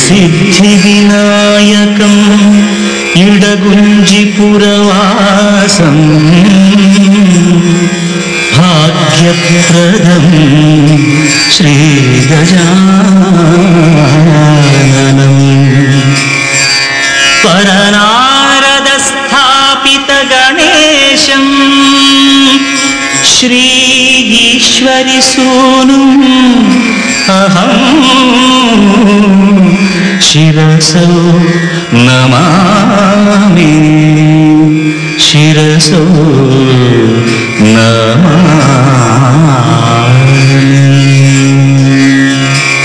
सिद्धिविनायकम् इडगुञ्जिपुरवासम् भाग्यप्रदम् श्रीगजाननम् परनारदस्थापितगणेशम् श्री ईश्वरि सूनुम् अहम् शिरसो नमामि शिरसो नमामि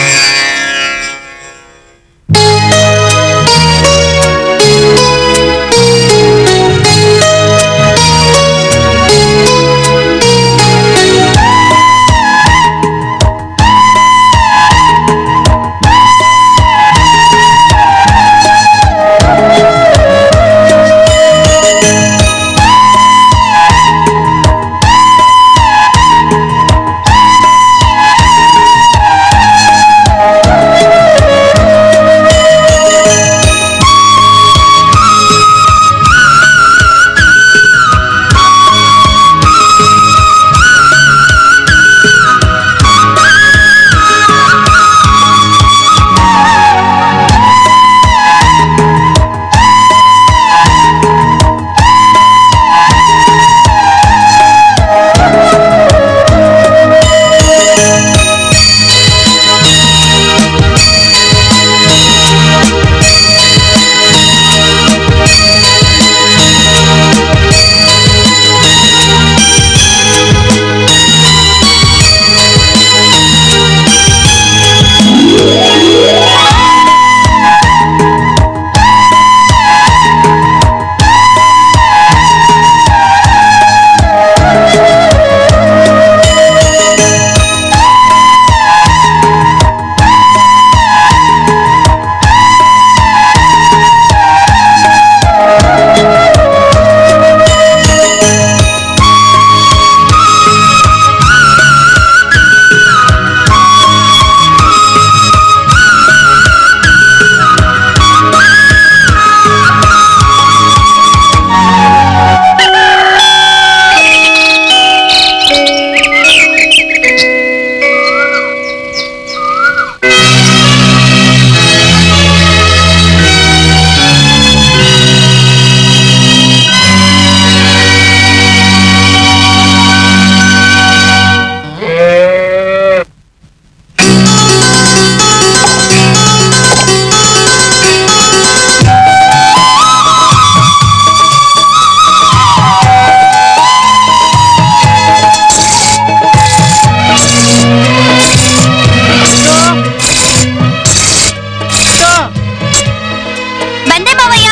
ಬಂದೆ ಮಾವಯ್ಯ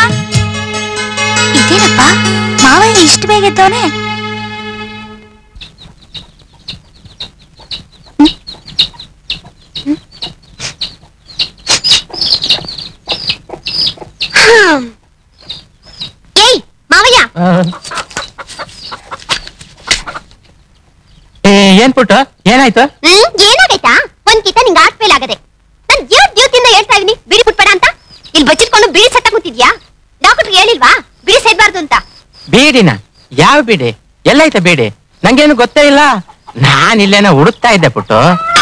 ಇದೇನಪ್ಪ ಮಾವಯ್ಯ ಇಷ್ಟು ಬೇಗ ಎದ್ದವನೆ ಏಯ್ ಮಾವಯ್ಯ ಏ ಏನ್ ಪುಟ್ಟು ಏನಾಯ್ತು ಹ್ಮ್ ಏನಾಗೈತಾ ಒಂದ್ ಕಿತ ನಿಂಗೆ ಆಟ್ ಫೇಲ್ ಆಗದೆ ನಾನ್ ಜೀವ ಜೀವದಿಂದ ಹೇಳ್ತಾ ಇದೀನಿ ಬಿಡಿ ಬಿಟ್ಬೇಡ ಅಂತ ಇಲ್ಲಿ ಬಚ್ಚಿಟ್ಕೊಂಡು ಬಿಡಿ ಸತ್ತ ಕೂತಿದ್ಯಾ ಡಾಕ್ಟರ್ ಹೇಳಿಲ್ವಾ ಬಿಡಿ ಸೇದ್ಬಾರ್ದು ಅಂತ ಬೀಡಿನ ಯಾವ ಬೀಡಿ ಎಲ್ಲೈತೆ ಬೀಡಿ ನಂಗೇನು ಗೊತ್ತೇ ಇಲ್ಲ ನಾನ್ ಇಲ್ಲೇನೋ ಹುಡುಕ್ತಾ ಇದ್ದೆ ಪುಟ್ಟು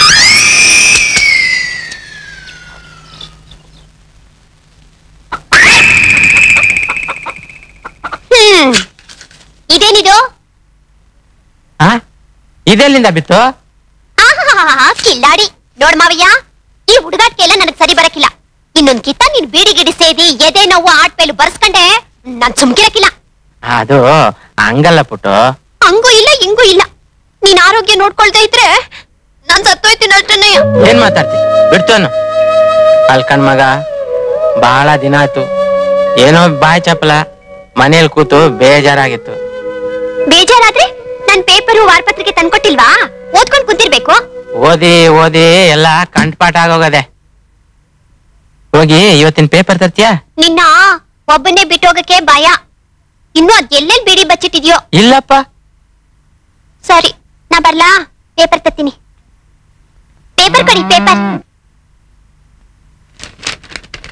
ಹ್ಮ್ ಇದೇನಿದು ಆ ಇದೆಲ್ಲಿಂದ ಬಿತ್ತು ಆಹಾಹಾಹಾ, ಕಿಲ್ಲಾಡಿ ನೋಡ್ ಮಾವಯ್ಯ ಈ ಹುಡುಗಾಟ್ಕೆ ಎಲ್ಲ ನನಗ್ ಸರಿ ಬರಕಿಲ್ಲ ಇನ್ನೊಂದ್ ಕಿತ್ತ ನೀನ್ ಬೀಡಿ ಗಿಡಿ ಸೇದಿ ಎದೆ ನೋವು ಆಟ್ ಮೇಲು ಬರ್ಸ್ಕೊಂಡೆ ನಾನ್ ಸುಮ್ಕಿರಕಿಲ್ಲ ಅದು ಹಂಗಲ್ಲ ಪುಟ್ಟು ಹಂಗೂ ಇಲ್ಲ ಹಿಂಗೂ ಇಲ್ಲ ನೀನ್ ಆರೋಗ್ಯ ನೋಡ್ಕೊಳ್ತಾ ಇದ್ರೆ ನಾನ್ ಸತ್ತೋಯ್ತೀನಿ ಅಷ್ಟೇನೆ ಏನ್ ಮಾತಾಡ್ತಿ ಬಿಡ್ತೋನು ಅಲ್ಕಣ್ ಮಗ ಬಹಳ ದಿನ ಆಯ್ತು ಏನೋ ಬಾಯ್ ಚಪ್ಪಲ ಮನೇಲಿ ಕೂತು ಬೇಜಾರಾಗಿತ್ತು ಬೇಜಾರಾದ್ರೆ ನನ್ ಪೇಪರು ವಾರಪತ್ರಿಕೆ ತಂದ್ಕೊಟ್ಟಿಲ್ವಾ ಓದ್ಕೊಂಡ್ ಕುಂತಿರ್ಬೇಕು ಓದಿ ಓದಿ ಎಲ್ಲ ಕಂಠಪಾಠ ಆಗೋಗದೆ ಹೋಗಿ ಇವತ್ತಿನ ಪೇಪರ್ ತರ್ತೀಯಾ ನಿನ್ನ ಒಬ್ಬನೇ ಬಿಟ್ಟೋಗಕ್ಕೆ ಭಯ ಇನ್ನು ಅದ್ ಎಲ್ಲೆಲ್ ಬಿಡಿ ಬಚ್ಚಿಟ್ಟಿದ್ಯೋ ಇಲ್ಲಪ್ಪ ಸರಿ ನಾ ಬರ್ಲಾ ಪೇಪರ್ ತತ್ತೀನಿ ಪೇಪರ್ ಕೊಡಿ ಪೇಪರ್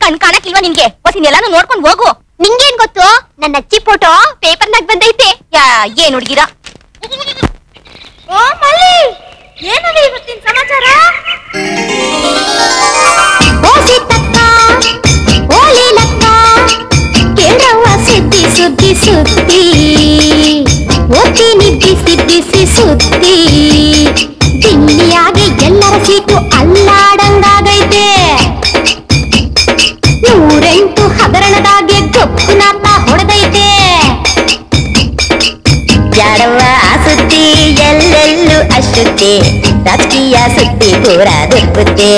ಕಣ್ ಕಾಣಕ್ಕಿಲ್ವಾ ನಿನ್ಗೆ ಹೊಸಿನ ಎಲ್ಲಾನು ನೋಡ್ಕೊಂಡ್ ಹೋಗು ನಿಂಗೇನ್ ಗೊತ್ತು ನನ್ನ ಅಜ್ಜಿ ಫೋಟೋ ಪೇಪರ್ನಾಗ ಬಂದೈತೆ ಯಾ ಏನ್ ಹುಡುಗಿರ ಓ ಮಲ್ಲಿ ಏನದು ಇವತ್ತಿನ ಸಮಾಚಾರ ಓ ಸೀತಕ್ಕ ಓ ಲೀಲಕ್ಕ ಕೇಳವ್ವ ಸುದ್ದಿ ಸುದ್ದಿ ಸುದ್ದಿ ಓದ್ತೀನಿ ಬಿಸಿ ಬಿಸಿ ಸುದ್ದಿ ದಿಲ್ಲಿಯಾಗೆ ಎಲ್ಲರ ಸೀಟು ಅಲ್ಲಾಡಂಗಾಗೈತೆ ನೂರೆಂಟು ಹಗರಣದಾಗೆ ಗಪ್ಪುನಾತ ಹೊಡೆದೈತೆ ಯಾರವ್ವ ಆ ಸುದ್ದಿ ಎಲ್ಲೆಲ್ಲೂ ಅಷ್ಟುತ್ತೆ ರಾಜಕೀಯ ಸುದ್ದಿ ಪೂರ ದುರ್ಬುತ್ತೆ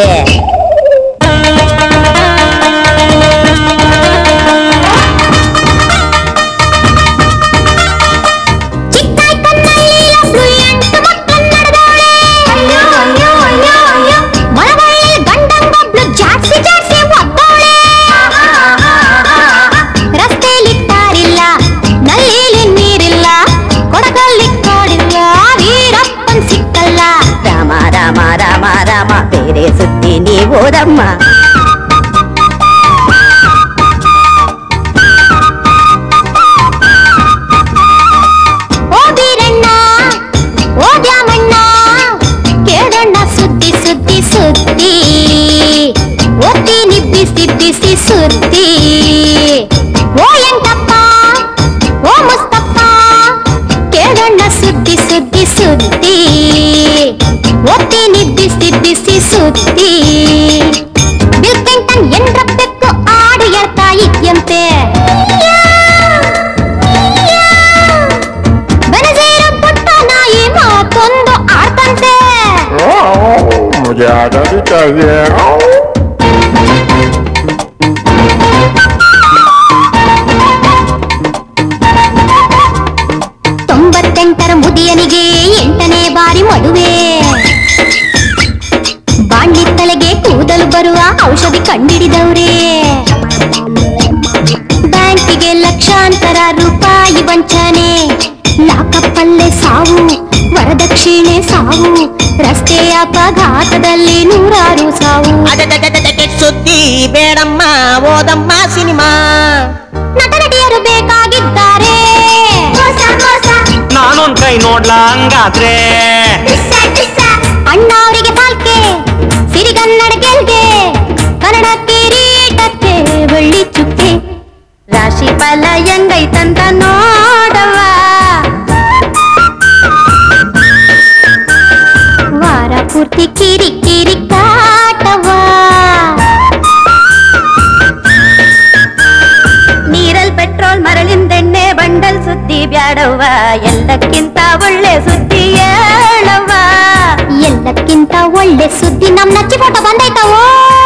ಚಿಕ್ಕಾಯ್ ಕಣ್ಣಲ್ಲಿ ಒಬ್ಳು ಎಂಟು ಮಕ್ಕಳ್ ನಡೆದವ್ಳೆ. ಅಯ್ಯೋ, ಅಯ್ಯೋ, ಅಯ್ಯೋ, ಅಯ್ಯೋ. ಮಳವಳ್ಳಿ ಗಂಡಂಗೊಬ್ಳು ಜಾಡ್ಸಿ ಜಾಡ್ಸಿ ಒದ್ದವ್ಳೆ. ರಸ್ತೆಲಿ ತಾರಿಲ್ಲ ನಲ್ಲಿಲಿ ನೀರಿಲ್ಲ ಕೊಡಗಲ್ಲಿ ಕಾಡಿಲ್ಲ ವೀರಪ್ಪನ್ ಸಿಕ್ಕಲ್ಲ ರಾಮ ರಾಮ ರಾಮ ರಾಮ ಬೇರೆ ಸುದ್ದಿ ನೀವೋದಮ್ಮ ಓ ಬೀರಣ್ಣ ಓ ದ್ಯಾಮಣ್ಣ ಕೇಳಣ್ಣ ಸುದ್ದಿ ಸುದ್ದಿ ಸುದ್ದಿ ಓದ್ತೀನಿ ಬಿಸಿ ಬಿಸಿ ಸುದ್ದಿ ಓ ಎಂಟಪ್ಪ ಓ ಮುಸ್ತಪ್ಪ ಕೇಳಣ್ಣ ಸುದ್ದಿ ಸುದ್ದಿ ಸುದ್ದಿ ಓದ್ತೀನಿ ಬಿಸಿ ಬಿಸಿ ಸುದ್ದಿ ಬಿಲ್ ಕ್ಲಿಂಟನ್ ಎಂಡ್ರಪ್ಪೆಕ್ಕು ಆಡು ಹೇಳ್ತಾ ಇದ್ಯಂತೆ ಬೆನಜೇರು ಪುಟ್ಟ ನಾಯಿ ಮಾತೊಂದು ಆಡ್ತಂತೆ मुझे आटा भी चाहिए ತೊಂಬತ್ತೆಂಟರ ಮುದಿಯನಿಗೆ ಎಂಟನೇ ಬಾರಿ ಮದುವೆ ಬಾಂಡ್ಲಿ ತಲೆಗೆ ಕೂದಲು ಬರುವ ಔಷಧಿ ಕಂಡಿಡಿದವ್ರೆ ಬ್ಯಾಂಕಿಗೆ ಲಕ್ಷಾಂತರ ರೂಪಾಯಿ ವಂಚನೆ ಲಾಕಪ್ಪಲ್ಲೇ ಸಾವು ವರದಕ್ಷಿಣೆ ಸಾವು ರಸ್ತೆ ಅಪಘಾತದಲ್ಲಿ ನೂರಾರು ಸಾವು ಅದಕ್ಕೆ ಸುದ್ದಿ ಬೇಡಮ್ಮ ಓದಮ್ಮ ಸಿನಿಮಾ ನಟ ನಟಿಯರು ಬೇಕಾಗಿದ್ದಾರೆ ಮೋಸ, ಮೋಸ, ನಾನೊಂದ್ ಕೈ ನೋಡ್ಲಾ ಹಂಗಾದ್ರೆ ಟಿಸ್ಸ, ಟಿಸ್ಸ. ಅಣ್ಣ ಅವರಿಗೆ ಪಾಲ್ಕೆ ಸಿರಿಗನ್ನಡ ಗೆಲ್ಗೆ ಕನ್ನಡ ಕಿರೀಟಕ್ಕೆ ಒಳ್ಳಿ ಚುಕ್ಕೆ ರಾಶಿ ಫಲ ಹೆಂಗೈತಂತ ನೋಡವ್ವ ವಾರ ಪೂರ್ತಿ ಕಿರಿ ಕಿರಿ ಕಾಟವ ನೀರಲ್ ಪೆಟ್ರೋಲ್ ಮರಳಿಂದೆಣ್ಣೆ ಬಂಡಲ್ ಸುದ್ದಿ ಬ್ಯಾಡವ್ವ ಎಲ್ಲಕ್ಕಿಂತ ಒಳ್ಳೆ ಸುದ್ದಿ ಹೇಳವ್ವ ಎಲ್ಲಕ್ಕಿಂತ ಒಳ್ಳೆ ಸುದ್ದಿ ನಮ್ ನಚ್ಚಿ ಫೋಟೋ ಬಂದೈತವೋ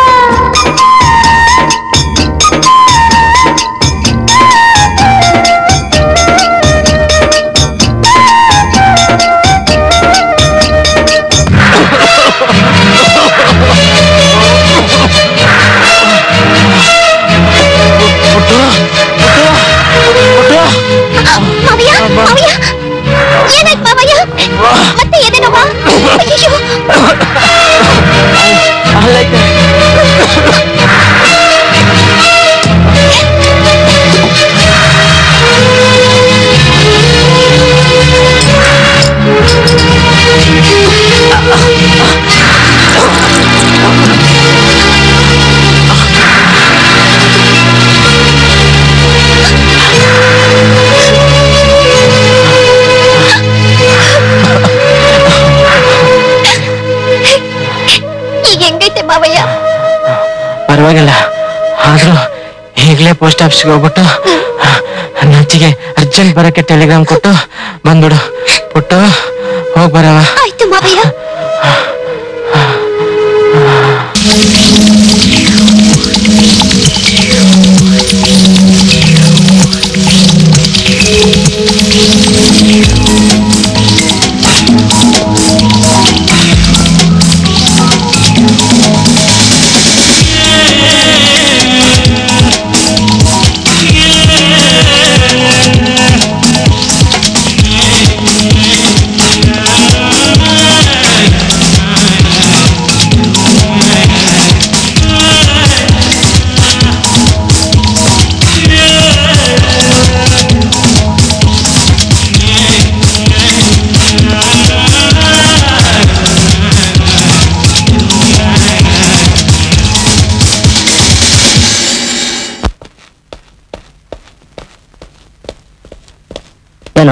ಮಾವಯ್ಯ ಮಾವಯ್ಯ ಏನಾಯ್ತು ಮಾವಯ್ಯ ಮತ್ತೆ ಏನೇನವ್ವ ಅಯ್ಯೋ ಅಲ್ಲೈತೆ ಈಗ ಹೆಂಗೈತೆ ಮಾವಯ್ಯ ಪರವಾಗಿಲ್ಲ ಆದ್ರೂ ಈಗಲೇ ಪೋಸ್ಟ್ ಆಫೀಸ್ಗೆ ಹೋಗ್ಬಿಟ್ಟು ನಚ್ಚಿಗೆ ಅರ್ಜೆಂಟ್ ಬರಕ್ಕೆ ಟೆಲಿಗ್ರಾಮ್ ಕೊಟ್ಟು ಬಂದ್ಬಿಡು ಪುಟ್ಟು ಹೋಗ್ ಬರವ ಆಯ್ತು ಮಾವಯ್ಯ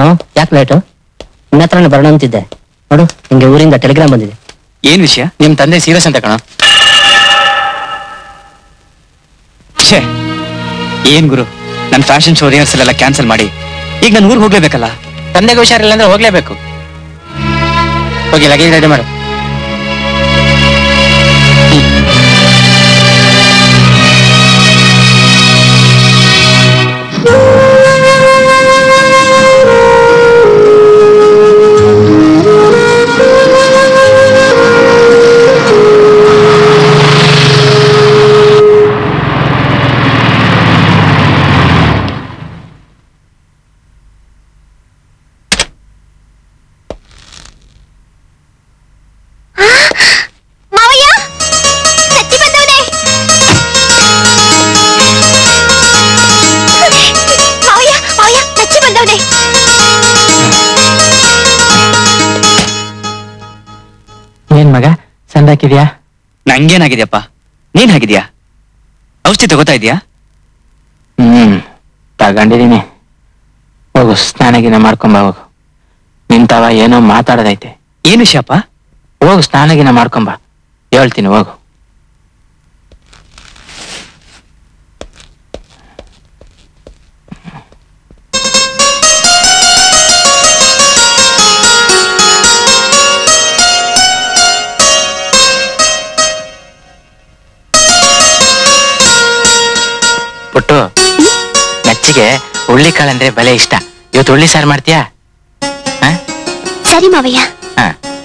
ಏನೋ ಯಾಕೆ ಲೇಟು ನಿನ್ನ ಹತ್ರನೇ ಬರೋಣ ಅಂತಿದ್ದೆ ನೋಡು ನಿಂಗೆ ಊರಿಂದ ಟೆಲಿಗ್ರಾಮ್ ಬಂದಿದೆ ಏನ್ ವಿಷಯ ನಿಮ್ ತಂದೆ ಸೀರಿಯಸ್ ಅಂತ ಕಣ ಛೇ ಏನ್ ಗುರು ನನ್ ಫ್ಯಾಷನ್ ಶೋ ರಿಹರ್ಸಲ್ ಎಲ್ಲ ಕ್ಯಾನ್ಸಲ್ ಮಾಡಿ ಈಗ ನಾನು ಊರಿಗೆ ಹೋಗ್ಲೇಬೇಕಲ್ಲ ತಂದೆಗೆ ಹುಷಾರಿಲ್ಲ ಅಂದ್ರೆ ಹೋಗ್ಲೇಬೇಕು ಹೋಗಿ ಲಗೇಜ್ ರೆಡಿ ಮಾಡು ಮಾವಯ್ಯ ಸಚ್ಚಿ ಬಂದವನೇ ಮಾವಯ್ಯ ಮಾವಯ್ಯ ಸಚ್ಚಿ ಬಂದವನೇ ಏನ್ ಮಗ ಸಂದಾಕಿದ್ಯಾ ನಂಗೇನಾಗಿದ್ಯಪ್ಪ ನೀನ್ ಹಾಗಿದ್ಯಾ ಔಷಧಿ ತಗೋತಾ ಇದೀಯಾ ಹ್ಮ್ ತಗೊಂಡಿದೀನಿ ಹೋಗು ಸ್ನಾನಗಿನ ಮಾಡ್ಕೊಂಬ ಹೋಗು ನಿಂತವ ಏನೋ ಮಾತಾಡೋದೈತೆ ಏನ್ ವಿಷಯಪ್ಪ ಹೋಗು ಸ್ನಾನಗಿನ ಮಾಡ್ಕೊಂಬ ಹೇಳ್ತೀನಿ ಹೋಗು ಪುಟ್ಟು ಮೆಚ್ಚಿಗೆ ಹುಳ್ಳಿಕಾಳಂದ್ರೆ ಬಲೆ ಇಷ್ಟ ಇವತ್ತು ಹುಳ್ಳಿ ಸಾರು ಮಾಡ್ತೀಯಾ ಹ? ಸರಿ ಮಾವಯ್ಯ ಹ.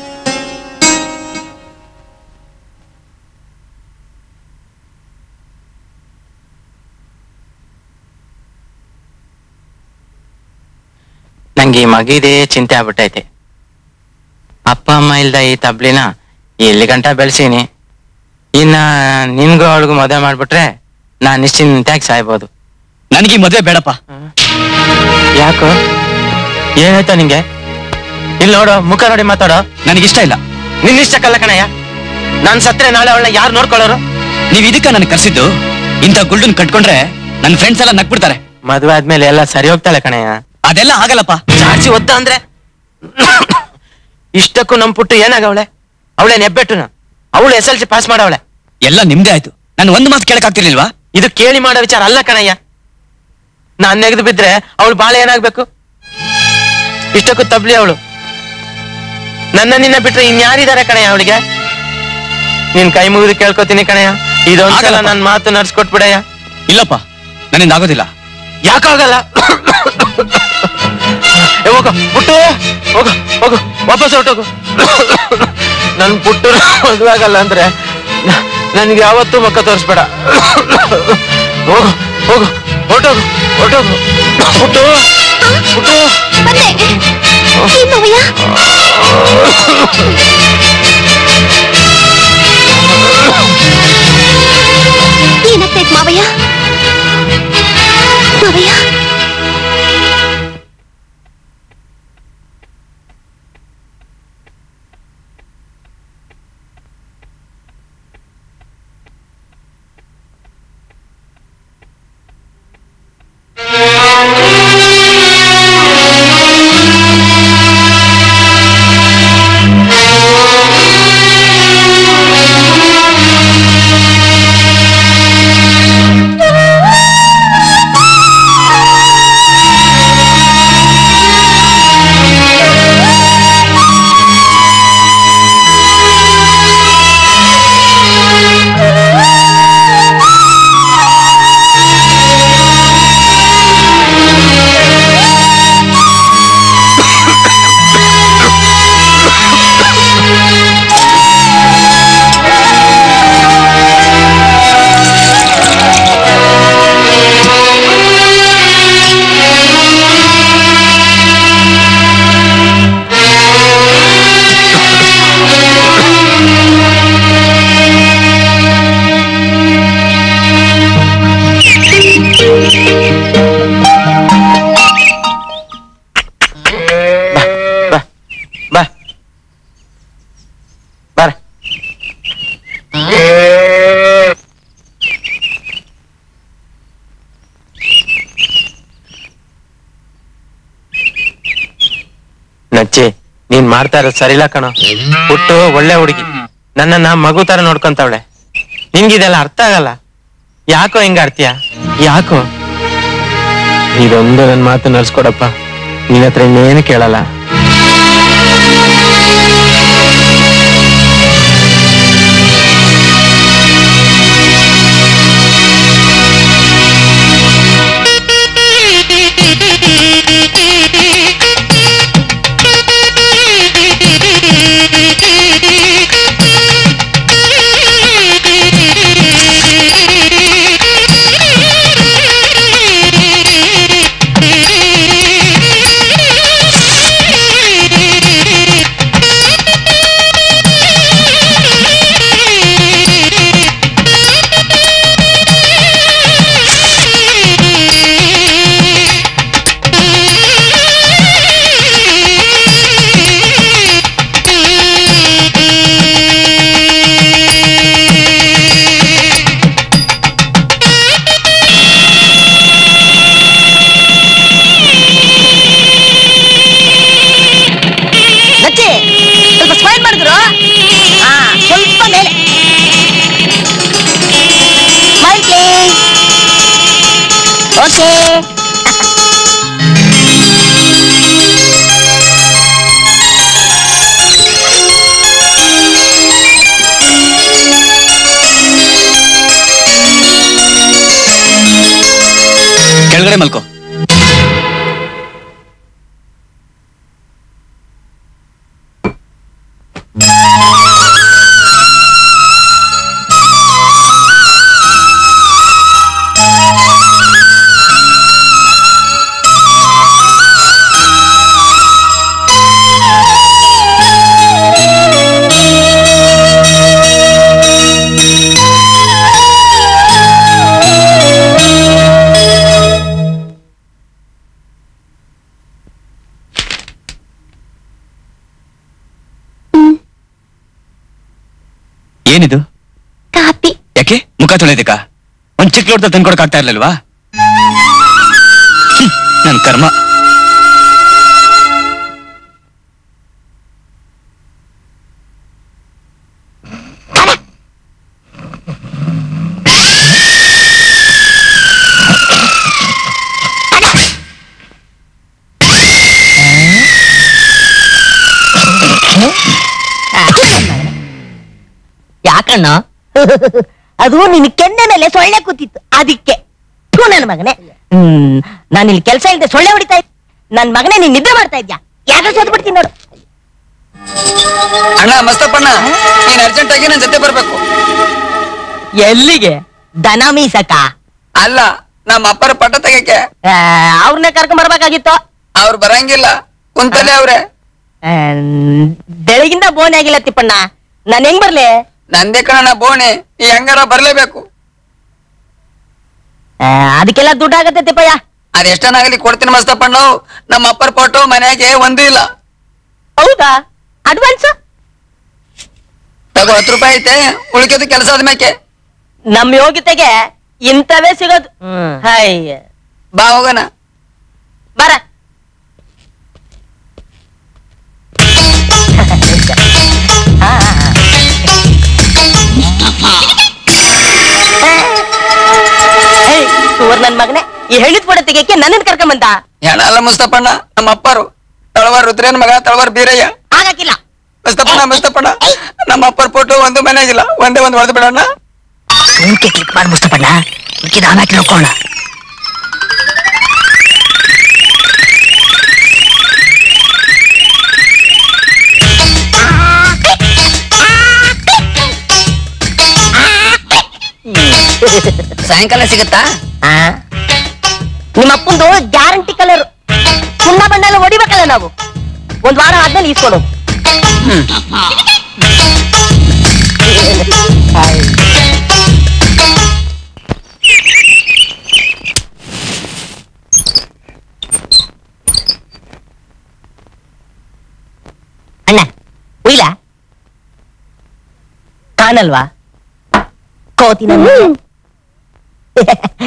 ನಂಗೆ ಈ ಮಗಿದೇ ಚಿಂತೆ ಆಗ್ಬಿಟ್ಟೈತೆ ಅಪ್ಪ ಅಮ್ಮ ಇಲ್ದ ಈ ತಬ್ಲಿನ ಎಲ್ಲಿ ಗಂಟ ಬೆಳೆಸೀನಿ ಇನ್ನ ನಿನ್ಗೂ ಅವಳಿಗೂ ಮದುವೆ ಮಾಡ್ಬಿಟ್ರೆ ನಾನ್ ನಿಶ್ಚಿಂತಾಗಿ ಸಾಯ್ಬೋದು ನನಗೆ ಮದ್ವೆ ಬೇಡಪ್ಪ ಯಾಕೋ ಏನಾಯ್ತು ನಿಂಗೆ ಇಲ್ಲಿ ನೋಡು ಮುಖ ನೋಡಿ ಮಾತಾಡೋ ನನಗಿಷ್ಟ ಇಲ್ಲ ನಿನ್ನ ಇಷ್ಟಕ್ಕಲ್ಲ ಕಣಯ್ಯ ನಾನ್ ಸತ್ರೆ ನಾಳೆ ಅವಳನ್ನ ಯಾರು ನೋಡ್ಕೊಳ್ಳೋರು ನೀವ್ ಇದಕ್ಕ ನನಗೆ ಕರ್ಸಿದ್ದು ಇಂಥ ಗುಲ್ಡನ್ ಕಟ್ಕೊಂಡ್ರೆ ನನ್ನ ಫ್ರೆಂಡ್ಸ್ ಎಲ್ಲ ನಕ್ಬಿಡ್ತಾರೆ ಮದ್ವೆ ಆದ್ಮೇಲೆ ಎಲ್ಲ ಸರಿ ಹೋಗ್ತಾಳೆ ಕಣಯ್ಯ ಅದೆಲ್ಲ ಆಗಲ್ಲಪ್ಪ ಚಾರ್ಜಿ ಒದ್ದ ಅಂದ್ರೆ ಇಷ್ಟಕ್ಕೂ ನಮ್ ಪುಟ್ಟು ಏನಾಗವಳೆ ಅವಳೆ ನೆಬ್ಬೆಟ್ಟುನ ಅವಳು ಎಸ್ ಎಲ್ ಸಿ ಪಾಸ್ ಮಾಡವಳೆ ಎಲ್ಲ ನಿಮ್ದೇ ಆಯ್ತು ನಾನು ಒಂದು ಮಾತು ಕೇಳಕ್ ಆಗ್ತಿರ್ಲಿಲ್ವಾ ಇದು ಕೇಳಿ ಮಾಡೋ ವಿಚಾರ ಅಲ್ಲ ಕಣಯ್ಯ ನಾನ್ ನೆಗೆದು ಬಿದ್ರೆ ಅವಳು ಬಾಳೆ ಏನಾಗ್ಬೇಕು ಇಷ್ಟಕ್ಕೂ ತಬ್ಲಿ ಅವಳು ನನ್ನ ನಿನ್ನ ಬಿಟ್ರೆ ಇನ್ಯಾರಿದ್ದಾರೆ ಕಣಯ್ಯ ಅವಳಿಗೆ ನಿನ್ ಕೈ ಮುಗಿದು ಕೇಳ್ಕೊತೀನಿ ಕಣಯ್ಯ ಇದೊಂದ್ಸಲ ಆಗಲ್ಲಪ್ಪ. ನನ್ ಮಾತು ನಡ್ಸ್ಕೊಟ್ಬಿಡಯ್ಯ ಇಲ್ಲಪ್ಪ ನನ್ನಿಂದ ಆಗೋದಿಲ್ಲ ಯಾಕಾಗಲ್ಲ ಏ, ಹೋಗು ಪುಟ್ಟು ಹೋಗು ಹೋಗು ವಾಪಸ್ ಹೊರಟೋಗು ನನ್ ಪುಟ್ಟು ಮದುವೆ ಆಗಲ್ಲ ಅಂದ್ರೆ ನ- ನನ್ಗೆ ಯಾವತ್ತೂ ಮುಖ ತೋರಿಸ್ಬೇಡ ಹೋಗು ಹೋಗು ಹೊರಟೋಗು ಹೊರಟೋಗು ಪುಟ್ಟು ಪುಟ್ಟು ಬಂದೆ ಏನ್ ಮಾವಯ್ಯ ಏನಾಗ್ತೈತ್ ಮಾವಯ್ಯ ಮಾವಯ್ಯ ನಚ್ಚಿ ನೀನ್ ಮಾಡ್ತಾ ಇರೋದು ಸರಿಲ್ಲ ಕಣೋ ಹುಟ್ಟು ಒಳ್ಳೆ ಹುಡುಗಿ ನನ್ನನ್ನ ಮಗು ತರ ನೋಡ್ಕೊಂತವಳೆ ನಿನ್ಗಿದೆಲ್ಲ ಅರ್ಥ ಆಗಲ್ಲ ಯಾಕೋ ಹಿಂಗ ಆಡ್ತೀಯ ಯಾಕೋ ಇದೊಂದು ನನ್ ಮಾತು ನಡ್ಸ್ಕೊಡಪ್ಪ ನಿನ್ನ ಹತ್ರ ಇನ್ನೇನು ಕೇಳಲ್ಲ ನಚ್ಚಿ ಸ್ವಲ್ಪ ಸ್ಮೈಲ್ ಮಾಡಿದ್ರು ಹಾ ಸ್ವಲ್ಪ ಮೇಲೆ ಸ್ಮೈಲ್ ಪ್ಲೀಸ್ ಓಕೆ ಕೆಳಗಡೆ ಮಲ್ಕೋ ಏನಿದು ಕಾಪಿ ಯಾಕೆ ಮುಖ ತೊಳೆದಕ್ಕ ಒಂದ್ ಚಿಕ್ಕ ಲೋಟದಲ್ಲಿ ತಂದ್ಕೊಡಕ್ ಆಗ್ತಾ ಇರ್ಲಿಲ್ವಾ ಹ್ಮ್, ನನ್ ಕರ್ಮ ಯಾಕಣ್ಣ ಅದು ನಿನ್ ಕೆನ್ನೆ ಮೇಲೆ ಸೊಳ್ಳೆ ಕೂತಿತ್ತು ಅದಕ್ಕೆ ಥು, ನನ್ನ ಮಗನೇ ಹ್ಮ್ ನಾನು ಇಲ್ಲಿ ಕೆಲಸ ಇಲ್ಲದೆ ಸೊಳ್ಳೆ ಹೊಡಿತಾ ಇದ್ದೆ ನನ್ ಮಗನೇ ನೀನ್ ನಿದ್ದೆ ಮಾಡ್ತಾ ಇದ್ಯಾ ಯಾಕೆ ಸೋತ್ ಬಿಡ್ತೀನಿ ನೋಡು ಅಣ್ಣ ಮಸ್ತಪ್ಪಣ್ಣ ನೀನ್ ಅರ್ಜೆಂಟ್ ಆಗಿ ನನ್ ಜೊತೆ ಬರ್ಬೇಕು ಎಲ್ಲಿಗೆ ದನ ಮೀಸಕ ಅಲ್ಲ ನಮ್ಮ ಅಪ್ಪರ ಪಟ ತೆಗಕ್ಕೆ ಅವ್ರನ್ನ ಕರ್ಕೊಂಡ್ ಬರ್ಬೇಕಾಗಿತ್ತು ಅವ್ರು ಬರಂಗಿಲ್ಲ ಕುಂತಲ್ಲೇ ಅವ್ರೆ ಆ, ಬೆಳಗಿಂದ ಬೋನ್ ಆಗಿಲ್ಲ ತಿಪ್ಪಣ್ಣ ನಾನ್ ಹೆಂಗ್ ಬರ್ಲಿ ನಂದೇ ಕಣ ಬೋಣಿ ಈ ಹೆಂಗಾರ ಬರ್ಲೇಬೇಕು ಆ, ಅದಕ್ಕೆಲ್ಲ ದುಡ್ಡು ಆಗತ್ತೆ ತಿಪ್ಪಯ್ಯ ಅದೆಷ್ಟನಾಗಲಿ ಕೊಡ್ತೀನಿ ಮಸ್ತಪ್ಪಣ್ಣ ನಮ್ಮ ಅಪ್ಪರ ಫೋಟೋ ಮನೆಗೆ ಒಂದೂ ಇಲ್ಲ ಹೌದಾ ಅಡ್ವಾನ್ಸ್ ತಗೋ ಹತ್ತು ರೂಪಾಯಿ ಐತೆ ಉಳಿಕೆದು ಕೆಲಸ ಆದ್ಮೇಕೆ ನಮ್ ಯೋಗ್ಯತೆಗೆ ಇಂಥವೇ ಸಿಗೋದು ಹಾಯ್ ಬಾ ಹೋಗೋಣ ಬರ ನನ್ ಮಗನೇ ಈ ಹೇಳಿದ ಫೋಟೋ ತೆಗಿಯಕ್ಕೆ ನನ್ನನ್ ಕರ್ಕೊಂಬಂದ ಹೆಣ ಅಲ್ಲ ಮುಸ್ತಪ್ಪಣ್ಣ ನಮ್ಮ ಅಪ್ಪರು ತಳವಾರ ರುದ್ರೇನ್ ಮಗ ತಳವಾರ ಬೀರಯ್ಯ ಆಗಕ್ಕಿಲ್ಲ ಮುಸ್ತಪ್ಪಣ್ಣ ಮುಸ್ತಪ್ಪಣ್ಣ ನಮ್ಮ ಅಪ್ಪರ ಫೋಟೋ ಒಂದು ಮನೆಯಾಗಿಲ್ಲ ಒಂದೇ ಒಂದು ಹೊಡೆದು ಬಿಡೋಣ ಕ್ಲಿಕ್ ಮಾಡಿ ಮುಸ್ತಪಣ್ಣ ಮಿಕ್ಕಿದ ಆಮ್ಯಾಕೆ ನೋಡ್ಕೊಳ್ಳೋಣ ಸಾಯಂಕಾಲ ಸಿಗುತ್ತಾ ನಿಮ್ಮ ಅಪ್ಪಂದು ಗ್ಯಾರಂಟಿ ಕಲರ್ ಸುಣ್ಣ ಬಣ್ಣ ಎಲ್ಲ ಹೊಡಿಬೇಕಲ್ಲ ನಾವು ಒಂದ್ ವಾರ ಆದ್ಮೇಲೆ ಈಸ್ಕೊಡು ಅಣ್ಣ ಉಯ್ಲ ಕಾಣಲ್ವಾ ಕೋತಿನ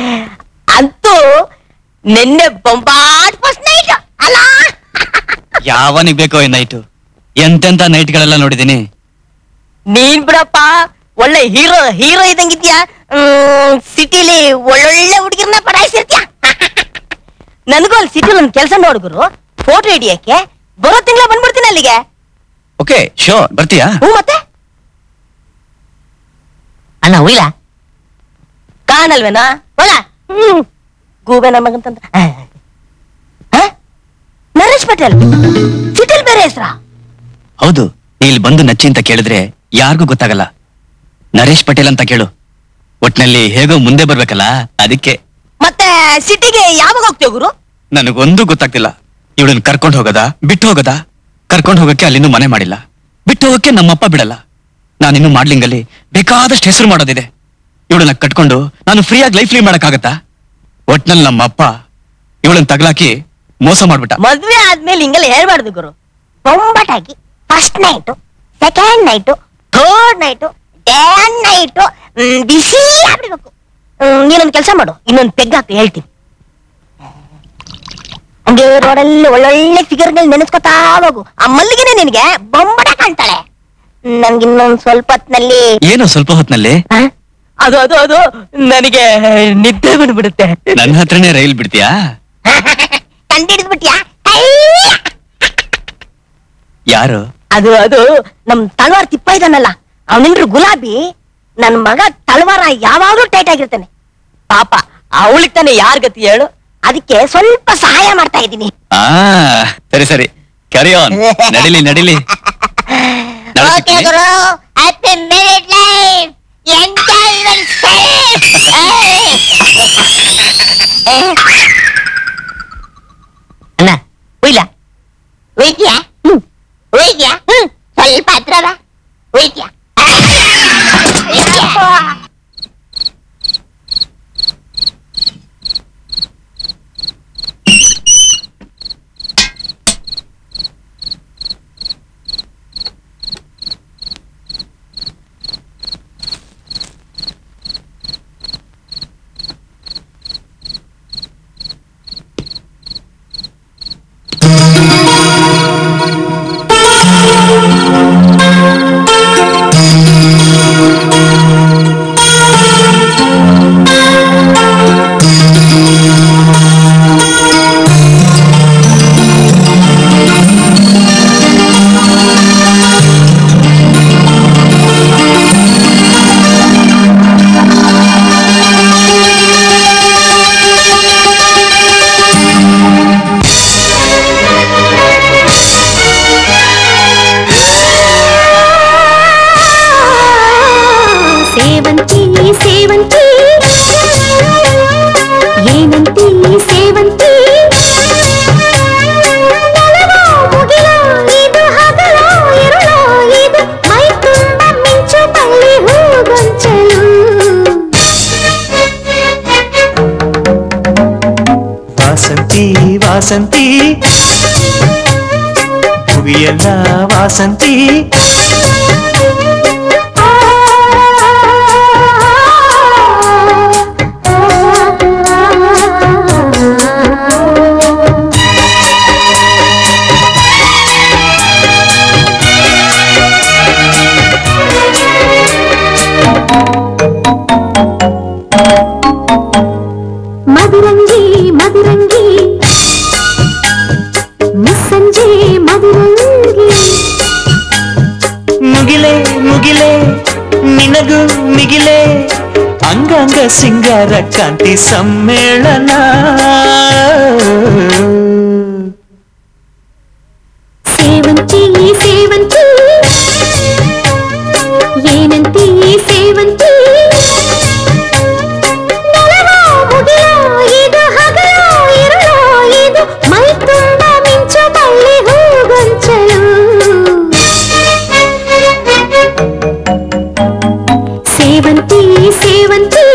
ಅಂತೂ ನಿನ್ನೆ ಬೊಂಬಾಟ್ ಫಸ್ಟ್ ನೈಟ್ ಅಲ್ಲ ಯಾವನಿಗ್ ಬೇಕೋ ಈ ನೈಟು ಎಂತೆಂತ ನೈಟ್ಗಳೆಲ್ಲ ನೋಡಿದೀನಿ ನೀನ್ ಬಿಡಪ್ಪ ಒಳ್ಳೆ ಹೀರೋ ಹೀರೋ ಇದ್ದಂಗಿದ್ಯಾ ಸಿಟಿಲಿ ಒಳ್ಳೊಳ್ಳೆ ಹುಡುಗಿರ್ನ ಪಡಾಯಿಸಿರ್ತೀಯ ನನಗೂ ಅಲ್ಲಿ ಸಿಟಿಲಿ ಒಂದ್ ಕೆಲಸ ನೋಡುಗರು ಫೋಟೋ ಹಿಡಿಯಕ್ಕೆ ಬರೋ ತಿಂಗಳ ಬಂದ್ಬಿಡ್ತೀನಿ ಅಲ್ಲಿಗೆ ಓಕೆ ಶೋರ್ ಬರ್ತೀಯಾ ಹ್ಞೂ ಮತ್ತೆ ಅಣ್ಣ ಹುಯ್ಲ ಕಾಣಲ್ವೇನಾ ಹೋಗ ಹ್ಮ್ ಗೂಬೆ ನಮಗಂತಂದ್ರ ನರೇಶ್ ಪಟೇಲ್ ಸಿಟಿಲ್ ಬೇರೆ ಹೆಸ್ರಾ ಹೌದು ನೀ ಇಲ್ಲಿ ಬಂದು ನಚ್ಚಿ ಅಂತ ಕೇಳಿದ್ರೆ ಯಾರಿಗೂ ಗೊತ್ತಾಗಲ್ಲ ನರೇಶ್ ಪಟೇಲ್ ಅಂತ ಕೇಳು ಒಟ್ನಲ್ಲಿ ಹೇಗೋ ಮುಂದೆ ಬರ್ಬೇಕಲ್ಲ ಅದಕ್ಕೆ ಮತ್ತೆ ಸಿಟಿಗೆ ಯಾವಾಗ ಹೋಗ್ತೇವೆ ಗುರು ನನಗೊಂದು ಗೊತ್ತಾಗ್ತಿಲ್ಲ ಇವಳನ್ನ ಕರ್ಕೊಂಡು ಹೋಗೋದಾ ಬಿಟ್ಟು ಹೋಗೋದಾ ಕರ್ಕೊಂಡು ಹೋಗಕ್ಕೆ ಅಲ್ಲಿನ್ನೂ ಮನೆ ಮಾಡಿಲ್ಲ ಬಿಟ್ಟು ಹೋಗಕ್ಕೆ ನಮ್ಮಪ್ಪ ಬಿಡಲ್ಲ ನಾನಿನ್ನು ಮಾಡ್ಲಿಂಗಲ್ಲಿ ಬೇಕಾದಷ್ಟು ಹೆಸರು ಮಾಡೋದಿದೆ ಇವಳನ್ನ ಕಟ್ಕೊಂಡು ನಾನು ಫ್ರೀಯಾಗಿ ಲೈಫ್ ಲೀವ್ ಮಾಡಕ್ಕಾಗತ್ತಾ ಒಟ್ನಲ್ಲಿ ನಮ್ಮಪ್ಪ ಇವಳನ್ನ ತಗ್ಲಾಕಿ ಮೋಸ ಮಾಡ್ಬಿಟ್ಟ ಮದ್ವೆ ಆದ್ಮೇಲೆ ಹಿಂಗೆಲ್ಲ ಹೇಳ್ಬಾರ್ದು ಗುರು ಬೊಂಬಟಾಗಿ first night second night third night day night ಬಿಸಿ ಆಗ್ಬಿಡ್ಬೇಕು ಹ್ಮ್, ನೀನೊಂದ್ ಕೆಲಸ ಮಾಡು ಇನ್ನೊಂದ್ ಪೆಗ್ ಹಾಕಿ ಹೇಳ್ತೀನಿ ಹಂಗೆ ರೋಡಲ್ಲಿ ಒಳ್ಳೊಳ್ಳೆ ಫಿಗರ್ಗಳು ನೆನೆಸ್ಕೊತಾ ಹೋಗು ಆ ಮಲ್ಲಿಗೆನೆ ನಿನಗೆ ಬೊಂಬಟ ಕಾಣ್ತಾಳೆ ನನ್ಗೆ ಇನ್ನೊಂದ್ ಸ್ವಲ್ಪ ಹೊತ್ನಲ್ಲಿ ಏನು ಸ್ವಲ್ಪ ಹೊತ್ನಲ್ಲಿ ಆ? ಅದು ಅದು ಅದು ನನಗೆ ನಿದ್ದೆ ಬಂದ್ಬಿಡುತ್ತೆ ನನ್ನ ಹತ್ರನೇ ರೈಲ್ ಬಿಡ್ತೀಯಾ ಕಂಡಿಡಿದ್ಬಿಟ್ಯಾ ಯಾರು ಅದು ಅದು ನಮ್ ತಳವಾರ ತಿಪ್ಪ ಇದಾನಲ್ಲ ಅವನಿಂದ್ರು ಗುಲಾಬಿ ನನ್ ಮಗ ತಳವಾರ ಯಾವಾಗ್ಲೂ ಟೈಟ್ ಆಗಿರ್ತಾನೆ ಪಾಪ ಅವಳಿಗೆ ತಾನೆ ಯಾರ್ ಗತಿ ಹೇಳು ಅದಕ್ಕೆ ಸ್ವಲ್ಪ ಸಹಾಯ ಮಾಡ್ತಾ ಇದ್ದೀನಿ ಆ ಸರಿ ಸರಿ ಕ್ಯಾರಿ ಆನ್ ನಡಿಲಿ ನಡಿಲಿ ನಾಳೆ ಓಕೆ ಸಿಗ್ತೀನಿ. ಗುರು happy married life enjoy your ಅಣ್ಣ ಉಯ್ಲ ಉಯ್ದ್ಯಾ ಉಯ್ದ್ಯಾ ಸ್ವಲ್ಪ ಹತ್ರ ಬಾ ಉಯ್ದ್ಯಾ ಸೇವಂತಿ ಸೇವಂತಿ ಏನಂತಿ ಸೇವಂತಿ ನೆಲವೋ ಮುಗಿಲೋ ಇದು ಹಗಲೋ ಇರುಳೋ ಇದು ಮೈ ತುಂಬ ಮಿಂಚು ಬಳ್ಳಿ ಹೂಗೊಂಚಲು ವಾಸಂತಿ ವಾಸಂತಿ ಭುವಿಯೆಲ್ಲ ವಾಸಂತಿ ಮಧುರಂಗಿ ಮಧುರಂಗಿ ಮುಸ್ಸಂಜೆ ಮಧುರಂಗಿ ಮುಗಿಲೆ ಮುಗಿಲೆ ನಿನಗೂ ಮಿಗಿಲೆ ಅಂಗಾಂಗ ಸಿಂಗಾರ ಕಾಂತಿ ಸಮ್ಮೇಳನ ಸೇವಂತಿ ಸೇವಂತಿ ಏನಂತಿ ಸೇವಂತಿ ನೆಲವೋ ಮುಗಿಲೋ ಇದು ಹಗಲೋ ಇರುಳೋ ಇದು ಮೈ ತುಂಬ ಮಿಂಚು ಬಳ್ಳಿ ಹೂಗೊಂಚಲು ಸೇವಂತಿ ಸೇವಂತಿ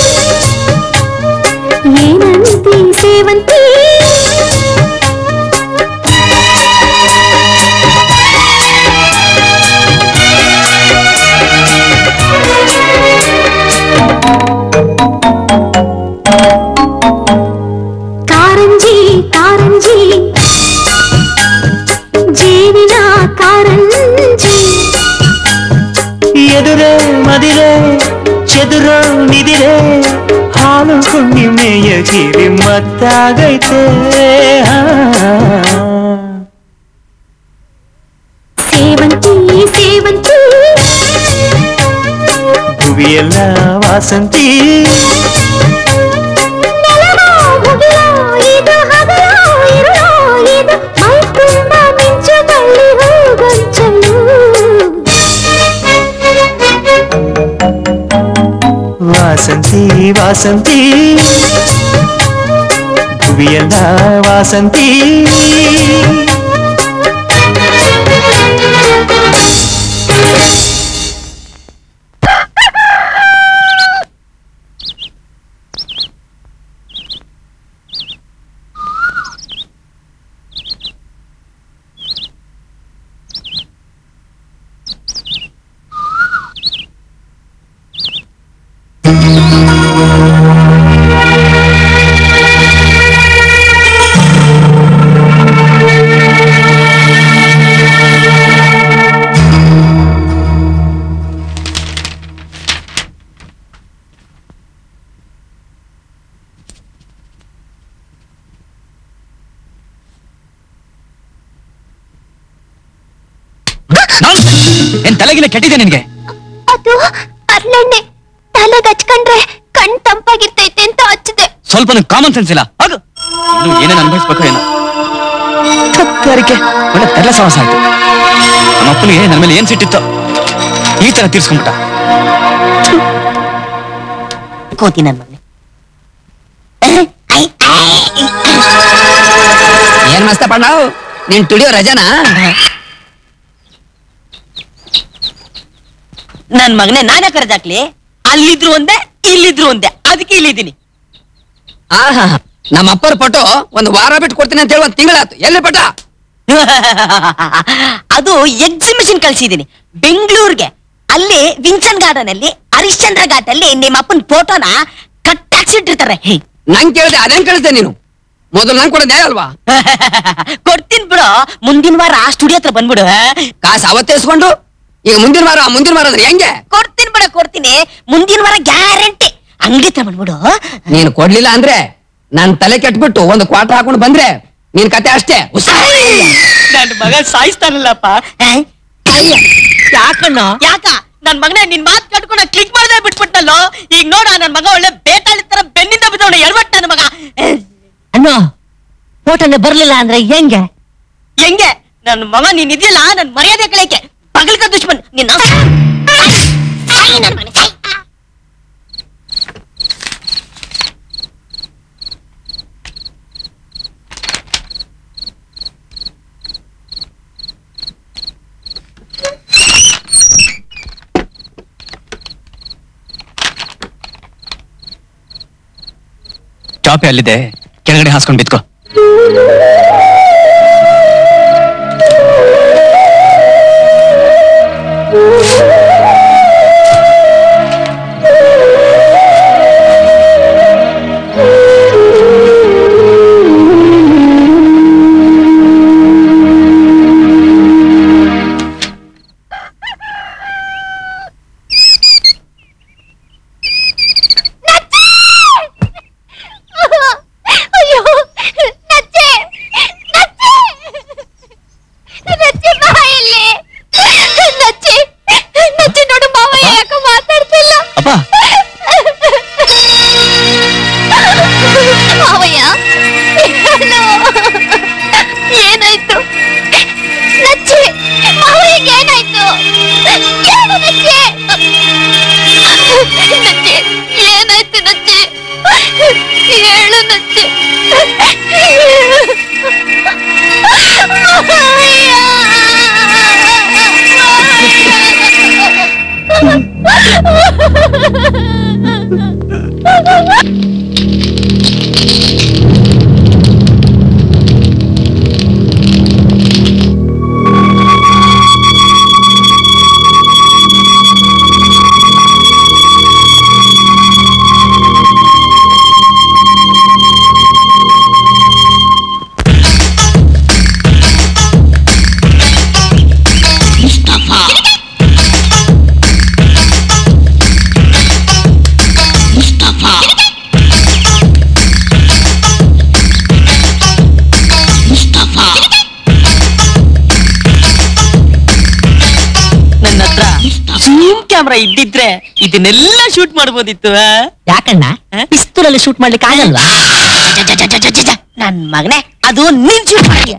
ಏನಂತಿ ಸೇವಂತಿ ಕಾರಂಜಿ ಕಾರಂಜಿ ಎದುರೋ ನಿದಿರೆ ಹಾಲು ಹುಣ್ಣಿಮೆಯ ಕಿವಿ ಮತ್ತಾಗೈತೆ ಹಾ. ಸೇವಂತಿ ಸೇವಂತಿ ಭುವಿಯೆಲ್ಲ ವಾಸಂತಿ ನೆಲವೋ ಮುಗಿಲೋ ಇದು ಹಗಲೋ ಇರುಳೋ ಇದು ಮೈ ತುಂಬ ಮಿಂಚು ಬಳ್ಳಿ ಹೂಗೊಂಚಲು ವಾಸಂತಿ ವಾಸಂತಿ ಭುವಿಯೆಲ್ಲ ವಾಸಂತಿ ಏನ್ ತಲೆಗಿನ ಕೆಟ್ಟಿದೆ ನಿನ್ಗೆ ಅದು ಅರ್ಲೆಣ್ಣೆ ತಲೆಗೆ ಹಚ್ಕೊಂಡ್ರೆ ಕಣ್ ತಂಪಾಗಿರ್ತೈತೆ ಅಂತ ಹಚ್ಚಿದೆ ಸ್ವಲ್ಪ ಕಾಮನ್ ಸೆನ್ಸ್ ಇಲ್ಲ ಅದು ಇನ್ನು ಏನೇನ್ ಅನುಭವಿಸ್ಬೇಕು ಏನೋ ಕತ್ತರಿಕೆ ಒಳ್ಳೆ ತೆರಳ ಸಾಹಸ ಆಯ್ತು ನಮ್ಮ ಅಪ್ಪನಿಗೆ ನನ್ನ ಮೇಲೆ ಏನ್ ಸಿಟ್ಟಿತ್ತು ಈ ತರ ತೀರ್ಸ್ಕೊಂಡ್ಬಿಟ್ಟ ಕೋತಿ ನನ್ ಮಗನೆ ಏನ್ ಮಸ್ತ ಪಣ್ಣ ನೀನ್ ತುಡಿಯೋ ರಜನಾ ನನ್ ಮಗನೇ ನಾನೇ ಕರೆದಾಕ್ಲಿ ಅಲ್ಲಿದ್ರು ಒಂದೇ ಇಲ್ಲಿದ್ರು ಒಂದೇ ಅದಕ್ಕೆ ಇಲ್ಲಿದ್ದೀನಿ ಆಹಾ ನಮ್ಮ ಅಪ್ಪರ ಫೋಟೋ ಒಂದು ವಾರ ಬಿಟ್ಟು ಕೊಡ್ತೀನಿ ಅಂತ ಹೇಳಿ ಒಂದ್ ತಿಂಗಳಾಯ್ತು ಎಲ್ಲಿ ಪಟ ಅದು ಎಕ್ಸಿಬಿಷನ್ ಕಳ್ಸಿದೀನಿ ಬೆಂಗಳೂರಿಗೆ ಅಲ್ಲಿ ವಿನ್ಸನ್ ಗಾರ್ಡನ್ ಅಲ್ಲಿ ಹರಿಶ್ಚಂದ್ರ ಘಾಟ್ ಅಲ್ಲಿ ನಿಮ್ಮ ಅಪ್ಪನ ಫೋಟೋನ ಕಟ್ಟಾಕ್ಸಿಟ್ಟಿರ್ತಾರೆ ಹೇ ನಂಗ್ ಕೇಳಿದೆ ಅದೇನ್ ಕಳಿಸ್ದೆ ನೀನು ಮೊದಲು ನಂಗ್ ಕೊಡೋದೇ ಅಲ್ವಾ ಕೊಡ್ತೀನಿ ಬಿಡು ಮುಂದಿನ ವಾರ ಸ್ಟುಡಿಯೋ ಹತ್ರ ಬಂದ್ಬಿಡು ಕಾಸು ಅವತ್ತೇ ಇಸ್ಕೊಂಡು ಈಗ ಮುಂದಿನ ವಾರ ಮುಂದಿನ ವಾರ ಅಂದ್ರೆ ಹೆಂಗೆ ಕೊಡ್ತೀನಿ ಬಿಡ ಕೊಡ್ತೀನಿ ಮುಂದಿನ ವಾರ ಗ್ಯಾರಂಟಿ ಅಂಗಡಿ ಹತ್ರ ಬಂದ್ಬಿಡು ನೀನು ಕೊಡ್ಲಿಲ್ಲ ಅಂದ್ರೆ ನನ್ ತಲೆ ಕೆಟ್ಬಿಟ್ಟು ಒಂದು ಕ್ವಾರ್ಟರ್ ಹಾಕೊಂಡು ಬಂದ್ರೆ ನಿನ್ ಕತೆ ಅಷ್ಟೇ ಹುಷಾರ್. ನನ್ ಮಗ ಸಾಯಿಸ್ತಾನಲ್ಲಪ್ಪ ಯಾಕಣ್ಣ ಯಾಕ ನನ್ ಮಗನ ನಿನ್ ಮಾತ್ ಕಟ್ಕೊಂಡು ಕ್ಲಿಕ್ ಮಾಡದೆ ಬಿಟ್ಬಿಟ್ಟಲ್ಲೋ ಈಗ ನೋಡ ನನ್ ಮಗ ಒಳ್ಳೆ ಬೇತಾಳಿ ತರ ಬೆನ್ನಿಂದ ಬಿದ್ದವನ ಎಳ್ಬಟ್ಟ ನನ್ ಮಗ ಅಣ್ಣ ಫೋಟೋನೆ ಬರ್ಲಿಲ್ಲ ಅಂದ್ರೆ ಹೆಂಗೆ ಹೆಂಗೆ ನನ್ ಮಗ ನೀನ್ ಇದೆಯಲ್ಲ ನನ್ ಮರ್ಯಾದೆ ಕಳಿಕೆ ಪಗಲ್ಕ ದುಶ್ಮನ್ ನಿನ್ನ ಸಾಯಿ ನನ್ ಮಗನೇ, ಸಾಯಿ. ಚಾಪೆ ಅಲ್ಲಿದೆ ಕೆಳಗಡೆ ಹಾಸ್ಕೊಂಡ್ ಬಿತ್ಕೋ ಅಯ್ಯೋ ನಚ್ಚೆ ನಚ್ಚೆ ನಚ್ಚೆ ಬಾ ಇಲ್ಲಿ ನಚ್ಚೆ ನಚ್ಚೆ ನೋಡು ಮಾವಯ್ಯ ಯಾಕೋ ಮಾತಾಡ್ತಿಲ್ಲ ಅಪ್ಪ ಮಾವಯ್ಯ ಹೇಳು. ಏನಾಯ್ತು ನಚ್ಚೆ ಮಾವಯ್ಯಗೆ ಏನಾಯ್ತು ಹೇಳು ನಚ್ಚೆ ನಚ್ಚೆ ಏನಾಯ್ತು ನಚ್ಚೆ ಹೇಳು ನಚ್ಚೆ ಕ್ಯಾಮ್ರಾ ಇದ್ದಿದ್ರೆ ಇದನ್ನೆಲ್ಲ ಶೂಟ್ ಮಾಡ್ಬೋದಿತ್ತು ಆ? ಯಾಕಣ್ಣ ಪಿಸ್ತೂಲಲ್ಲಿ ಶೂಟ್ ಮಾಡ್ಲಿಕ್ಕೆ ಆಗಲ್ವಾ ನನ್ ಮಗನೇ ಅದು ನೀನ್ ಶೂಟ್ ಮಾಡಿ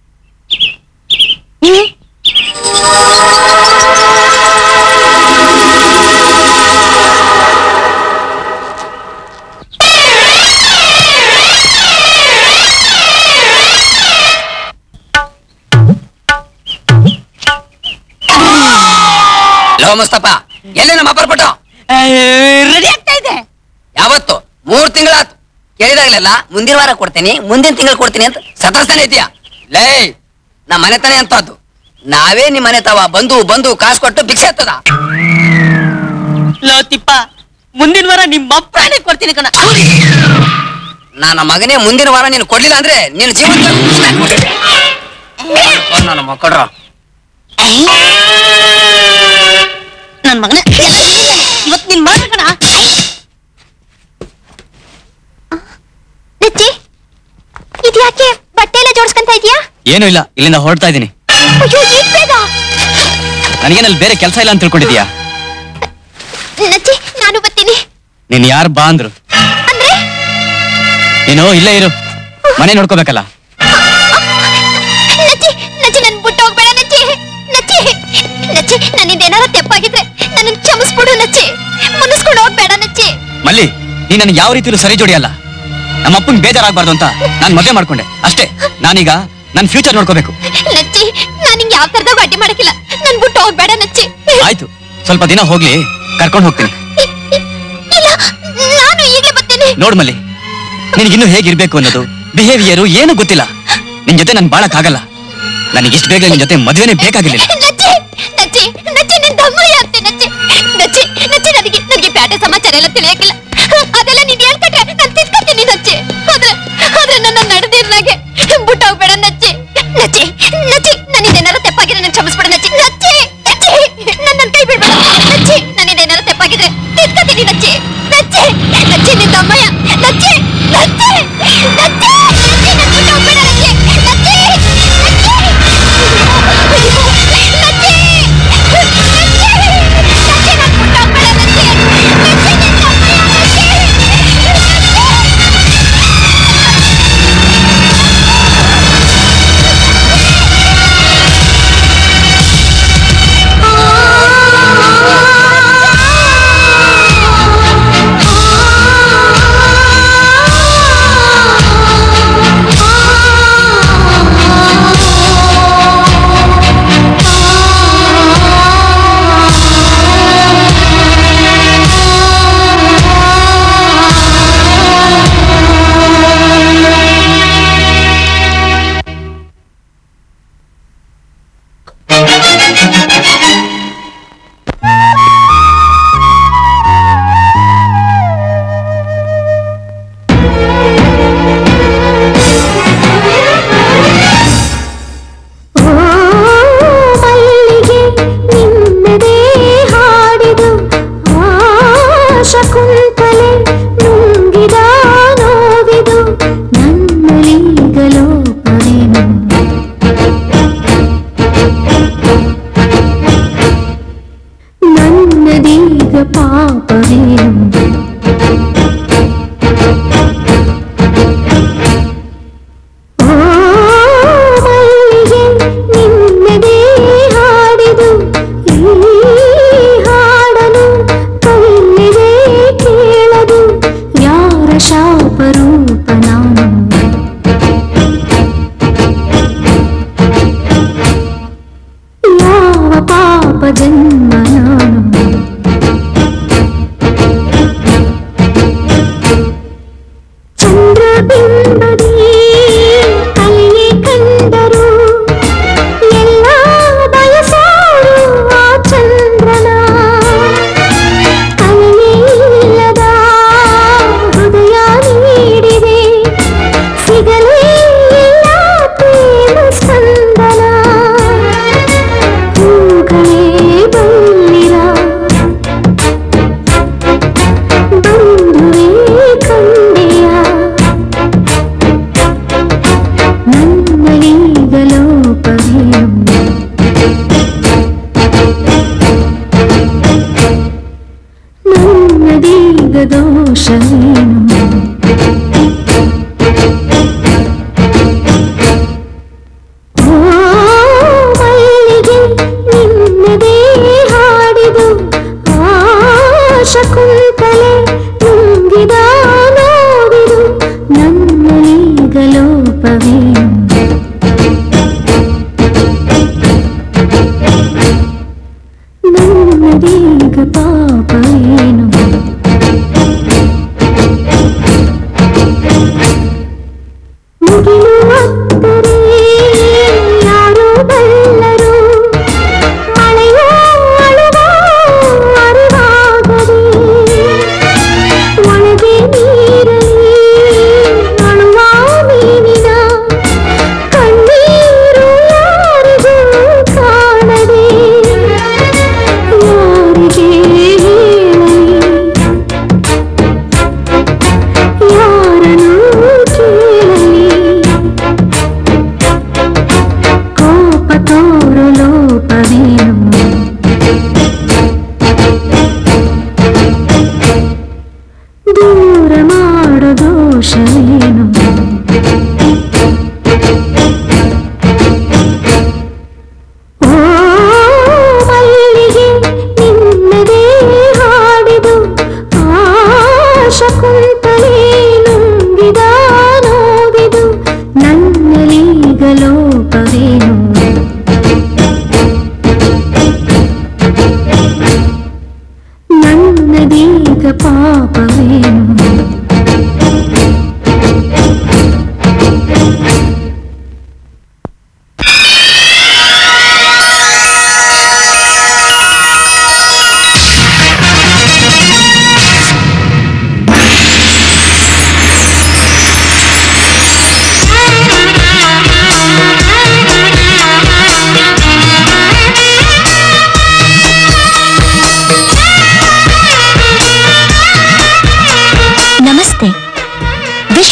ಲೋ ಮುಸ್ತಫಾ ಎಲ್ಲಿ ನಮ್ಮ ಅಪ್ಪರ್ ಕೊಟ್ಟು ರೆಡಿ ಆಗ್ತಾ ಇದೆ ಯಾವತ್ತು ಮೂರ್ ತಿಂಗಳಾತು ಕೇಳಿದಾಗ್ಲೆಲ್ಲ ಮುಂದಿನ ವಾರ ಕೊಡ್ತೀನಿ ಮುಂದಿನ ತಿಂಗಳು ಕೊಡ್ತೀನಿ ಅಂತ ಸತರ್ಸ್ತಾನೆ ಇದೆಯಾ ಲೇ ನಮ್ಮ ಮನೆ ತಾನೇ ಅಂತದ್ದು ನಾವೇ ನಿಮ್ ಮನೆ ತವ ಬಂದು ಬಂದು ಕಾಸು ಕೊಟ್ಟು ಭಿಕ್ಷೆ ಎತ್ತದ ಲೋ ತಿಪ್ಪ ಮುಂದಿನ ವಾರ ನಿಮ್ಮ ಅಪ್ಪನೇ ಕೊಡ್ತೀನಿ ಕಣ ನನ್ನ ಮಗನೇ ಮುಂದಿನ ವಾರ ನೀನು ಕೊಡ್ಲಿಲ್ಲ ಅಂದ್ರೆ ನಿನ್ನ ಜೀವನ ನನ್ನ ಮಕ್ಕಳ್ರ ನನ್ ಮಗನೇ ಇವತ್ ನೀನ್ ಮಾಡ್ಬೇಕಣ ನಚ್ಚಿ ಇದ್ಯಾಕೆ ಬಟ್ಟೆ ಎಲ್ಲ ಜೋಡಿಸ್ಕೊಂತ ಇದೀಯಾ ಏನೂ ಇಲ್ಲ ಇಲ್ಲಿಂದ ಹೊರಡ್ತಾ ಇದ್ದೀನಿ ಅಯ್ಯೋ ಈಗ್ ಬೇಗ ನನಗೇನಲ್ಲಿ ಬೇರೆ ಕೆಲಸ ಇಲ್ಲ ಅಂತ ತಿಳ್ಕೊಂಡಿದ್ಯಾ ನಚ್ಚಿ ನಾನು ಬರ್ತೀನಿ ನೀನ್ ಯಾರು ಬಾ ಅಂದ್ರು ಅಂದ್ರೆ ನೀನು ಇಲ್ಲೇ ಇರು ಮನೆ ನೋಡ್ಕೋಬೇಕಲ್ಲ ನಚ್ಚಿ ನಚ್ಚಿ ನನ್ ಬಿಟ್ಟು ಹೋಗ್ಬೇಡ ನಚ್ಚಿ ನಚ್ಚಿ ನಚ್ಚಿ ನನ್ನಿಂದ ಏನಾರ ತೆಪ್ಪಾಗಿದ್ರೆ ನನ್ನ ಕ್ಷಮಿಸ್ಬಿಡು ನಚ್ಚಿ ಮುನ್ನಿಸ್ಕೊಂಡು ಹೋಗ್ಬೇಡ ನಚ್ಚಿ ಮಲ್ಲಿ ನೀ ನನಗೆ ಯಾವ ರೀತಿಲೂ ಸರಿ ಜೋಡಿ ಅಲ್ಲ ನಮ್ಮ ಅಪ್ಪಂಗೆ ಬೇಜಾರಾಗಬಾರ್ದು ಅಂತ ನಾನು ಮದುವೆ ಮಾಡ್ಕೊಂಡೆ ಅಷ್ಟೇ ನಾನೀಗ ನನ್ನ ಫ್ಯೂಚರ್ ನೋಡ್ಕೋಬೇಕು ನಚ್ಚಿ ನಾನು ನಿಂಗೆ ಯಾವ ತರದಾಗ ಅಡ್ಡಿ ಮಾಡಕ್ಕಿಲ್ಲ ನನ್ ಬಿಟ್ಟು ಹೋಗ್ಬೇಡ ನಚ್ಚಿ ಆಯ್ತು ಸ್ವಲ್ಪ ದಿನ ಹೋಗ್ಲಿ ಕರ್ಕೊಂಡು ಹೋಗ್ತೀನಿ ಇಲ್ಲ ನಾನು ಈಗಲೇ ಬರ್ತೀನಿ ನೋಡ್ ಮಲ್ಲಿ ನಿನಗಿನ್ನೂ ಹೇಗಿರ್ಬೇಕು ಅನ್ನೋದು ಬಿಹೇವಿಯರು ಏನು ಗೊತ್ತಿಲ್ಲ ನಿನ್ ಜೊತೆ ನನ್ ಬಾಳಕ್ಕಾಗಲ್ಲ ನನಗೆ ಇಷ್ಟು ಬೇಗ ನಿನ್ ಜೊತೆ ಮದುವೆನೇ ಬೇಕಾಗಿರ್ಲಿಲ್ಲ ನಚ್ಚಿ ನಚ್ಚಿ ನಚ್ಚಿ ನಿನ್ ತಮ್ಮ ಯಾರ್ತಿ ನಚ್ಚಿ ನಚ್ಚಿ ನಚ್ಚಿ ನನಗೆ ನನಗೆ ಪ್ಯಾಟೆ ಸಮಾಚಾರ ಎಲ್ಲ ತಿಳಿಯಕ್ಕಿಲ್ಲ ಅದೆಲ್ಲ ನೀನ್ ಹೇಳ್ಕೊಟ್ರೆ ನಾನು ತಿಳ್ಕೊತೀನಿ ನಚ್ಚಿ ಆದ್ರೆ ಆದ್ರೆ ನನ್ನ ನಡೆದಿರ್ನಾಗೆ ಬಿಟ್ಟು ಹೋಗ್ಬೇಡ ನಚ್ಚಿ ನಚ್ಚಿ ನಚ್ಚಿ ನನ್ನಿಂದೇನಾರು ತೆಪ್ಪಾಗಿದ್ರೆ ನನ್ ಕ್ಷಮಿಸ್ಬಿಡು ನಚ್ಚಿ ನಚ್ಚಿ ನಚ್ಚಿ ನನ್ನ ಕೈ ಬಿಡ್ಬೇಡ ನಚ್ಚಿ ನನ್ನಿಂದೇನಾರು ತೆಪ್ಪಾಗಿದ್ರೆ ತಿಳ್ಕೊತೀನಿ ನಚ್ಚಿ ನಚ್ಚಿ ನಚ್ಚಿ ನಿನ್ ತಮ್ಮಯ್ಯ ನಚ್ಚಿ ನಚ್ಚಿ ನಚ್ಚಿ ನಚ್ಚಿ ನನ್ ಬಿಟ್ಟು ಹೋಗ್ಬೇಡ ನಚ್ಚಿ ನಚ್ಚಿ ಓ ಮಲ್ಲಿಗೆ ನಿನ್ನದೇ ಹಾಡಿದು ಆಶ ಕುಂತಲೆ ನುಂಗಿದ ನೋವಿದು ನನ್ನಲೀಗ ಲೋಪವೇನು ನನ್ನದೀಗ ಪಾಪವೇನು ಓ ಮಲ್ಲಿಗೆ ನಿನ್ನದೇ ಹಾಡಿದು ಈ ಹಾಡನು ಕೈಲಿದೆ ಕೇಳದು ಯಾರ ಶಾಪರೂಪ ನಾನು ಯಾವ ಪಾಪ ಜನ್ಮ ನಾನು ಚಂದ್ರಬಿಂಬದಿ ಕಲಿಯೇ ಕಂಡರು ಎಲ್ಲ ಬಯಸೋರು ಆ ಚಂದ್ರನ ಕಲಿಯಿಲ್ಲದ ಹೃದಯ ನೀಡಿದೆ ಸಿಗಲೇ ಇಲ್ಲ ಪ್ರೇಮ ಸ್ಪಂದನ ಹೂಗಳೇ ಬಲ್ಲಿರ ಬಂಧುವೇ ಕಂಡೆಯ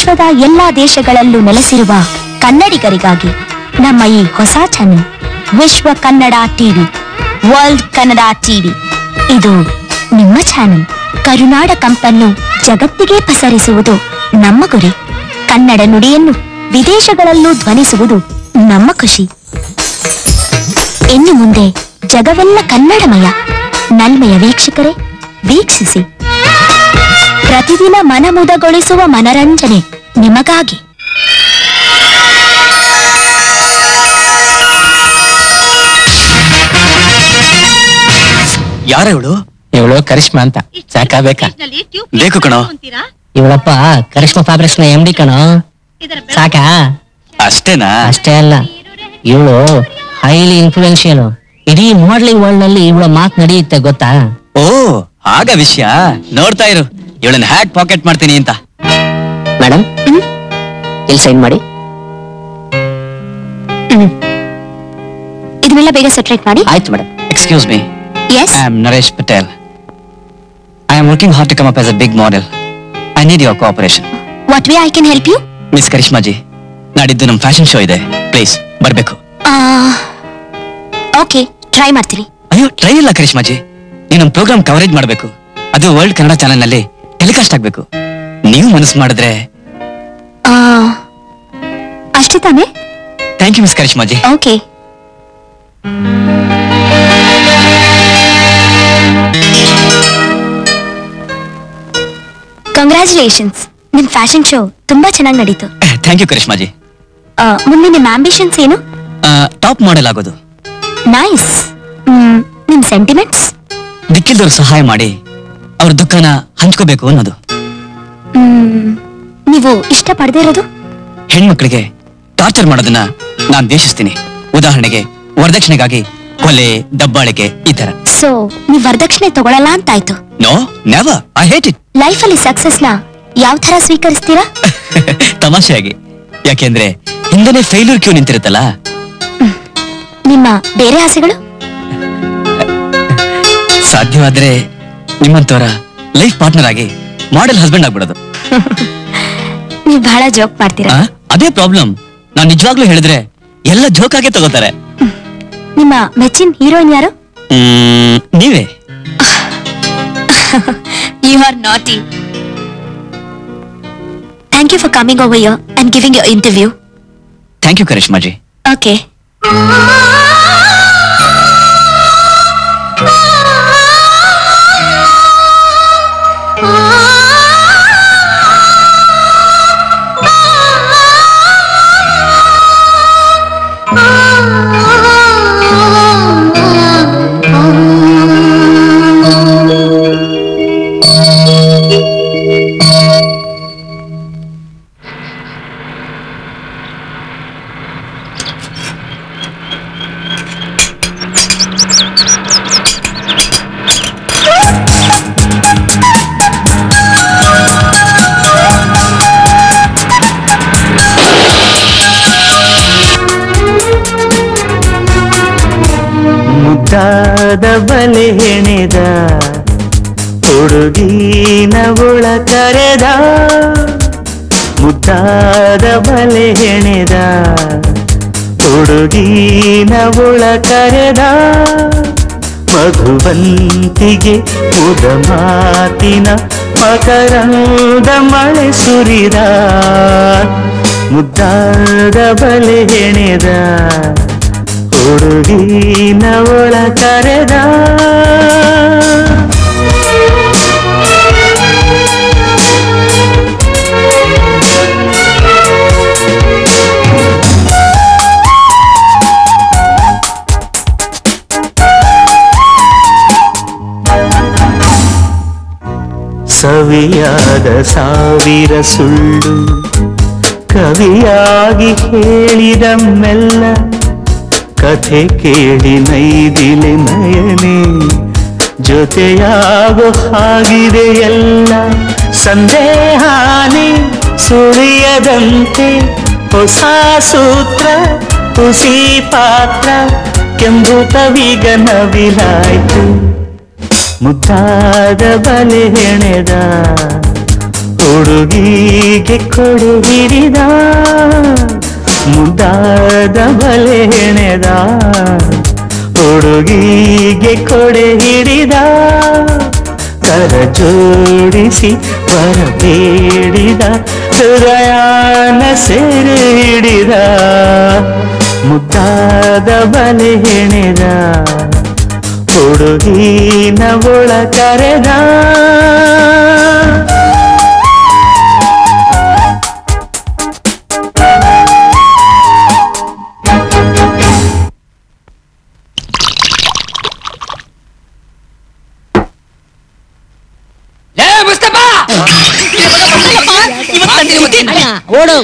ವಿಶ್ವದ ಎಲ್ಲಾ ದೇಶಗಳಲ್ಲೂ ನೆಲೆಸಿರುವ ಕನ್ನಡಿಗರಿಗಾಗಿ ನಮ್ಮ ಈ ಹೊಸ channel Vishwa Kannada TV world Kannada TV ಇದು ನಿಮ್ಮ ಚಾನೆಲ್ ಕರುನಾಡ ಕಂಪನ್ನು ಜಗತ್ತಿಗೆ ಪಸರಿಸುವುದು ನಮ್ಮ ಗುರಿ ಕನ್ನಡ ನುಡಿಯನ್ನು ವಿದೇಶಗಳಲ್ಲೂ ಧ್ವನಿಸುವುದು ನಮ್ಮ ಖುಷಿ ಇನ್ನು ಮುಂದೆ ಜಗವೆಲ್ಲ ಕನ್ನಡಮಯ ನಲ್ಮೆಯ ವೀಕ್ಷಕರೇ ವೀಕ್ಷಿಸಿ ಪ್ರತಿದಿನ ಮನಮುದಗೊಳಿಸುವ ಮನರಂಜನೆ ನಿಮಗಾಗಿ ಯಾರ ಇವಳು ಇವಳು ಕರಿಷ್ಮಾ ಅಂತ ಸಾಕಾ ಬೇಕಾ ಬೇಕು ಕಣೋ ಇವಳಪ್ಪ ಕರಿಷ್ಮಾ ಫ್ಯಾಬ್ರಿಕ್ಸ್ ನ ಎಂ ಡಿ ಕಣೋ ಸಾಕಾ ಅಷ್ಟೇನಾ ಅಷ್ಟೇ ಅಲ್ಲ ಇವಳು ಹೈಲಿ ಇನ್ಫ್ಲೂಯೆನ್ಷಿಯಲ್ ಇಡೀ ಮಾಡ್ಲಿಂಗ್ ವರ್ಲ್ಡ್ ನಲ್ಲಿ ಇವಳ ಮಾತ್ ನಡೆಯುತ್ತೆ ಗೊತ್ತಾ ಓ ಆಗ ವಿಷಯ ನೋಡ್ತಾ ಇರು ಇವಳನ್ನ ಹ್ಯಾಕ್ ಪಾಕೆಟ್ ಮಾಡ್ತೀನಿ ಅಂತ ಮೇಡಮ್ ಇಲ್ಲಿ ಸೈನ್ ಮಾಡಿ ಇದನ್ನೆಲ್ಲ ಬೇಗ ಸೆಟ್ರೇಟ್ ಮಾಡಿ ಆಯ್ತು madam excuse me yes I am Naresh Patel I am working hard to come up as a big model I need your cooperation what way I can help you miss Karishma ji ನಾಡಿದ್ದು ನಮ್ ಫ್ಯಾಷನ್ ಶೋ ಇದೆ please ಬರ್ಬೇಕು okay try ಮಾಡ್ತೀನಿ ಅಯ್ಯೋ try ಇಲ್ಲ ಕರಿಷ್ಮಾಜಿ ನೀವು ನಮ್ program coverage ಮಾಡಬೇಕು ಅದು ವರ್ಲ್ಡ್ ಕನ್ನಡ ಚಾನೆಲ್ ನಲ್ಲಿ ಟೆಲಿಕಾಸ್ಟ್ ಆಗ್ಬೇಕು ನೀವು ಮನಸ್ಸು ಮಾಡಿದ್ರೆ ಆ, ಅಷ್ಟೇ ತಾನೇ thank you miss Karishma ji okay congratulations ನಿಮ್ ಫ್ಯಾಷನ್ ಶೋ ತುಂಬಾ ಚೆನ್ನಾಗಿ ನಡೀತು ಥ್ಯಾಂಕ್ ಯು ಕರಿಷ್ಮಾಜಿ ಆ, ಮುಂದೆ ನಿಮ್ ಆಂಬಿಷನ್ಸ್ ಏನು ಟಾಪ್ ಮಾಡೆಲ್ ಆಗೋದು ನೈಸ್ ನಿಮ್ ಸೆಂಟಿಮೆಂಟ್ಸ್ ದಿಕ್ಕಿಲ್ದವ್ರು ಸಹಾಯ ಮಾಡಿ ಅವ್ರ ದುಃಖನ ಹಂಚ್ಕೋಬೇಕು ಅನ್ನೋದು ನೀವು ಇಷ್ಟ ಪಡದೇ ಇರೋದು ಹೆಣ್ಮಕ್ಳಿಗೆ ಟಾರ್ಚರ್ ಮಾಡೋದನ್ನ ನಾನ್ ದೇಶಿಸ್ತೀನಿ ಉದಾಹರಣೆಗೆ ವರದಕ್ಷಿಣೆಗಾಗಿ ಕೊಲೆ ದಬ್ಬಾಳಿಕೆ ಈ ತರ ಸೊ ನೀವ್ ವರದಕ್ಷಿಣೆ ತಗೊಳಲ್ಲ ಅಂತಾಯ್ತು no never I hate it life ಅಲ್ಲಿ ಸಕ್ಸಸ್ ನ ಯಾವ ತರ ಸ್ವೀಕರಿಸ್ತೀರಾ ತಮಾಷೆಯಾಗಿ ಯಾಕೆಂದ್ರೆ ಹಿಂದೆನೆ ಫೇಲ್ಯೂರ್ ಕ್ಯೂ ನಿಂತಿರುತ್ತಲ್ಲ ನಿಮ್ಮ ಬೇರೆ ಆಸೆಗಳು ಸಾಧ್ಯವಾದ್ರೆ ನಿಮ್ಮಂತವರ ಲೈಫ್ ಪಾರ್ಟ್ನರ್ ಆಗಿ ಮಾಡೆಲ್ ಹಸ್ಬೆಂಡ್ ಆಗ್ಬಿಡೋದು ನೀವ್ ಬಹಳ ಜೋಕ್ ಮಾಡ್ತೀರಾ ಆ? ಅದೇ ಪ್ರಾಬ್ಲಮ್ ನಾನ್ ನಿಜವಾಗ್ಲೂ ಹೇಳಿದ್ರೆ ಎಲ್ಲ ಜೋಕಾಗೆ ತಗೋತಾರೆ ನಿಮ್ಮ ಮೆಚ್ಚಿನ ಹೀರೋಯಿನ್ ಯಾರು ಮ್, ನೀವೇ you are naughty thank you for coming over here and giving your interview thank you Karishma ji okay ಮುದ್ದಾದ ಬಲೆ ಹೆಣೆದ ಹುಡುಗಿನ ಒಳ ಕರೆದ ಮುದ್ದಾದ ಬಲೆ ಹೆಣೆದ ಹುಡುಗಿನ ಒಳ ಕರೆದ ಮಧುವಂತಿಗೆ ಮುದ ಮಾತಿನ ಮಕರಂದ ಮಳೆ ಸುರಿದ ಮುದ್ದಾದ ಬಲೆ ಹೆಣೆದ ಹುಡುಗಿನ ಒಳ ಕರೆದ ಸವಿಯಾದ ಸಾವಿರ ಸುಳ್ಳು ಕವಿಯಾಗಿ ಹೇಳಿದ ಮೆಲ್ಲ ಕಥೆ ಕೇಳಿ ನೈದಿಲೆ ನಯನೆ ಜೊತೆಯಾಗೋ ಹಾಗಿದೆ ಎಲ್ಲ ಸಂದೇಹಾನೆ ಸುಳಿಯದಂತೆ ಹೊಸ ಸೂತ್ರ ಹುಸಿ ಪಾತ್ರ ಕೆಂಬುತವೀಗ ನವಿಲಾಯ್ತು ಮುದ್ದಾದ ಬಲೆ ಹೆಣೆದ ಹುಡುಗಿಗೆ ಕೊಡೆ ಹಿಡಿದ ಮುದ್ದಾದ ಬಲೆ ಹೆಣೆದ ಹುಡುಗಿಗೆ ಕೊಡೆ ಹಿಡಿದ ಕರ ಜೋಡಿಸಿ ಬರಬೇಡಿದ ಹೃದಯನ ಸೆರೆ ಹಿಡಿದ ಮುದ್ದಾದ ಬಲೆ ಹೆಣೆದ ಹುಡುಗಿನ ಒಳ ಕರೆದ ಲೇ ಮುಸ್ತಫಾ ಓಡು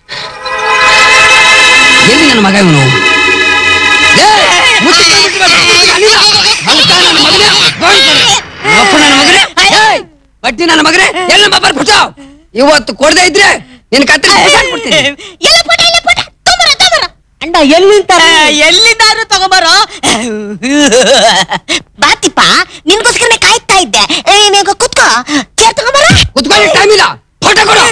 ಎಲ್ಲಿ ನನ್ನ ಮಗ ಇವನು ಲೇ, ಮುಸ್ತಫಾ ಬಿಟ್ಬಿಡು. ಅಲ್ಲಿಲ್ಲ. ಅಳ್ತಾ ನನ್ನ ಮಗನೇ. ಗೋಳ್ತಾನೆ. ಅಪ್ಪ ನನ್ನ ಮಗನೇ. ಏಯ್, ಬಡ್ಡಿ ನನ್ನ ಮಗನೇ ಎಲ್ಲ ಬಾಬರ್ ಬಿಟ್ಟು ಇವತ್ತು ಕೊಡದೆ ಇದ್ರೆ ನಿನ್ ಕತ್ತಿ ಬಿಡ್ತೀನಿ ಎಲ್ಲ ಪುಟ ಎಲ್ಲ ಪುಟ ತೊಂಬರ ತೊಂಬರ ಅಂಡ ಎಲ್ಲಿಂದ ಎಲ್ಲಿಂದಾದ್ರೂ ತಗೊಂಬರೋ ಬಾತಿಪ್ಪ ನಿನ್ಗೋಸ್ಕರನೇ ಕಾಯ್ತಾ ಇದ್ದೆ ಏ, ನೀನು ಕುತ್ಕೋ ಚೇರ್ ತಗೊಂಬರ ಕುತ್ಕೊಳ್ಳಿ ಟೈಮ್ ಇಲ್ಲ ಫೋಟೋ ಕೊಡು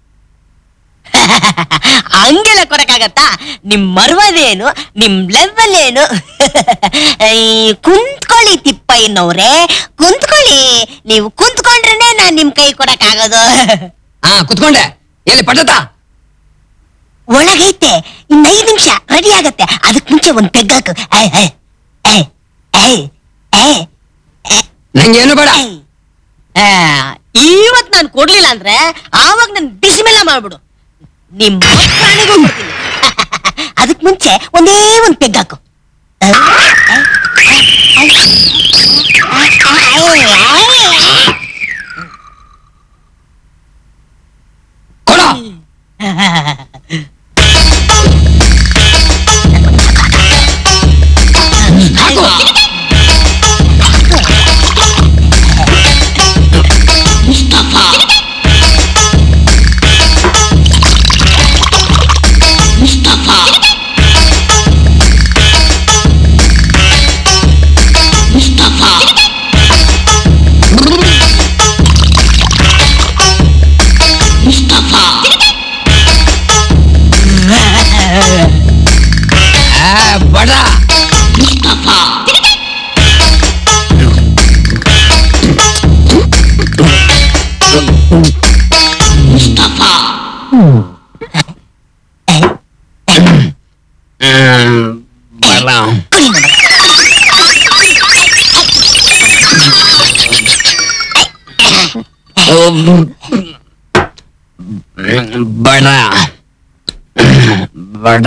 ಹಂಗೆಲ್ಲ ಕೊಡಕ್ಕಾಗತ್ತಾ ನಿಮ್ ಮರ್ವದೇನು ನಿಮ್ ಲೆವೆಲ್ ಏನು ಈ ಕುಂತ್ಕೊಳ್ಳಿ ತಿಪ್ಪಯ್ಯನವ್ರೆ ಕುಂತ್ಕೊಳ್ಳಿ ನೀವು ಕುಂತ್ಕೊಂಡ್ರೇನೆ ನಾನ್ ನಿಮ್ ಕೈ ಕೊಡಕ್ಕಾಗೋದು ಹಾ ಕುತ್ಕೊಂಡೆ ಎಲ್ಲಿ ಪಟ್ಟತ ಒಳಗೈತೆ ಇನ್ನ ಐದು ನಿಮಿಷ ರೆಡಿ ಆಗತ್ತೆ ಅದಕ್ ಮುಂಚೆ ಒಂದ್ ಪೆಗ್ಗಾಕು ಏ, ಏ, ಏ, ಏ, ಏ, ಏ, ನಂಗೇನು ಬೇಡ ಏ. ಆ, ಇವತ್ ನಾನ್ ಕೊಡ್ಲಿಲ್ಲ ಅಂದ್ರೆ ಆವಾಗ ನನ್ ಬಿಸಿಮೆಲ್ಲ ಮಾಡ್ಬಿಡು ನಿಮ್ ಪ್ರಾಣಿಗೂ ಕೊಡ್ತೀನಿ ಅದಕ್ ಮುಂಚೆ ಒಂದೇ ಒಂದ್ ಪೆಗ್ಗಾಕು ಕೊಡು ಹಾಕು ಆ, ಬಡ ಬಡ ಬಡ ಬಡ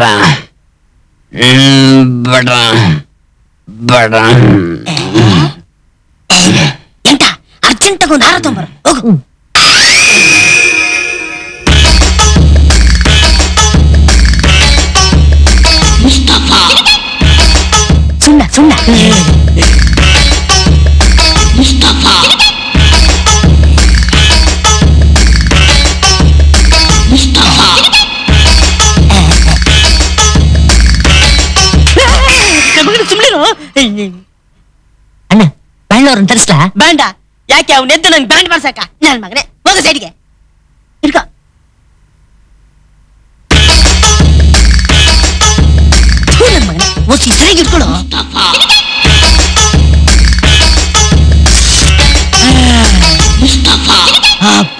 ಬಡ ಬಡ ಎಂತ ಅರ್ಜೆಂಟ್ ಒಂದ್ ಹಾರ ತೊಂಬರು ಹೋಗು ಸುಣ್ಣ ಸುಣ್ಣ ಸುಮ್ನಿರು ಅಣ್ಣ ಬ್ಯಾಂಡ್ ಅವ್ರನ್ನ ತರಿಸ್ಲಾ ಬ್ಯಾಂಡ ಯಾಕೆ ಅವ್ನ ಎದ್ದು ನಂಗೆ ಬ್ಯಾಂಡ್ ಮಾಡ್ಸಕ ನನ್ ಮಗನೇ ಹೋಗ ಸೈಡ್ಗೆ ಇರ್ಕೋ ಥು, ನನ್ ಮಗನೇ ಓಸಿ ಸರಿಯಾಗಿ ಇಟ್ಕೊಳ್ಳೋ ಅಪ್ಪ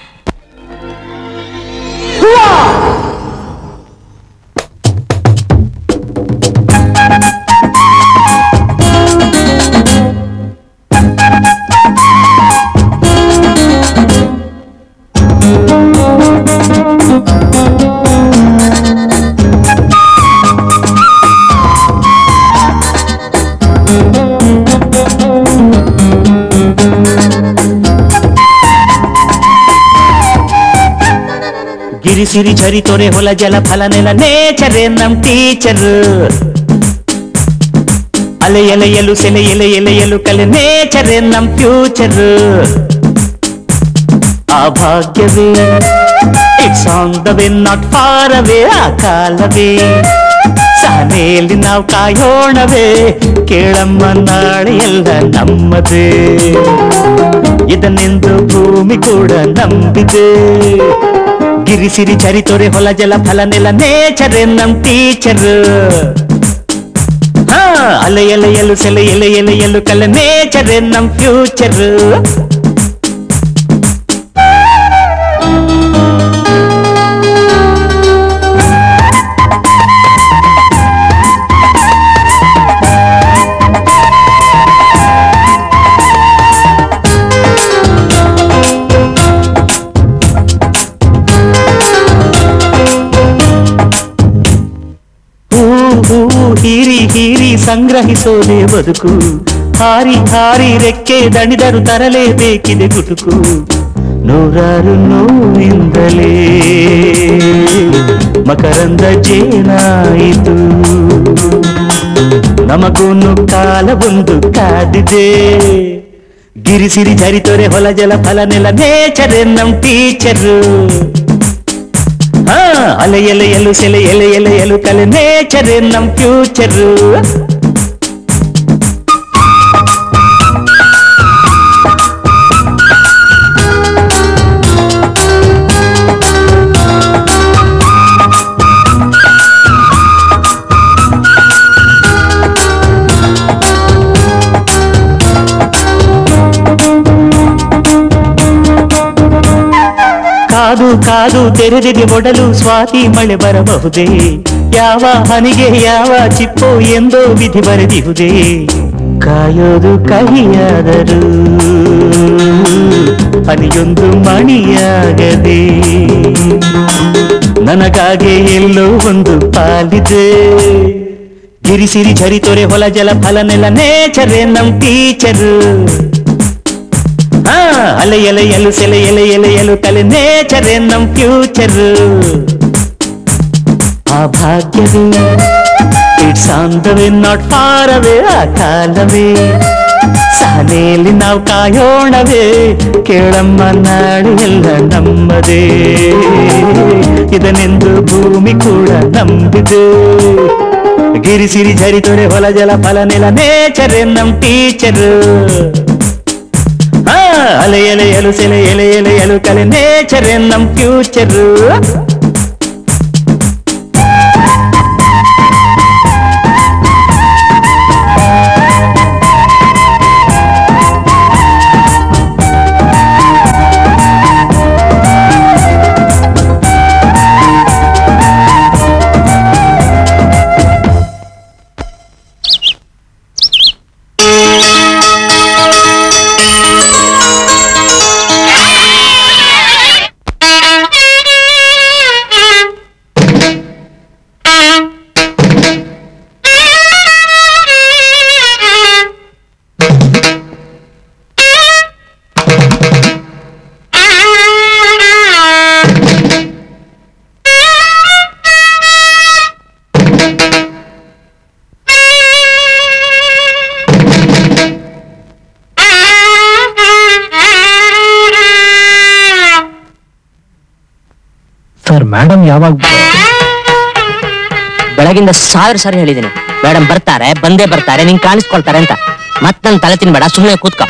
ಗಿರಿ ಸಿರಿ ಝರಿ ತೊರೆ ಹೊಲ ಜಲ ಫಲ ನೆಲ ನೇಚರೇ ನಮ್ ಟೀಚರ್ ಅಲೆ ಎಲೆಯಲು ಸೆಲೆ ಎಲೆ ಎಲೆಯಲು ಕಲೆ ನೇಚರೇ ನಮ್ ಫ್ಯೂಚರ್ ಆ ಭಾಗ್ಯವೇ it's on the way not far away ಆ ಕಾಲವೇ ಸಹನೆಯಲ್ಲಿ ನಾವು ಕಾಯೋಣವೇ ಕೇಳಮ್ಮ ನಾಳೆ ಎಲ್ಲ ನಮ್ಮದೇ ಇದನ್ನೆಂದು ಭೂಮಿ ಕೂಡ ನಂಬಿದೆ ಗಿರಿಸಿರಿ ಚರಿತೊರೆ ಹೊಲ ಜಲ ಫಲ ನೆಲ ನೇಚರ್ ನಮ್ ಟೀಚರ್ ಹಾ ಅಲೆ ಎಲೆಯಲು ಸೆಲೆ ಎಲೆ ಎಲೆಯಲು ಕಲ ನೇಚರ್ ನಮ್ ಫ್ಯೂಚರ್ ಹೂ ಹೂ ಹೀರಿ ಹೀರಿ ಸಂಗ್ರಹಿಸೋದೆ ಬದುಕು ಹಾರಿ ಹಾರಿ ರೆಕ್ಕೆ ದಣಿದರು ತರಲೇಬೇಕಿದೆ ಗುಟುಕು ನೂರಾರು ನೋವಿಂದಲೇ ಮಕರಂದ ಜೇನಾಯಿತು ನಮಗೂನು ಕಾಲ ಒಂದು ಕಾದಿದೆ ಗಿರಿಸಿರಿ ಜರಿತೊರೆ ಹೊಲ ಜಲ ಫಲ ನೆಲ ನೇಚರ್ ನಮ್ ಟೀಚರು ಹಾ ಅಲೆ ಎಲೆಯಲು ಸೆಲೆ ಎಲೆ ಎಲೆಯಲು ಕಲೆ ನೇಚರ್ ನಮ್ ಫ್ಯೂಚರ್ ಕಾದು ಕಾದು ತೆರೆದಿದೆ ಒಡಲು ಸ್ವಾತಿ ಮಳೆ ಬರಬಹುದೇ ಯಾವ ಹನಿಗೆ ಯಾವ ಚಿಪ್ಪು ಎಂದೋ ವಿಧಿ ಬರೆದಿಹುದೇ ಕಾಯೋದು ಕಹಿಯಾದರೂ ಹನಿಯೊಂದು ಮಣಿಯಾಗದೆ ನನಗಾಗೆ ಎಲ್ಲೋ ಒಂದು ಪಾಲಿದೆ ಗಿರಿಸಿರಿ ಚರಿತೊರೆ ಹೊಲ ಜಲ ಫಲ ನೆಲ ನೇಚರ್ ನಮ್ ಟೀಚರ್ ಆ, ಅಲೆ ಎಲೆ ಎಲು ಸೆಲೆ ಎಲೆ ಎಲೆ ಎಲು ಕಲೆ ನೇಚರ್ ನಮ್ ಫ್ಯೂಚರ್ ಆ ಭಾಗ್ಯವೇ it's on the way not far away ಆ ಕಾಲವೇ ಸಹನೆಯಲ್ಲಿ ನಾವು ಕಾಯೋಣವೇ ಕೇಳಮ್ಮ ನಾಡು ಎಲ್ಲ ನಮ್ಮದೇ ಇದನೆಂದು ಭೂಮಿ ಕೂಡ ನಂಬಿದೆ ಗಿರಿಸಿರಿ ಜರಿತೊರೆ ಹೊಲ ಜಲ ಫಲ ನೆಲ ನೇಚರ್ ನಮ್ ಟೀಚರ್ ಆ, ಅಲೆ ಎಲೆ ಎಲು ಸೆಲೆ ಎಲೆ ಎಲೆ ಎಲು ಕಲೆ ನೇಚರ್ ನಮ್ ಫ್ಯೂಚರ್ ಸರ್ ಮೇಡಮ್ ಯಾವಾಗ ಬೆಳಗಿಂದ ಸಾವಿರ ಸಾರಿ ಹೇಳಿದ್ದೀನಿ ಮೇಡಮ್ ಬರ್ತಾರೆ ಬಂದೇ ಬರ್ತಾರೆ ನಿಂಗೆ ಕಾಣಿಸ್ಕೊಳ್ತಾರೆ ಅಂತ ಮತ್ ನನ್ ತಲೆ ತಿನ್ಬೇಡ ಸುಮ್ಮನೆ ಕೂತ್ಕೊ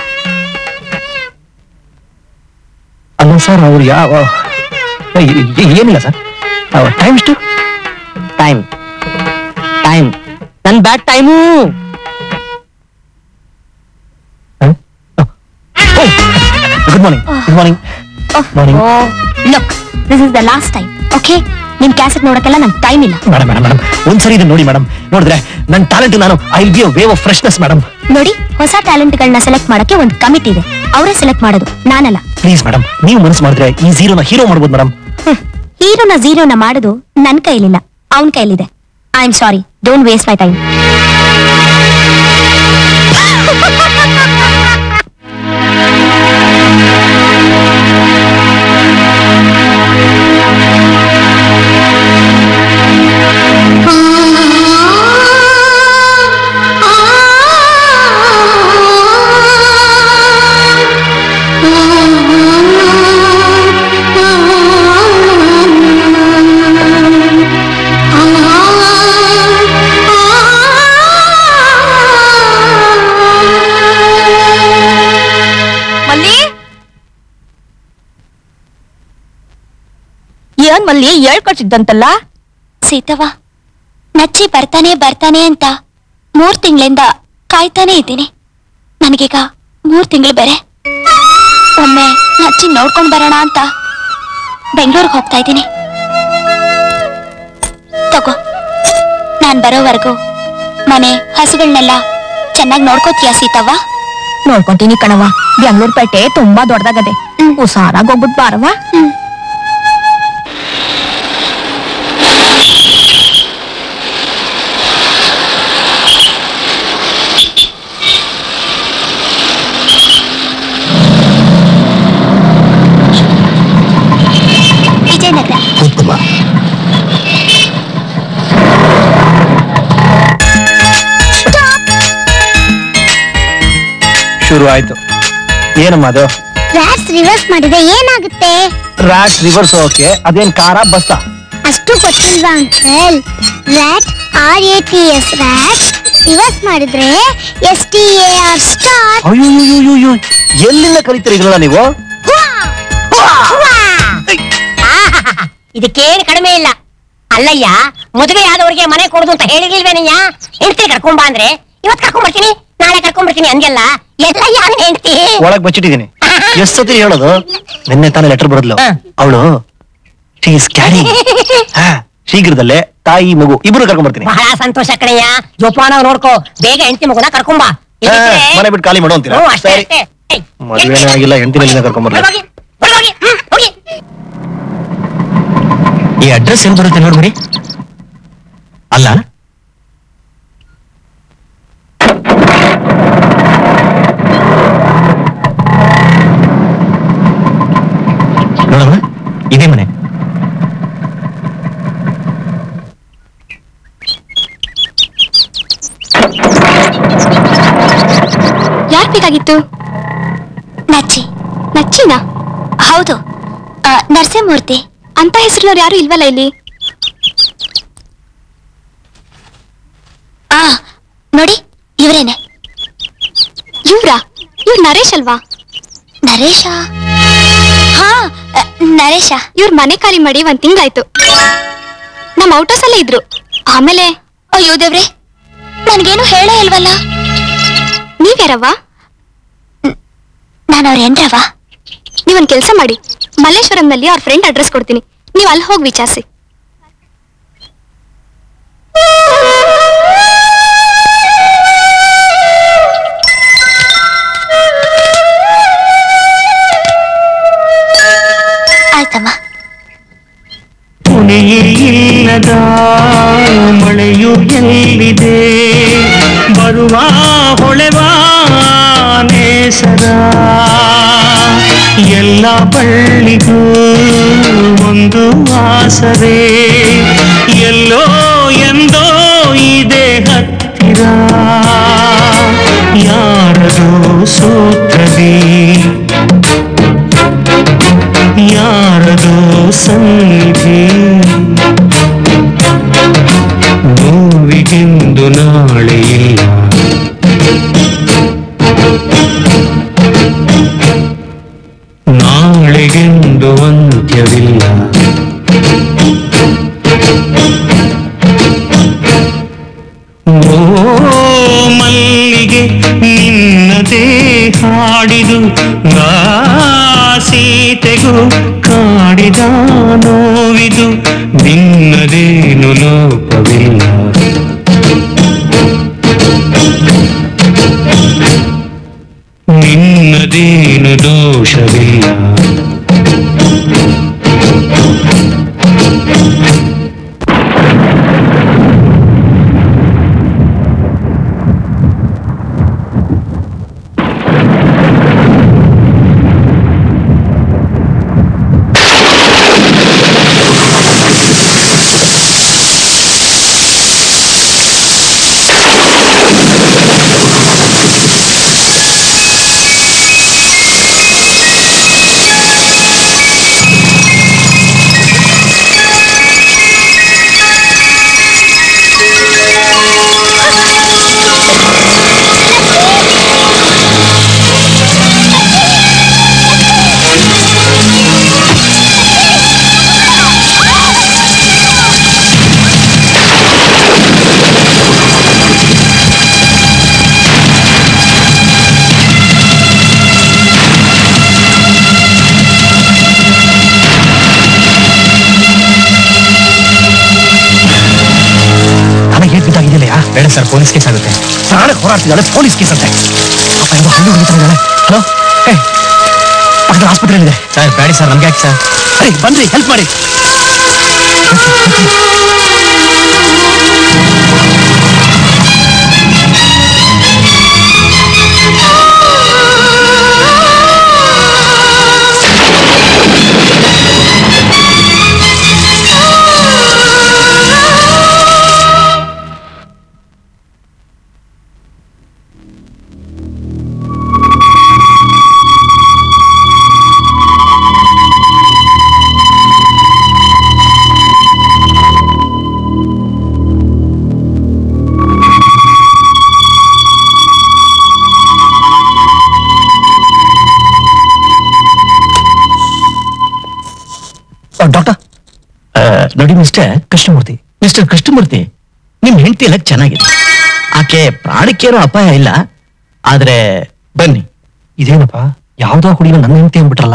ಅಲ್ಲ ಸರ್ ಅವ್ರು ಯಾವ ಏ- ಏ- ಏನಿಲ್ಲ ಸರ್ ಟೈಮ್ ಎಷ್ಟು ಟೈಮ್ ಟೈಮ್ ನನ್ bad time good morning good morning morning look this is the last time okay ನಿಮ್ ಕ್ಯಾಸೆಟ್ ನೋಡಕ್ಕೆಲ್ಲ ನಂಗೆ ಟೈಮ್ ಇಲ್ಲ ಮೇಡಮ್ ಮೇಡಮ್ ಮೇಡಮ್ ಒಂದ್ಸರಿ ಇದನ್ನ ನೋಡಿ ಮೇಡಮ್ ನೋಡಿದ್ರೆ ನನ್ನ ಟ್ಯಾಲೆಂಟ್ ನಾನು I be wave of freshness madam ನೋಡಿ ಹೊಸ ಟ್ಯಾಲೆಂಟ್ಗಳನ್ನ ಸೆಲೆಕ್ಟ್ ಮಾಡಕ್ಕೆ ಒಂದು ಕಮಿಟಿ ಇದೆ ಅವರೇ ಸೆಲೆಕ್ಟ್ ಮಾಡೋದು ನಾನಲ್ಲ ಪ್ಲೀಸ್ ಮೇಡಮ್ ನೀವು ಮನಸ್ಸು ಮಾಡಿದ್ರೆ ಈ ಝೀರೋನ ಹೀರೋ ಮಾಡ್ಬೋದು ಮೇಡಮ್ ಹೀರೋನ ಝೀರೋನ ಮಾಡೋದು ನನ್ ಕೈಲಿಲ್ಲ ಅವನ್ ಕೈಲಿದೆ I am sorry don't waste my time ಆ ಅಲ್ಲಿ ಹೇಳ್ಕೊಳ್ಸಿದ್ದಂತಲ್ಲ ಸೀತವ್ವ ನಚ್ಚಿ ಬರ್ತಾನೆ ಬರ್ತಾನೆ ಅಂತ ಮೂರ್ ತಿಂಗಳಿಂದ ಕಾಯ್ತಾನೆ ಇದ್ದೀನಿ ನನಗೀಗ ಮೂರ್ ತಿಂಗಳು ಬೇರೆ ಒಮ್ಮೆ ನಚ್ಚಿ ನೋಡ್ಕೊಂಡ್ ಬರೋಣ ಅಂತ ಬೆಂಗಳೂರಿಗೆ ಹೋಗ್ತಾ ಇದ್ದೀನಿ ತಗೋ ನಾನ್ ಬರೋವರೆಗೂ ಮನೆ ಹಸುಗಳನ್ನೆಲ್ಲ ಚೆನ್ನಾಗಿ ನೋಡ್ಕೋತೀಯ ಸೀತವ್ವ ನೋಡ್ಕೊಂತೀನಿ ಕಣವ ಬೆಂಗಳೂರು ಪೇಟೆ ತುಂಬಾ ದೊಡ್ಡದಾಗದೆ ಹುಷಾರಾಗಿ ಹೋಗ್ಬಿಟ್ ಬಾರವ ವಿಜಯನಗರ ಕೂತ್ಕೊಮ್ಮ ಶುರು ಆಯ್ತು ಏನಮ್ಮ ಅದು ರ್ಯಾಟ್ಸ್ ರಿವರ್ಸ್ ಮಾಡಿದ್ರೆ ಏನಾಗುತ್ತೆ ರ್ಯಾಟ್ ರಿವರ್ಸ್ ಓಕೆ ಅದೇನ್ ಕಾರ ಬಸ್ಸಾ ಅಷ್ಟು ಗೊತ್ತಿಲ್ವಾ uncle rat R A T S rat reverse ಮಾಡಿದ್ರೆ S T A R star ಅಯ್ಯೋ ಎಲ್ಲಿಂದ ಕಲಿತೀರಿ ಇದನ್ನ ನೀವು ಇದಕ್ಕೇನು ಕಡಿಮೆ ಇಲ್ಲ ಅಲ್ಲಯ್ಯ ಮದುವೆ ಆದವ್ರಿಗೆ ಮನೆ ಕೊಡುದು ಅಂತ ಹೇಳಿರ್ಲಿಲ್ವೇನಯ್ಯ ಹೆಂಡತಿ ಕರ್ಕೊಂಬ ಅಂದ್ರೆ ಇವತ್ ಕರ್ಕೊಂಬರ್ತೀನಿ ನಾಳೆ ಕರ್ಕೊಂಬರ್ತೀನಿ ಹಂಗೆಲ್ಲ ಎಲ್ಲಯ್ಯ ಅವನ ಹೆಂಡತಿ ಒಳಗ್ ಬಚ್ಚಿಟ್ಟಿದೀನಿ ಎಷ್ಟ್ ಸತಿ ಹೇಳೋದು ನಿನ್ನೆ ತಾನೇ ಲೆಟರ್ ಬರದ್ಲು ಅವಳು ಕ್ಯಾರಿ ಶೀಘ್ರದಲ್ಲೇ ತಾಯಿ ಮಗು ಇಬ್ರು ಕರ್ಕೊಂಡ್ ಬರ್ತೀನಿ ಬಹಳ ಸಂತೋಷ ಕಣಯ್ಯ ಜೋಪಾನ ನೋಡ್ಕೋ ಬೇಗ ಹೆಂಡತಿ ಮಗುನ ಕರ್ಕೊಂಬ ಹಾ, ಮನೆ ಬಿಟ್ಟು ಖಾಲಿ ಮಾಡು ಅಂತೀರಾ ಹ್ಞೂ, ಅಷ್ಟೇ ಸರಿ ಅಷ್ಟೇ ಮದ್ವೆನೇ ಆಗಿಲ್ಲ ಹೆಂಡತಿನ ಕರ್ಕೊಂಡ್ ಬರ್ಲಿ ಹೋಗಿ, ಹೋಗಿ, ಹ್ಮ್, ಹೋಗಿ. ಈ ಅಡ್ರೆಸ್ ಎಲ್ಲಿ ಬರುತ್ತೆ ನೋಡ್ಬಿಡಿ ಅಲ್ಲ ನೋಡಮ್ಮ ಇದೇ ಮನೆ ಯಾರ್ ಬೇಕಾಗಿತ್ತು ನಚ್ಚಿ ನಚ್ಚಿನ ಹೌದು ಆ, ನರಸಿಂಹಮೂರ್ತಿ ಅಂತ ಹೆಸರಿನವ್ರು ಯಾರು ಇಲ್ವಲ್ಲ ಇಲ್ಲಿ ಆ ನೋಡಿ ಇವರೇನೆ ಇವ್ರಾ ಇವ್ರು ನರೇಶ್ ಅಲ್ವಾ ನರೇಶ ಹಾ ಅ, ನರೇಶ ಇವ್ರ ಮನೆ ಖಾಲಿ ಮಾಡಿ ಒಂದ್ ತಿಂಗಳಾಯ್ತು ನಮ್ಮ ಔಟರ್ಸ್ ಅಲ್ಲೇ ಇದ್ರು ಆಮೇಲೆ ಅಯ್ಯೋ ದೇವ್ರೆ ನನ್ಗೇನು ಹೇಳೇ ಇಲ್ವಲ್ಲ ನೀವ್ಯಾರವ್ವ ನಾನು ಅವ್ರ ಏನ್ರವ್ವ ನೀವೊಂದ್ ಕೆಲಸ ಮಾಡಿ ಮಲ್ಲೇಶ್ವರಂನಲ್ಲಿ ಅವ್ರ ಫ್ರೆಂಡ್ ಅಡ್ರೆಸ್ ಕೊಡ್ತೀನಿ ನೀವು ಅಲ್ಲಿ ಹೋಗಿ ವಿಚಾರಿಸಿ ಆಯ್ತಮ್ಮ ಪುಣಿಯೇ ಇಲ್ಲದ ಮಳೆಯು ಎಲ್ಲಿದೆ ಬರುವ ಹೊಳೆವ ನೇಸರ ಎಲ್ಲ ಬಳ್ಳಿಗೂ ಒಂದು ಆಸರೆ ಎಲ್ಲೋ ಎಂದೋ ಇದೆ ಹತ್ತಿರ ಯಾರದೋ ಸೂತ್ರದಿ ಯಾರದೋ ಸನ್ನಿಧಿ ನೋವಿಗೆಂದು ನಾಳೆ ಇಲ್ಲ ನಾಳೆಗೆಂದು ಅಂತ್ಯವಿಲ್ಲ ಓ ಮಲ್ಲಿಗೆ ನಿನ್ನದೇ ಹಾಡಿದು ನಾ ಸೀತೆಗೂ ಕಾಡಿದ ನೋವಿದು ನಿನ್ನದೇನು ಲೋಪವಿಲ್ಲ ನಿನ್ನದೇನು ದೋಷವಿಲ್ಲ ಬೇಡ ಸರ್ ಪೊಲೀಸ್ ಕೇಸ್ ಆಗುತ್ತೆ ಪ್ರಾಣ ಹೋರಾಡ್ತಿದ್ದಾಳೆ ಪೊಲೀಸ್ ಕೇಸ್ ಅಂತೆ ಅಪ್ಪ ಏನೋ ಹಳ್ಳಿ ಹುಡುಗಿತಾಳೆ ಹಲೋ ಏ ಪಕ್ಕದ ಆಸ್ಪತ್ರೆಯಲ್ಲಿದೆ ಸರ್ ಬೇಡಿ ಸರ್ ನಮ್ಗೆ ಯಾಕೆ ಸರ್ ಅರೆ ಬನ್ರಿ ಹೆಲ್ಪ್ ಮಾಡಿ ಡಾಕ್ಟರ್ ನೋಡಿ ಮಿಸ್ಟರ್ ಕೃಷ್ಣಮೂರ್ತಿ ಮಿಸ್ಟರ್ ಕೃಷ್ಣಮೂರ್ತಿ ನಿಮ್ ಹೆಂಡತಿ ಎಲ್ಲ ಚೆನ್ನಾಗಿದೆ ಆಕೆ ಪ್ರಾಣಕ್ಕೇನೋ ಅಪಾಯ ಇಲ್ಲ ಆದ್ರೆ ಬನ್ನಿ ಇದೇನಪ್ಪ ಯಾವ್ದೋ ಹುಡುಗಿನ ನನ್ನ ಹೆಂಡತಿ ಅಂದ್ಬಿಟ್ರಲ್ಲ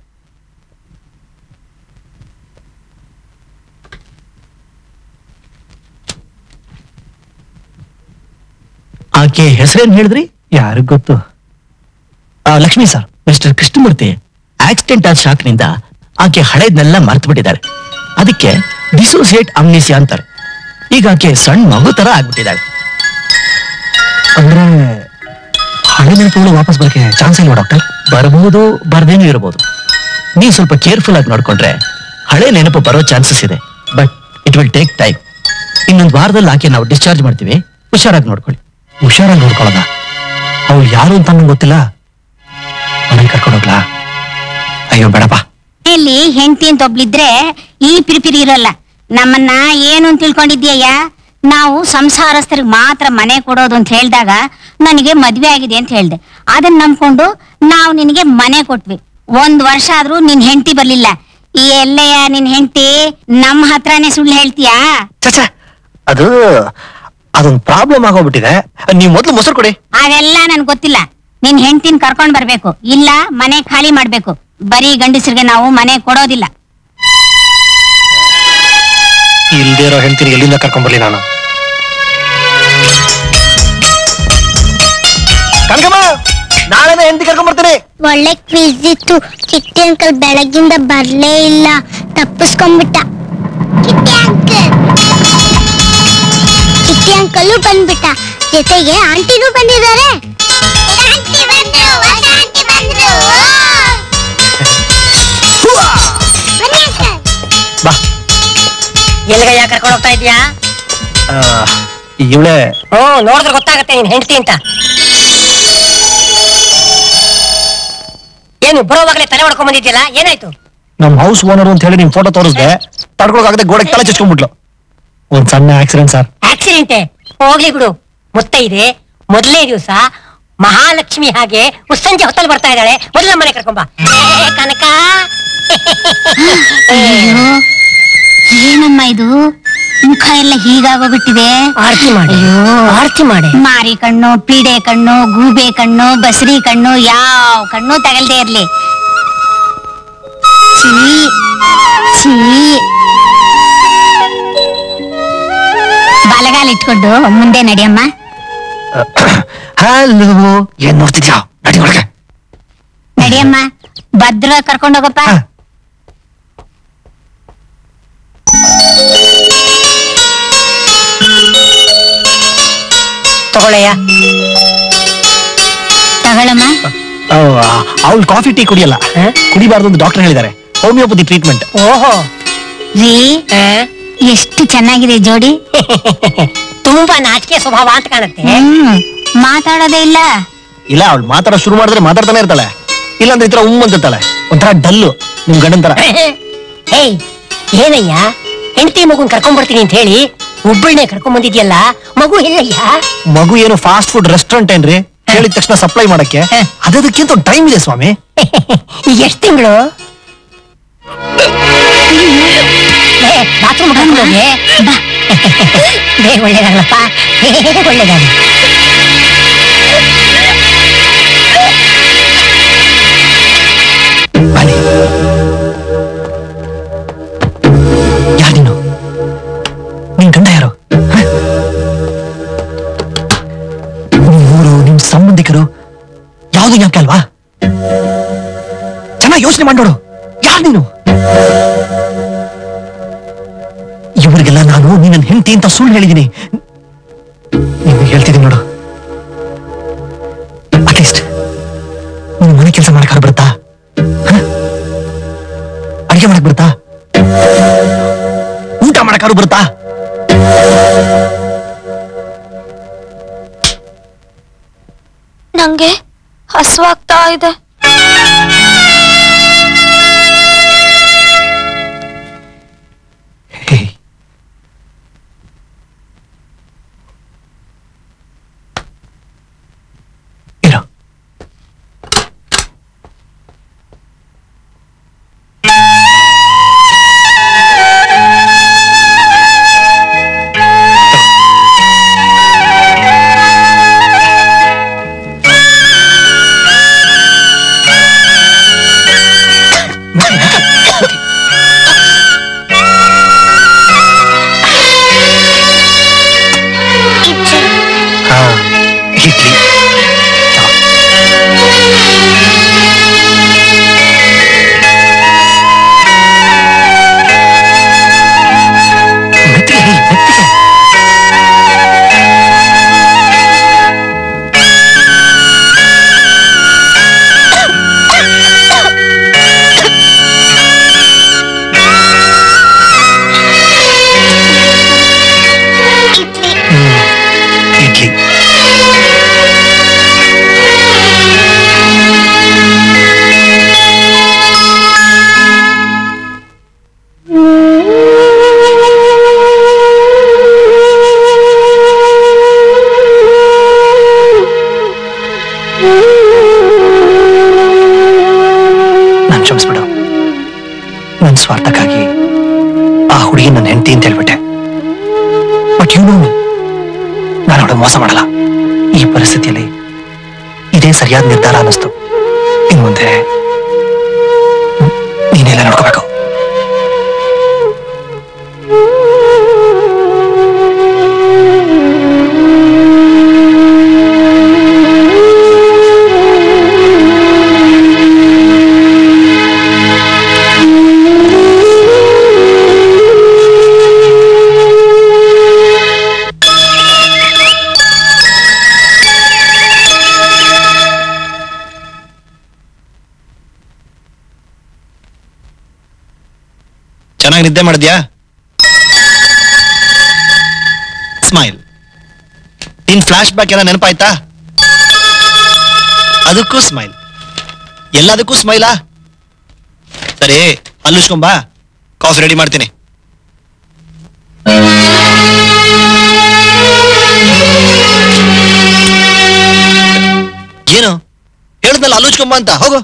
ಆಕೆ ಹೆಸರೇನ್ ಹೇಳಿದ್ರಿ ಯಾರಿಗ್ ಗೊತ್ತು ಆ, Lakshmi sir mister Krishnamurthy accident ಆದ ಶಾಕ್ನಿಂದ ಆಕೆ ಹಳೇದ್ನೆಲ್ಲ ಮರ್ತು ಬಿಟ್ಟಿದ್ದಾಳೆ ಅದಕ್ಕೆ ಡಿಸೋಸಿಯೇಟ್ ಅಮ್ನಿಸಿಯಾ ಅಂತಾರೆ ಈಗ ಆಕೆ ಸಣ್ಣ ಮಗು ತರ ಆಗ್ಬಿಟ್ಟಿದ್ದಾಳೆ ಅಂದ್ರೆ ಹಳೆ ನೆನಪುಗಳು ವಾಪಸ್ ಬರಕ್ಕೆ ಚಾನ್ಸ್ ಇಲ್ಲ ಡಾಕ್ಟರ್ ಬರಬಹುದು ಬರ್ದೇನೂ ಇರಬಹುದು ನೀವು ಸ್ವಲ್ಪ ಕೇರ್ಫುಲ್ ಆಗಿ ನೋಡ್ಕೊಂಡ್ರೆ ಹಳೆ ನೆನಪು ಬರೋ ಚಾನ್ಸಸ್ ಇದೆ but it will take time ಇನ್ನೊಂದು ವಾರದಲ್ಲಿ ಆಕೆ ನಾವು ಡಿಸ್ಚಾರ್ಜ್ ಮಾಡ್ತೀವಿ ಹುಷಾರಾಗಿ ನೋಡ್ಕೊಳ್ಳಿ ಹುಷಾರಾಗಿ ನೋಡ್ಕೊಳ್ಳೋದ ಅವ್ಳು ಯಾರು ಅಂತ ನಂಗೆ ಗೊತ್ತಿಲ್ಲ ಮನೆಗೆ ಕರ್ಕೊಂಡು ಹೋಗ್ಲಾ ಅಯ್ಯೋ ಬೇಡಪ್ಪ ಇಲ್ಲಿ ಹೆಂಡತಿ ಅಂತ ಒಬ್ಳಿದ್ರೆ ಈ ಪಿರಿಪಿರಿ ಇರಲ್ಲ ನಮ್ಮನ್ನ ಏನು ಅಂತ ತಿಳ್ಕೊಂಡಿದ್ಯಯ್ಯ ನಾವು ಸಂಸಾರಸ್ಥರಿಗೆ ಮಾತ್ರ ಮನೆ ಕೊಡೋದು ಅಂತ ಹೇಳಿದಾಗ ನನಗೆ ಮದ್ವೆ ಆಗಿದೆ ಅಂತ ಹೇಳ್ದೆ ಅದನ್ನ ನಂಬ್ಕೊಂಡು ನಾವು ನಿನಗೆ ಮನೆ ಕೊಟ್ವಿ ಒಂದ್ ವರ್ಷ ಆದ್ರೂ ನಿನ್ ಹೆಂಡತಿ ಬರ್ಲಿಲ್ಲ ಈ ಎಲ್ಲಯ್ಯ ನಿನ್ ಹೆಂಡತಿ ನಮ್ಮ ಹತ್ರನೇ ಸುಳ್ಳು ಹೇಳ್ತೀಯಾ ಚಚಾ ಅದು ಅದೊಂದು ಪ್ರಾಬ್ಲಮ್ ಆಗೋಗ್ಬಿಟ್ಟಿದೆ ನೀವು ಮೊದಲು ಮೊಸರು ಕೊಡಿ ಅವೆಲ್ಲ ನನ್ಗೆ ಗೊತ್ತಿಲ್ಲ ನಿನ್ ಹೆಂಡತಿನ ಕರ್ಕೊಂಡ್ ಬರ್ಬೇಕು ಇಲ್ಲ ಮನೆ ಖಾಲಿ ಮಾಡ್ಬೇಕು ಬರೀ ಗಂಡಸರಿಗೆ ನಾವು ಮನೆ ಕೊಡೋದಿಲ್ಲ ಇಲ್ದೇ ಇರೋ ಹೆಂಡತಿರಿ ಎಲ್ಲಿಂದ ಕರ್ಕೊಂಡ್ಬರ್ಲಿ ನಾನು ಕನಕಮ್ಮ ನಾಳೆನೇ ಹೆಂಡತಿ ಕರ್ಕೊಂಡ್ಬರ್ತೀನಿ ಒಳ್ಳೆ ಕ್ವಿಜ್ ಇತ್ತು ಚಿಟ್ಟಿ ಅಂಕಲ್ ಬೆಳಗಿಂದ ಬರ್ಲೇ ಇಲ್ಲ ತಪ್ಪಿಸ್ಕೊಂಡ್ಬಿಟ್ಟ ಚಿಟ್ಟಿ ಅಂಕಲ್ ಚಿಟ್ಟಿ ಅಂಕಲ್ ಬಂದ್ಬಿಟ್ಟ ಜೊತೆಗೆ ಆಂಟಿನೂ ಬಂದಿದ್ದಾರೆ ಬಾ ಎಲ್ಲಿಗಯ್ಯ ಕರ್ಕೊಂಡು ಹೋಗ್ತಾ ಇದೀಯಾ ಇವಳೆ ಹ್ಮ್ ನೋಡಿದ್ರೆ ಗೊತ್ತಾಗತ್ತೆ ನೀನ್ ಹೆಂಡತಿ ಅಂತ ಏನು ಬರೋವಾಗಲೇ ತಲೆ ಹೊಡ್ಕೊಂಡ್ ಬಂದಿದ್ಯಲ್ಲ ಏನಾಯ್ತು ನಮ್ ಹೌಸ್ ಓನರ್ ಅಂತ ಹೇಳಿ ನಿಮ್ ಫೋಟೋ ತೋರಿಸ್ದೆ ತಡ್ಕೊಳಕಾಗದೆ ಗೋಡೆಗೆ ತಲೆ ಚಚ್ಕೊಂಡ್ಬಿಟ್ಲು ಒಂದ್ ಸಣ್ಣ ಆಕ್ಸಿಡೆಂಟ್ ಸರ್ ಆಕ್ಸಿಡೆಂಟೆ ಹೋಗ್ಲಿ ಬಿಡು ಮುತ್ತೈದೆ ಮೊದಲನೇ ದಿವಸ ಮಹಾಲಕ್ಷ್ಮಿ ಹಾಗೆ ಮುಸ್ಸಂಜೆ ಹೊತ್ತಲ್ಲಿ ಬರ್ತಾ ಇದ್ದಾಳೆ ಮೊದಲ ಮನೆ ಕರ್ಕೊಂಬ ಏ, ಕನಕ ಅಯ್ಯೋ ಏನಮ್ಮ ಇದು ಮುಖ ಎಲ್ಲ ಹೀಗಾಗೋಗ್ಬಿಟ್ಟಿದೆ ಆರತಿ ಮಾಡಿ ಆರತಿ ಮಾಡಿ ಮಾರಿ ಕಣ್ಣು ಪೀಡೆ ಕಣ್ಣು ಗೂಬೆ ಕಣ್ಣು ಬಸರಿ ಕಣ್ಣು ಯಾವ ಕಣ್ಣು ತಗಲ್ದೇ ಇರ್ಲಿ ಛೀ ಛೀ ಬಲಗಾಲ ಇಟ್ಕೊಂಡು ಮುಂದೆ ನಡಿಯಮ್ಮ ಹಲೋ ಏನ್ ನೋಡ್ತಿದ್ಯಾ ನಡಿ ಒಳಗೆ ನಡಿಯಮ್ಮ ಭದ್ರ ಕರ್ಕೊಂಡು ಹೋಗಪ್ಪ ತಗೊಳ್ಳಯ್ಯ ತಗೊಳಮ್ಮ ಅವಳು ಕಾಫಿ ಟೀ ಕುಡಿಯಲ್ಲ ಕುಡಿಬಾರ್ದು ಅಂತ ಡಾಕ್ಟರ್ ಹೇಳಿದ್ದಾರೆ ಹೋಮಿಯೋಪತಿ ಟ್ರೀಟ್ಮೆಂಟ್ ಓಹೋ ರೀ ಎಷ್ಟು ಚೆನ್ನಾಗಿದೆ ಜೋಡಿ ತುಂಬಾ ನಾಚಿಕೆ ಸ್ವಭಾವ ಅಂತ ಕಾಣುತ್ತೆ ಹ್ಮ್ ಮಾತಾಡೋದೇ ಇಲ್ಲ ಇಲ್ಲ ಅವಳು ಮಾತಾಡ ಶುರು ಮಾಡಿದ್ರೆ ಮಾತಾಡ್ತಾನೆ ಇರ್ತಾಳೆ ಇಲ್ಲಾಂದ್ರೆ ಈ ತರ ಉಮ್ ಅಂತಿರ್ತಾಳೆ ಒಂಥರ ಡಲ್ಲು ನಿಮ್ ಗಂಡನ್ ತರ ಹೇಯ್ ಏನಯ್ಯ ಹೆಂಡತಿ ಮಗುನ್ ಕರ್ಕೊಂಡ್ ಬರ್ತೀನಿ ಅಂತ ಹೇಳಿ ಒಬ್ಬಳನ್ನೇ ಕರ್ಕೊಂಡ್ ಬಂದಿದ್ಯಲ್ಲ ಮಗು ಎಲ್ಲಯ್ಯ ಮಗು ಏನು ಫಾಸ್ಟ್ ಫುಡ್ ರೆಸ್ಟೋರೆಂಟ್ ಏನ್ರಿ ಹೇಳಿದ ತಕ್ಷಣ ಸಪ್ಲೈ ಮಾಡಕ್ಕೆ ಅದಕ್ಕಿಂತ ಟೈಮ್ ಇದೆ ಸ್ವಾಮಿ ಈಗ ಎಷ್ಟ್ ತಿಂಗಳು ಬಾತ್ರೂಮ್ ಹೋಗಿ ಬೇಗ ಒಳ್ಳೇದಾಗ್ಲಪ್ಪ ಬೇಗ ಒಳ್ಳೇದಾಗ್ಲಿ ಬನ್ನಿ ಯಾರು ನೀನು ನಿನ್ ಗಂಡ ಯಾರು ಹ? ಯೋಚನೆ ಮಾಡೋಡು ಯಾರು ನೀನು ಇವರಿಗೆಲ್ಲ ನಾನು ನೀನ್ ನನ್ನ ಹೆಂಡತಿ ಅಂತ ಸುಳ್ಳು ಹೇಳಿದೀನಿ ನಿಮ್ಗೆ ಹೇಳ್ತಿದ್ದೀನಿ ನೋಡು ಅಟ್ಲೀಸ್ಟ್ ನೀನು ಮನೆ ಕೆಲಸ ಮಾಡಕ್ ಬರುತ್ತಾ ಹ? ಅಡಿಗೆ ಮಾಡಕ್ ಬರುತ್ತಾ ಊಟ ಮಾಡಕ್ಕಾರು ಬರುತ್ತಾ ನಂಗೆ ಹಸುವಾಗ್ತಾ ಇದೆ ಹಾ ಇಡ್ಲಿ ಮೆತ್ತಿಗೆ ಮೆತ್ತಿಗೆ ಇಡ್ಲಿ ನಾನು ಕ್ಷಮಿಸ್ಬಿಡು ನನ್ನ ಸ್ವಾರ್ಥಕ್ಕಾಗಿ ಆ ಹುಡುಗಿ ನನ್ನ ಹೆಂಡತಿ ಅಂತ ಹೇಳ್ಬಿಟ್ಟೆ ಬಟ್ ಯು ನೋ ನಾನು ಅವಳು ಮೋಸ ಮಾಡಲ್ಲ ಈ ಪರಿಸ್ಥಿತಿಯಲ್ಲಿ ಇದೇ ಸರಿಯಾದ ನಿರ್ಧಾರ ಅನ್ನಿಸ್ತು ಇನ್ನು ಮುಂದೆ ನೀನೆಲ್ಲ ನೋಡ್ಕೋಬೇಕು ಚೆನ್ನಾಗಿ ನಿದ್ದೆ ಮಾಡಿದ್ಯಾ ಸ್ಮೈಲ್ ನಿನ್ ಫ್ಲಾಶ್ ಬ್ಯಾಕ್ ಎಲ್ಲ ನೆನಪಾಯ್ತಾ ಅದಕ್ಕೂ ಸ್ಮೈಲ್ ಎಲ್ಲದಕ್ಕೂ ಸ್ಮೈಲಾ ಸರಿ ಅಲ್ಲಿಸ್ಕೊಂಬಾ ಕಾಫಿ ರೆಡಿ ಮಾಡ್ತೀನಿ ಏನು ಹೇಳಿದ್ನಲ್ಲ ಅಲ್ಲುಚ್ಕೊಂಬ ಅಂತ ಹೋಗು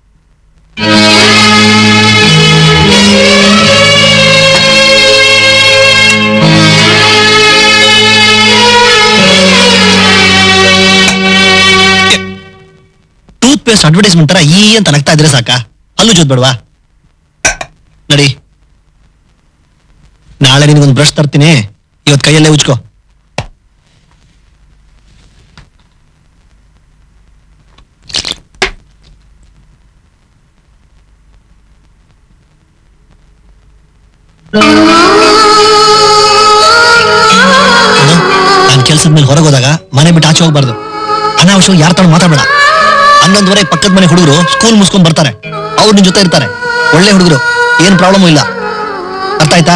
ಟೂತ್ ಪೇಸ್ಟ್ ಅಡ್ವರ್ಟೈಸ್ಮೆಂಟ್ ತರ ಈ ಅಂತ ನಗ್ತಾ ಇದ್ರೆ ಸಾಕ ಹಲ್ಲು ಜೋದ್ ಬೇಡವಾ ನಡಿ ನಾಳೆ ನಿನಗೊಂದು ಬ್ರಷ್ ತರ್ತೀನಿ ಇವತ್ತು ಕೈಯಲ್ಲೇ ಉಜ್ಕೋ ನಾನು ಕೆಲ್ಸದ ಮೇಲೆ ಹೊರಗೆ ಹೋದಾಗ ಮನೆ ಬಿಟ್ಟು ಆಚೆ ಹೋಗ್ಬಾರ್ದು ಅನಾವಶ್ಯವಾಗಿ ಯಾರ ತರ ಮಾತಾಡಬೇಡ ಹನ್ನೊಂದುವರೆ ಪಕ್ಕದ ಮನೆ ಹುಡುಗರು ಸ್ಕೂಲ್ ಮುಗಿಸ್ಕೊಂಡ್ ಬರ್ತಾರೆ ಅವ್ರು ನಿನ್ ಜೊತೆ ಇರ್ತಾರೆ ಒಳ್ಳೆ ಹುಡುಗರು ಏನ್ ಪ್ರಾಬ್ಲಮ್ ಇಲ್ಲ ಅರ್ಥ ಆಯ್ತಾ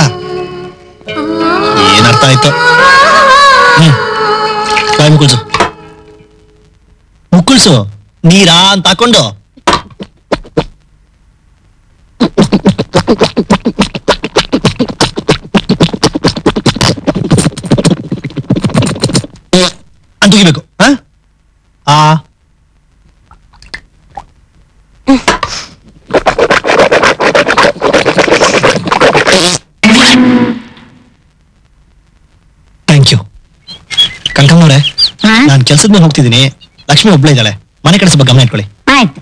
ಏನ್ ಅರ್ಥ ಆಯ್ತು ಹ್ಮ್ ಬಾಯ್ ಮುಕ್ಕುಳ್ಸು ಮುಕ್ಕುಳ್ಸು ನೀರಾ ಅಂತ ಹಾಕೊಂಡು ಅಂತ ತೆಗಿಬೇಕು ಹಾ ಆ ಥ್ಯಾಂಕ್ ಯು ಕನಕಮ್ಮನವ್ರೆ ನಾನು ಕೆಲ್ಸದ ಮೇಲೆ ಹೋಗ್ತಿದ್ದೀನಿ ಲಕ್ಷ್ಮಿ ಒಬ್ಳೆ ಇದ್ದಾಳೆ ಮನೆ ಕಡೆ ಸ್ವಲ್ಪ ಗಮನ ಇಟ್ಕೊಳ್ಳಿ ಆಯ್ತು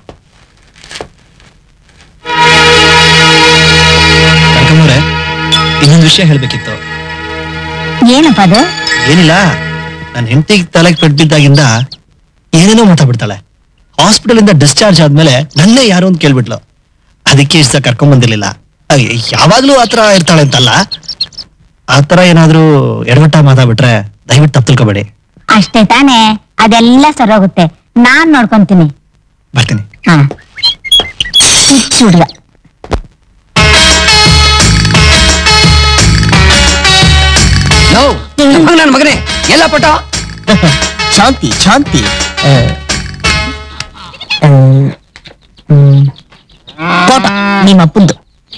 ಕನಕಮ್ಮನವ್ರೆ ಇನ್ನೊಂದು ವಿಷಯ ಹೇಳ್ಬೇಕಿತ್ತು ಏನಪ್ಪ ಅದು ಏನಿಲ್ಲ ನನ್ನ ಹೆಂಡತಿಗೆ ತಲೆಗೆ ಪೆಟ್ಟಿದ್ದಾಗಿಂದ ಏನೇನೋ ಮಾತಾಡ್ಬಿಡ್ತಾಳೆ ಹಾಸ್ಪಿಟಲ್ ಇಂದ ಡಿಸ್ಚಾರ್ಜ್ ಆದ್ಮೇಲೆ ನನ್ನೇ ಯಾರು ಅಂತ ಕೇಳ್ಬಿಟ್ಲು ಅದಕ್ಕೆ ಇಷ್ಟ ಕರ್ಕೊಂಡ್ ಬಂದಿರ್ಲಿಲ್ಲ ಅಯ್ಯ, ಯಾವಾಗ್ಲೂ ಆತರ ಇರ್ತಾಳೆ ಅಂತಲ್ಲ ಆತರ ಏನಾದ್ರೂ ಎಡವಟ್ಟ ಮಾತಾಡ್ಬಿಟ್ರೆ ದಯವಿಟ್ಟು ತಪ್ಪು ತಿಳ್ಕೊಬೇಡಿ ಅಷ್ಟೇ ತಾನೇ ಅದೆಲ್ಲ ಸರೋಗುತ್ತೆ ನಾನ್ ನೋಡ್ಕೊಂತೀನಿ ಬರ್ತೀನಿ ಹಾ ಹುಚ್ಚು ಹುಡ್ಗ ನನ್ನ ಮಗನೇ ಎಲ್ಲ ಪಟ ಶಾಂತಿ ಶಾಂತಿ ತೋಟ ನಿಮ್ಮ ಅಪ್ಪಂದು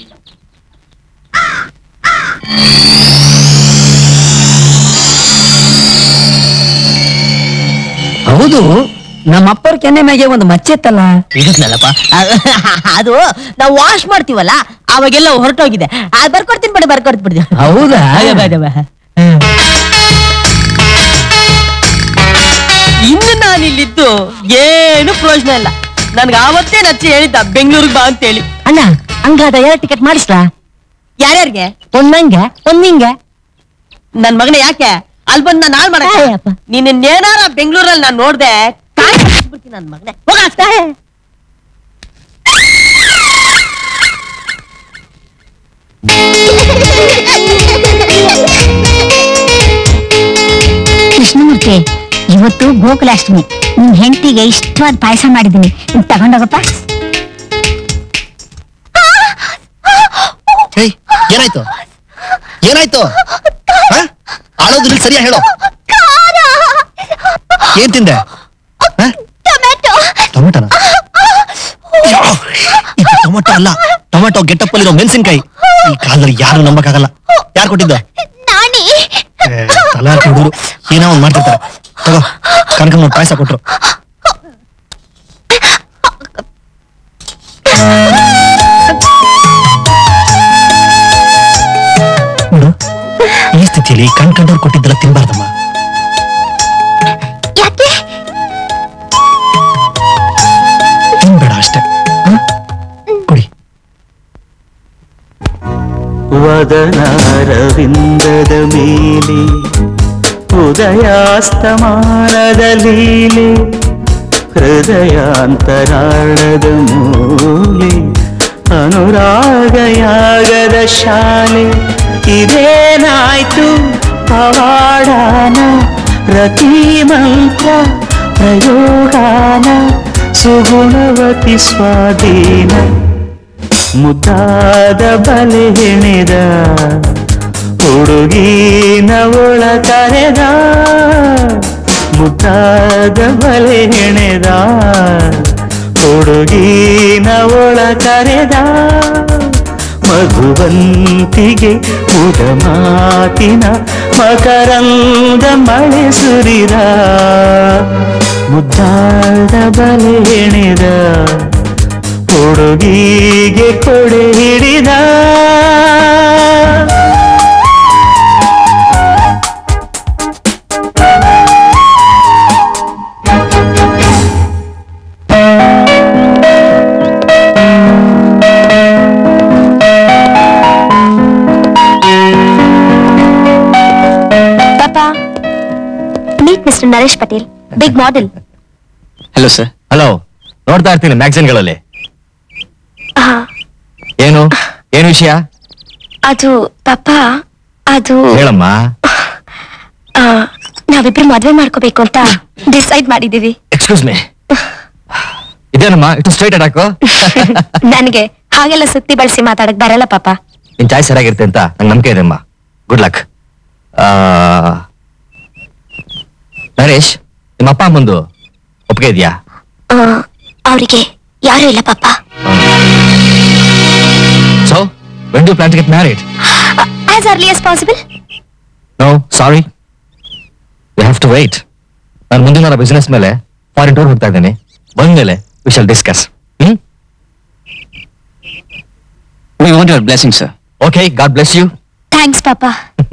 ಹೌದು ನಮ್ಮ ಅಪ್ಪರ ಕೆನ್ನೆ ಮ್ಯಾಗೆ ಒಂದು ಮಚ್ಚೆತ್ತಲ್ಲ ಇರುತ್ತಲ್ಲಪ್ಪ ಅದು ನಾವು ವಾಶ್ ಮಾಡ್ತೀವಲ್ಲ ಅವಾಗೆಲ್ಲ ಹೊರಟೋಗಿದೆ ಅದು ಬರ್ಕೊಡ್ತೀನಿ ಬಿಡಿ ಬರ್ಕೊಡ್ತೀನಿ ಬಿಡಿ ಹೌದಾ? ಅಯ್ಯೋ, ಬೇಡ, ಬೇಡ. ಇನ್ನು ನಾನು ಇಲ್ಲಿದ್ದು ಏನು ಪ್ರಯೋಜನ ಇಲ್ಲ ನನ್ಗೆ ಆವತ್ತೇ ನಚ್ಚಿ ಹೇಳಿದ್ದ ಬೆಂಗಳೂರಿಗೆ ಬಾ ಅಂತ ಹೇಳಿ ಅಣ್ಣ ಹಂಗಾದ ಎರಡು ಟಿಕೆಟ್ ಮಾಡಿಸ್ಲಾ ಯಾರ್ಯಾರಿಗೆ ಒಂದಂಗೆ ಒಂದಿಂಗೆ ನನ್ ಮಗನ ಯಾಕೆ ಅಲ್ಲಿ ಬಂದ್ ನಾನು ಹಾಳು ಮಾಡಕ್ಕೆ ನಿನ್ನೇನಾರ ಬೆಂಗಳೂರಲ್ಲಿ ನಾನು ನೋಡ್ದೆ ಕಾಲ್ ಬಿಡ್ತೀನಿ ನನ್ ಮಗನೇ ಹೋಗ ಅಷ್ಟೇ ಕೃಷ್ಣಮೂರ್ತಿ ಇವತ್ತು ಗೋಕುಲಾಷ್ಟಮಿ ನಿನ್ ಹೆಂಡತಿಗೆ ಇಷ್ಟವಾದ ಪಾಯಸ ಮಾಡಿದ್ದೀನಿ ಇದ್ ತಗೊಂಡೋಗಪ್ಪ ಹೇಯ್ ಏನಾಯ್ತು ಏನಾಯ್ತು ಹ? ಆಳೋದ್ರಲ್ಲಿ ಸರಿಯಾ ಹೇಳು ಏನ್ ತಿಂದೆ ಹ? ಟೊಮೆಟೊನ ಇದು ಟೊಮೆಟೊ ಅಲ್ಲ ಟೊಮೆಟೊ ಗೆಟಪ್ ಅಲ್ಲಿರೋ ಮೆಣಸಿನ್ಕಾಯಿ ಈ ಕಾಲದಲ್ಲಿ ಯಾರು ನಂಬಕ್ಕಾಗಲ್ಲ ಯಾರು ಕೊಟ್ಟಿದ್ದು ಏ, ತಲೆ ಹುಡುಗರು ಏನೋ ಒಂದ್ ಮಾಡ್ತಿರ್ತಾರೆ ತಗೋ ಕನಕಮ್ಮ ಪಾಯಸ ಕೊಟ್ರು ನೋಡು ಈ ಸ್ಥಿತಿಯಲ್ಲಿ ಕಣ್ ಕಂಡವ್ರು ಕೊಟ್ಟಿದ್ದೆಲ್ಲ ತಿನ್ಬಾರ್ದಮ್ಮ ತಿನ್ಬೇಡ ಅಷ್ಟೇ ಹ? ಕುಡಿ ವದನಾರವಿಂದದ ಮೇಲೆ ಉದಯಾಸ್ತಮಾನದ ಲೀಲೆ ಹೃದಯಾಂತರಾಳದ ಮೂಲೆ ಅನುರಾಗಯಾಗದ ಶಾಲೆ ಇದೇನಾಯ್ತು ಪವಾಡಾನ ಪ್ರತಿ ಮಂತ್ರ ಪ್ರಯೋಗಾನ ಸುಗುಣವತಿ ಸ್ವಾಧೀನ ಮುದ್ದಾದ ಬಲೆ ಹೆಣೆದ ಹುಡುಗಿನ ಒಳ ಕರೆದ ಮುದ್ದಾದ ಬಲೆ ಹೆಣೆದ ಹುಡುಗಿನ ಒಳ ಕರೆದ ಮಧುವಂತಿಗೆ ಮುದ ಮಾತಿನ ಮಕರಂದ ಮಳೆ ಸುರಿದ ಮುದ್ದಾದ ಬಲೆ ಹೆಣೆದ ಹುಡುಗಿಗೆ ಕೊಡೆ ಹಿಡಿದ ಪಾಪಾ meet mister Naresh Patel big model hello sir hello ನೋಡ್ತಾ ಇರ್ತೀನಿ ಮ್ಯಾಗಝಿನ್ಗಳಲ್ಲಿ ಏನು ಏನು ವಿಷಯ ಅದು ಪಾಪಾ ಅದು ಹೇಳಮ್ಮ ಆ, ನಾವಿಬ್ರು ಮದ್ವೆ ಮಾಡ್ಕೋಬೇಕು ಅಂತ ಡಿಸೈಡ್ ಮಾಡಿದೀವಿ ಎಕ್ಸ್ಕ್ಯೂಸ್ ಮೀ ಇದೇನಮ್ಮ ಇಷ್ಟು ಸ್ಟ್ರೈಟ್ ಅಟಾಕು ನನಗೆ ಹಾಗೆಲ್ಲ ಸುತ್ತಿ ಬಳಸಿ ಮಾತಾಡಕ್ ಬರಲ್ಲ ಪಾಪ ನಿನ್ ಚಾಯ್ಸ್ ಸರಿಯಾಗಿರುತ್ತೆ ಅಂತ ನಂಗೆ ನಂಬಿಕೆ ಇದೆ ಅಮ್ಮ ಗುಡ್ ಲಕ್ ನರೇಶ್ ನಿಮ್ಮ ಅಪ್ಪ ಅಮ್ಮಂದು ಒಪ್ಪಿಗೆ ಇದೆಯಾ ಅವರಿಗೆ ಯಾರು ಇಲ್ಲ ಪಾಪ so when do plan to get married as early as possible no sorry you have to wait ನಾನು ಮುಂದಿನ ವಾರ ಬಿಸ್ನೆಸ್ ಮೇಲೆ ಫಾರಿನ್ ಟೂರ್ ಹೋಗ್ತಾ ಇದ್ದೀನಿ ಬಂದ್ಮೇಲೆ we shall discuss hmm we want your blessing sir okay God bless you thanks ಪಾಪ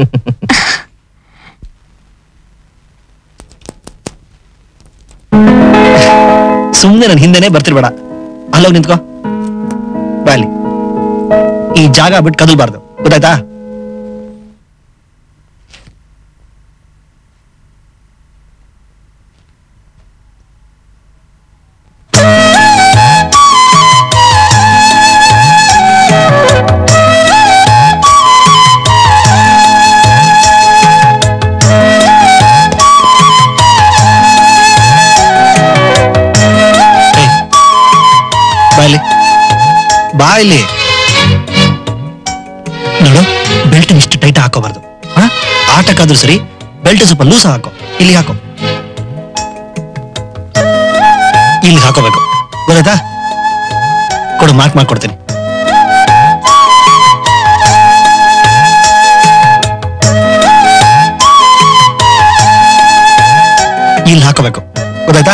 ಸುಮ್ನೆ ನನ್ನ ಹಿಂದೆನೆ ಬರ್ತಿರ್ಬೇಡ ಅಲ್ಲೋಗಿ ನಿಂತ್ಕೋ ಬಾಲಿ ಈ ಜಾಗ ಬಿಟ್ಟು ಕದಲ್ಬಾರ್ದು ಗೊತ್ತಾಯ್ತಾ ಇಲ್ಲಿ ನೋಡು ಬೆಲ್ಟ್ ಇಷ್ಟು ಟೈಟ್ ಹಾಕೋಬಾರ್ದು ಹಾ ಆಟಕ್ಕಾದ್ರೂ ಸರಿ ಬೆಲ್ಟ್ ಸ್ವಲ್ಪ ಲೂಸ್ ಹಾಕೋ ಇಲ್ಲಿ ಹಾಕೋ ಇಲ್ಲಿ ಹಾಕೋಬೇಕು ಗೊತ್ತಾಯ್ತಾ ಕೊಡು ಮಾರ್ಕ್ ಮಾಡ್ಕೊಡ್ತೀನಿ ಇಲ್ಲಿ ಹಾಕೋಬೇಕು ಗೊತ್ತಾಯ್ತಾ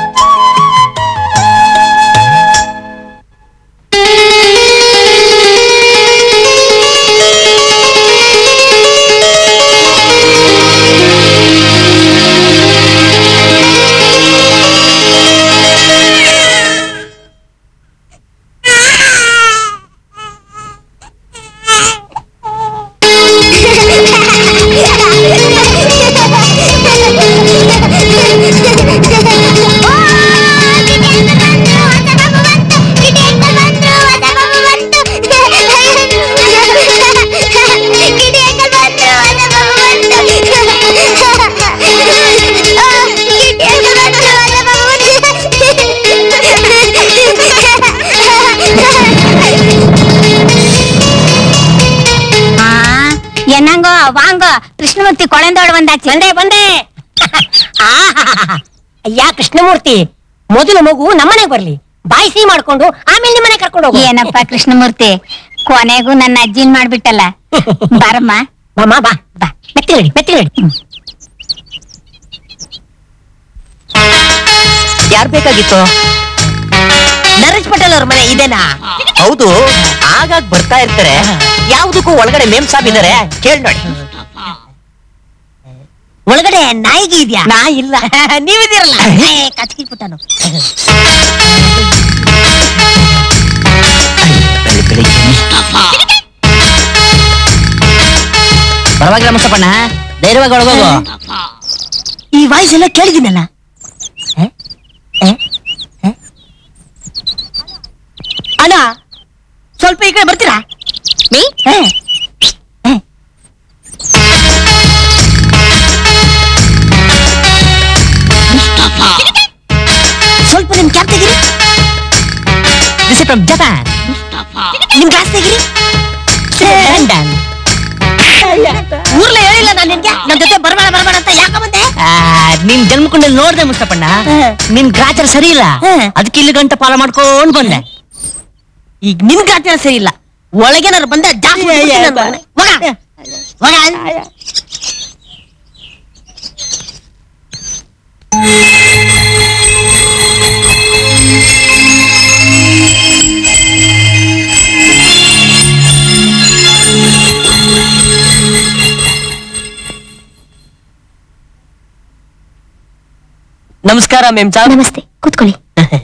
ಆ, என்னங்கோ வாங்கோ கிருஷ்ணமூர்த்தி குழந்தையோட வந்தாச்சு ಬಂದೆ ಬಂದೆ ಅಯ್ಯ ಕೃಷ್ಣಮೂರ್ತಿ ಮೊದಲು ಮಗು ನಮ್ಮನೆಗೆ ಬರ್ಲಿ ಬಾಯಿ ಸಿಹಿ ಮಾಡ್ಕೊಂಡು ಆಮೇಲೆ ನಿಮ್ಮನೆ ಕರ್ಕೊಂಡು ಹೋಗು ಏನಪ್ಪ ಕೃಷ್ಣಮೂರ್ತಿ ಕೊನೆಗೂ ನನ್ನ ಅಜ್ಜಿನ್ ಮಾಡ್ಬಿಟ್ಟಲ್ಲ ಬಾರಮ್ಮ ಬಾಮ ಬಾ ಬಾ ಮೆತ್ತಿ ನಡಿ ಮೆತ್ತಿ ನಡಿ ಯಾರ್ ಬೇಕಾಗಿತ್ತು ನರೇಶ್ ಪಟೇಲ್ ಅವ್ರ ಮನೆ ಇದೇನಾ ಹೌದು ಆಗಾಗ ಬರ್ತಾ ಇರ್ತಾರೆ ಯಾವ್ದಕ್ಕೂ ಒಳಗಡೆ ಮೇಮ್ ಸಾಬ್ ಇದಾರೆ ಕೇಳ್ ನೋಡಿ ಒಳಗಡೆ ನಾಯಿಗೆ ಇದ್ಯಾ ನಾ ಇಲ್ಲ ನೀವಿದ್ದೀರಲ್ಲ ಕಚ್ಕಿ ಪುಟ್ಟನು ಪರವಾಗಿಲ್ಲ ಮುಸ್ತಪಣ್ಣ ಧೈರ್ಯವಾಗಿ ಒಳಗೋಗು ಈ ವಾಯ್ಸ್ ಎಲ್ಲ ಕೇಳಿದಿನಲ್ಲ ಅಣ್ಣ ಸ್ವಲ್ಪ ಈ ಕಡೆ ಬರ್ತೀರಾ ನೀ ಸ್ವಲ್ಪ ನಿಮ್ ಕ್ಯಾಪ್ ತೆಗೀರಿ ದಿಸ್ ಫ್ರಮ್ ಜಪಾನ್ ನಿಮ್ ಗ್ಲಾಸ್ ತೆಗೀರಿ ಲಂಡನ್ ಊರ್ಲೆ ಹೇಳಿಲ್ಲ ನಾನು ನಿನ್ಗೆ ನನ್ ಜೊತೆ ಬರ್ಬೇಡ ಬರ್ಬೇಡ ಅಂತ ಯಾಕ ಬಂದೆ ನಿನ್ ಜನ್ಮಕುಂಡಲ್ಲಿ ನೋಡ್ದೆ ಮುಸ್ತಪಣ್ಣ ನಿನ್ ಗ್ರಾಚಾರ ಸರಿ ಇಲ್ಲ ಅದಕ್ಕೆ ಇಲ್ಲಿ ಗಂಟ ಪಾಲ ಮಾಡ್ಕೊಂಡ್ ಬಂದೆ ಈಗ ನಿನ್ ಗ್ರಾಚಾರ ಸರಿ ಇಲ್ಲ ಒಳಗೇನಾರು ಬಂದ ಜಾಸ್ತಿ ಬಿಡ್ತೀನಿ ನನ್ ಮಗನೇ. ಹೋಗ. ಹೋಗ. ನಮಸ್ಕಾರ ಮೇಮ್ ಸಾಬ್ ನಮಸ್ತೆ ಕೂತ್ಕೊಳ್ಳಿ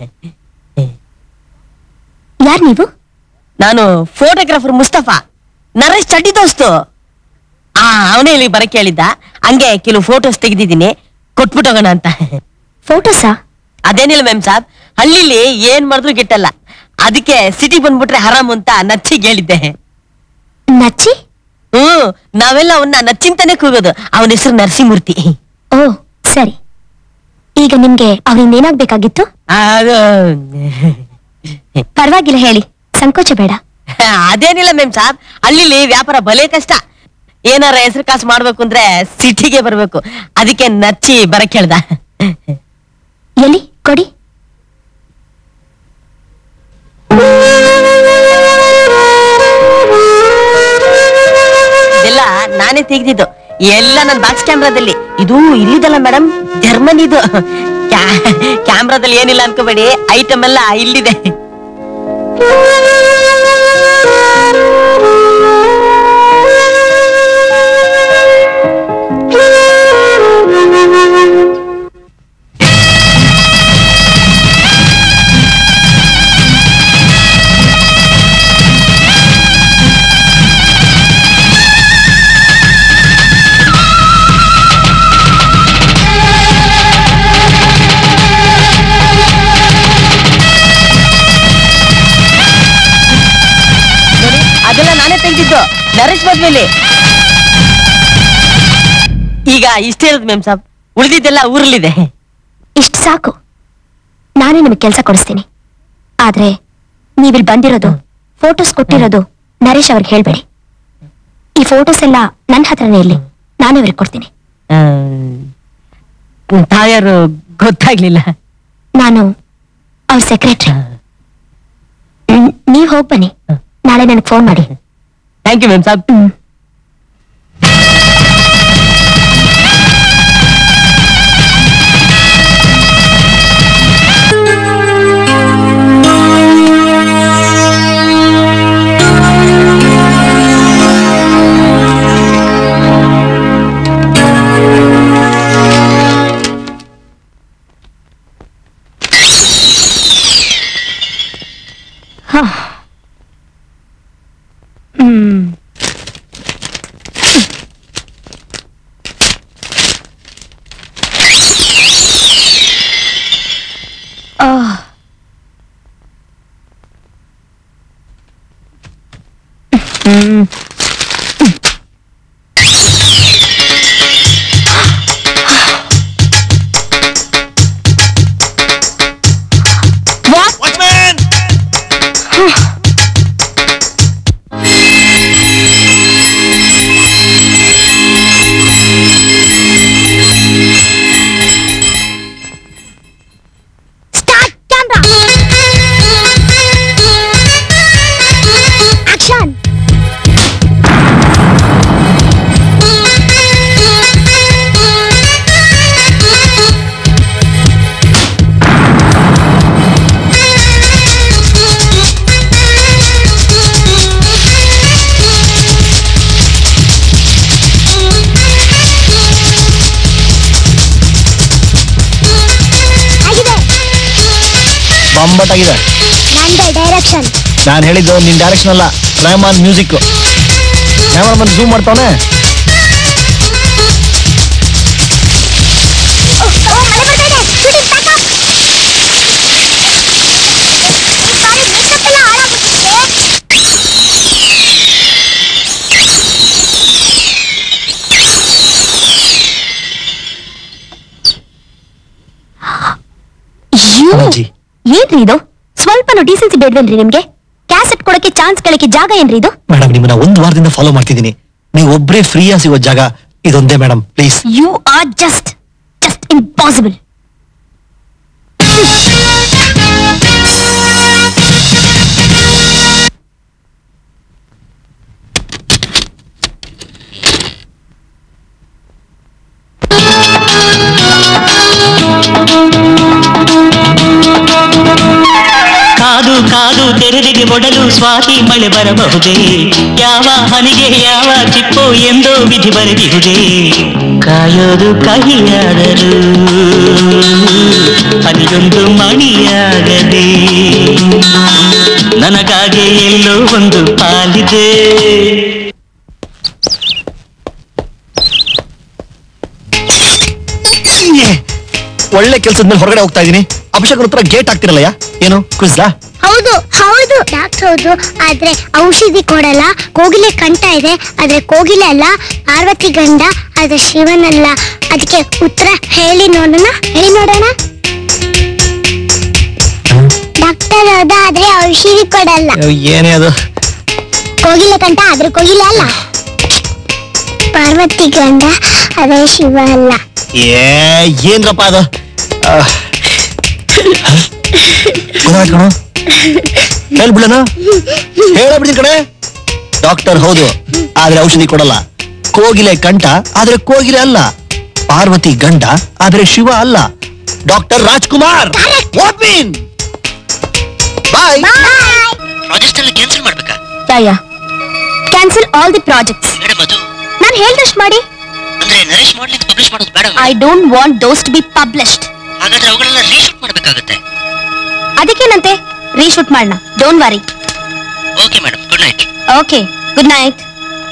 ಯಾರ್ ನೀವು ನಾನು ಫೋಟೋಗ್ರಾಫರ್ ಮುಸ್ತಫಾ ನರೇಶ್ ಚಡ್ಡಿ ದೋಸ್ತು ಆ ಅವನೇ ಇಲ್ಲಿ ಬರಕ್ಕೆ ಹೇಳಿದ್ದ ಹಂಗೆ ಕೆಲವು ಫೋಟೋಸ್ ತೆಗೆದಿದ್ದೀನಿ ಕೊಟ್ಬಿಟ್ಟು ಹೋಗೋಣ ಅಂತ ಫೋಟೋಸಾ ಅದೇನಿಲ್ಲ ಮ್ಯಾಮ್ ಸಾಬ್ ಹಳ್ಳಿಲಿ ಏನ್ ಮಾಡಿದ್ರು ಗಿಟ್ಟಲ್ಲ ಅದಕ್ಕೆ ಸಿಟಿ ಬಂದ್ಬಿಟ್ರೆ ಹರಾಮ್ ಅಂತ ನಚ್ಚಿಗೆ ಹೇಳಿದ್ದೆ ನಚ್ಚಿ ಹ್ಮ್ ನಾವೆಲ್ಲ ಅವನ್ನ ನಚ್ಚಿಂತಾನೆ ಕೂಗೋದು ಅವನ ಹೆಸರು ನರಸಿಂಹಮೂರ್ತಿ ಓ ಸರಿ ಈಗ ನಿಮ್ಗೆ ಅವ್ರಿಂದ ಏನಾಗ್ಬೇಕಾಗಿತ್ತು ಅದು ಪರವಾಗಿಲ್ಲ ಹೇಳಿ ಸಂಕೋಚ ಬೇಡ ಅದೇನಿಲ್ಲ ಮ್ಯಾಮ್ ಸಾಬ್ ಹಳ್ಳಿಲಿ ವ್ಯಾಪಾರ ಬಲೆ ಕಷ್ಟ ಏನಾರ ಹೆಸರು ಕಾಸು ಮಾಡ್ಬೇಕು ಅಂದ್ರೆ ಸಿಟಿಗೆ ಬರ್ಬೇಕು ಅದಕ್ಕೆ ನಚ್ಚಿ ಬರಕ್ ಹೇಳ್ದ ಎಲ್ಲಿ ಕೊಡಿ ಇದೆಲ್ಲ ನಾನೇ ತೆಗ್ದಿದ್ದು ಎಲ್ಲ ನನ್ನ ಬಾಕ್ಸ್ ಕ್ಯಾಮ್ರಾದಲ್ಲಿ ಇದು ಇಲ್ಲಿದಲ್ಲ ಮೇಡಮ್ ಜರ್ಮನಿದು ಕ್ಯಾಮ್ರಾದಲ್ಲಿ ಏನಿಲ್ಲ ಅನ್ಕೋಬೇಡಿ ಐಟಮ್ ಎಲ್ಲ ಇಲ್ಲಿದೆ ನೋಡಿ ಅದೆಲ್ಲ ನಾನೇ ತೆಗ್ದಿದ್ದು ನರೇಶ್ ಮದ್ವೆಲಿ ಈಗ ಇಷ್ಟೇ ಇರೋದು ಮ್ಯಾಮ್ ಸಾಬ್ ಉಳಿದಿದ್ದೆಲ್ಲ ಊರಲ್ಲಿದೆ ಇಷ್ಟು ಸಾಕು ನಾನೇ ನಿಮಗೆ ಕೆಲಸ ಕೊಡಿಸ್ತೀನಿ ಆದ್ರೆ ನೀವಿಲ್ಲಿ ಬಂದಿರೋದು ಫೋಟೋಸ್ ಕೊಟ್ಟಿರೋದು ನರೇಶ್ ಅವ್ರಿಗೆ ಹೇಳ್ಬೇಡಿ ಈ ಫೋಟೋಸ್ ಎಲ್ಲ ನನ್ನ ಹತ್ರನೇ ಇರ್ಲಿ ನಾನೇ ಅವ್ರಿಗೆ ಕೊಡ್ತೀನಿ ತಾವ್ಯಾರು ಗೊತ್ತಾಗ್ಲಿಲ್ಲ ನಾನು ಅವ್ರ ಸೆಕ್ರೆಟರಿ ನೀವ್ ಹೋಗ್ ಬನ್ನಿ ನಾಳೆ ನನಗೆ ಫೋನ್ ಮಾಡಿ ಥ್ಯಾಂಕ್ ಯು ಮ್ಯಾಮ್ ಸಾಬ್ hmm ah. Hmm What? Start camera. Action. ಆಗಿದೆ ಬಂಬಟ್ಟಾಗಿದೆ ನಂದೇ ಡೈರೆಕ್ಷನ್ ನಾನು ಹೇಳಿದ್ದು ನಿನ್ ಡೈರೆಕ್ಷನ್ ಅಲ್ಲ ರೆಹಮಾನ್ ಮ್ಯೂಸಿಕ್ ಕ್ಯಾಮರಾಮನ್ ಝೂಮ್ ಮಾಡ್ತಾವನೆ You? ಅಜ್ಜಿ. ಏನ್ರಿ ಇದು ಸ್ವಲ್ಪನೂ ಡಿಸೆನ್ಸಿ ಬೇಡ್ವೇನ್ರಿ ನಿಮ್ಗೆ ಕ್ಯಾಸೆಟ್ ಕೊಡಕ್ಕೆ ಚಾನ್ಸ್ ಗಳಕ್ಕೆ ಜಾಗ ಏನ್ರಿ ಇದು ಮೇಡಮ್ ನಿಮ್ಮನ್ನ ಒಂದು ವಾರದಿಂದ ಫಾಲೋ ಮಾಡ್ತಿದ್ದೀನಿ ನೀವು ಒಬ್ಬರೇ ಫ್ರೀಯಾ ಸಿಗೋ ಜಾಗ ಇದೊಂದೇ madam please you are just just impossible ಕಾದು ಕಾದು ತೆರೆದಿದೆ ಒಡಲು ಸ್ವಾತಿ ಮಳೆ ಬರಬಹುದೇ ಯಾವ ಹನಿಗೆ ಯಾವ ಚಿಪ್ಪು ಎಂದೋ ವಿಧಿ ಬರೆದಿಹುದೇ ಕಾಯೋದು ಕಹಿಯಾದರು ಹನಿಯೊಂದು ಮಣಿಯಾಗದೆ ನನಗಾಗೆ ಎಲ್ಲೋ ಒಂದು ಪಾಲಿದೆ ಒಳ್ಳೆ ಕೆಲಸದ ಮೇಲೆ ಹೊರಗಡೆ ಹೋಗ್ತಾ ಇದೀನಿ ಅಭಿಷೇಕ್ ಹತ್ರ ಗೇಟ್ ಹಾಕ್ತಿರಲ್ಲಯ್ಯ ಏನು ಕ್ವಿಜ್ಲಾ ಹೌದು ಹೌದು ಡಾಕ್ಟರ್ ಹೌದು ಆದ್ರೆ ಔಷಧಿ ಕೊಡಲ್ಲ ಕೋಗಿಲೆ ಕಂಠ ಇದೆ ಆದ್ರೆ ಕೋಗಿಲೆ ಅಲ್ಲ ಪಾರ್ವತಿ ಗಂಡ ಆದ್ರೆ ಶಿವನಲ್ಲ ಅದಕ್ಕೆ ಉತ್ತರ ಹೇಳಿ ನೋಡೋಣ ಹೇಳಿ ನೋಡೋಣ ಡಾಕ್ಟರ್ ಹೌದು ಆದ್ರೆ ಔಷಧಿ ಕೊಡಲ್ಲ ಏನೇ ಅದು ಕೋಗಿಲೆ ಕಂಠ ಆದ್ರೆ ಕೋಗಿಲೆ ಅಲ್ಲ ಪಾರ್ವತಿ ಗಂಡ ಅದೇ ಶಿವ ಅಲ್ಲ ಏ ಏನ್ರಪ್ಪ ಅದು ಆ, ಗೊತ್ತಾಯ್ತು ಕಣೋ ಹೇಳ್ಬಿಡಣ ಹೇಳಬಿಡ್ತೀನಿ ಕಣೆ ಡಾಕ್ಟರ್ ಹೌದು ಆದ್ರೆ ಔಷಧಿ ಕೊಡಲ್ಲ ಕೋಗಿಲೆ ಕಂಠ ಆದ್ರೆ ಕೋಗಿಲೆ ಅಲ್ಲ ಪಾರ್ವತಿ ಗಂಡ ಆದ್ರೆ ಶಿವ ಅಲ್ಲ doctor Rajkumar what mean boy project ಎಲ್ಲ ಕ್ಯಾನ್ಸಲ್ ಮಾಡ್ಬೇಕಾ ಯಾಯ cancel all the projects madam ಅದು ನಾನು ಹೇಳ್ದಷ್ಟು ಮಾಡಿ ಅಂದ್ರೆ ನರೇಶ್ ಮಾಡ್ಲಿಂಗ್ ಪಬ್ಲಿಷ್ ಮಾಡೋದು ಬೇಡ I don't want those to be published ಹಾಗಾದ್ರೆ ಅವುಗಳೆಲ್ಲ ರೀಶೂಟ್ ಮಾಡ್ಬೇಕಾಗುತ್ತೆ ಅದಕ್ಕೇನಂತೆ ರೀಶೂಟ್ ಮಾಡೋಣ don't worry okay madam good night okay good night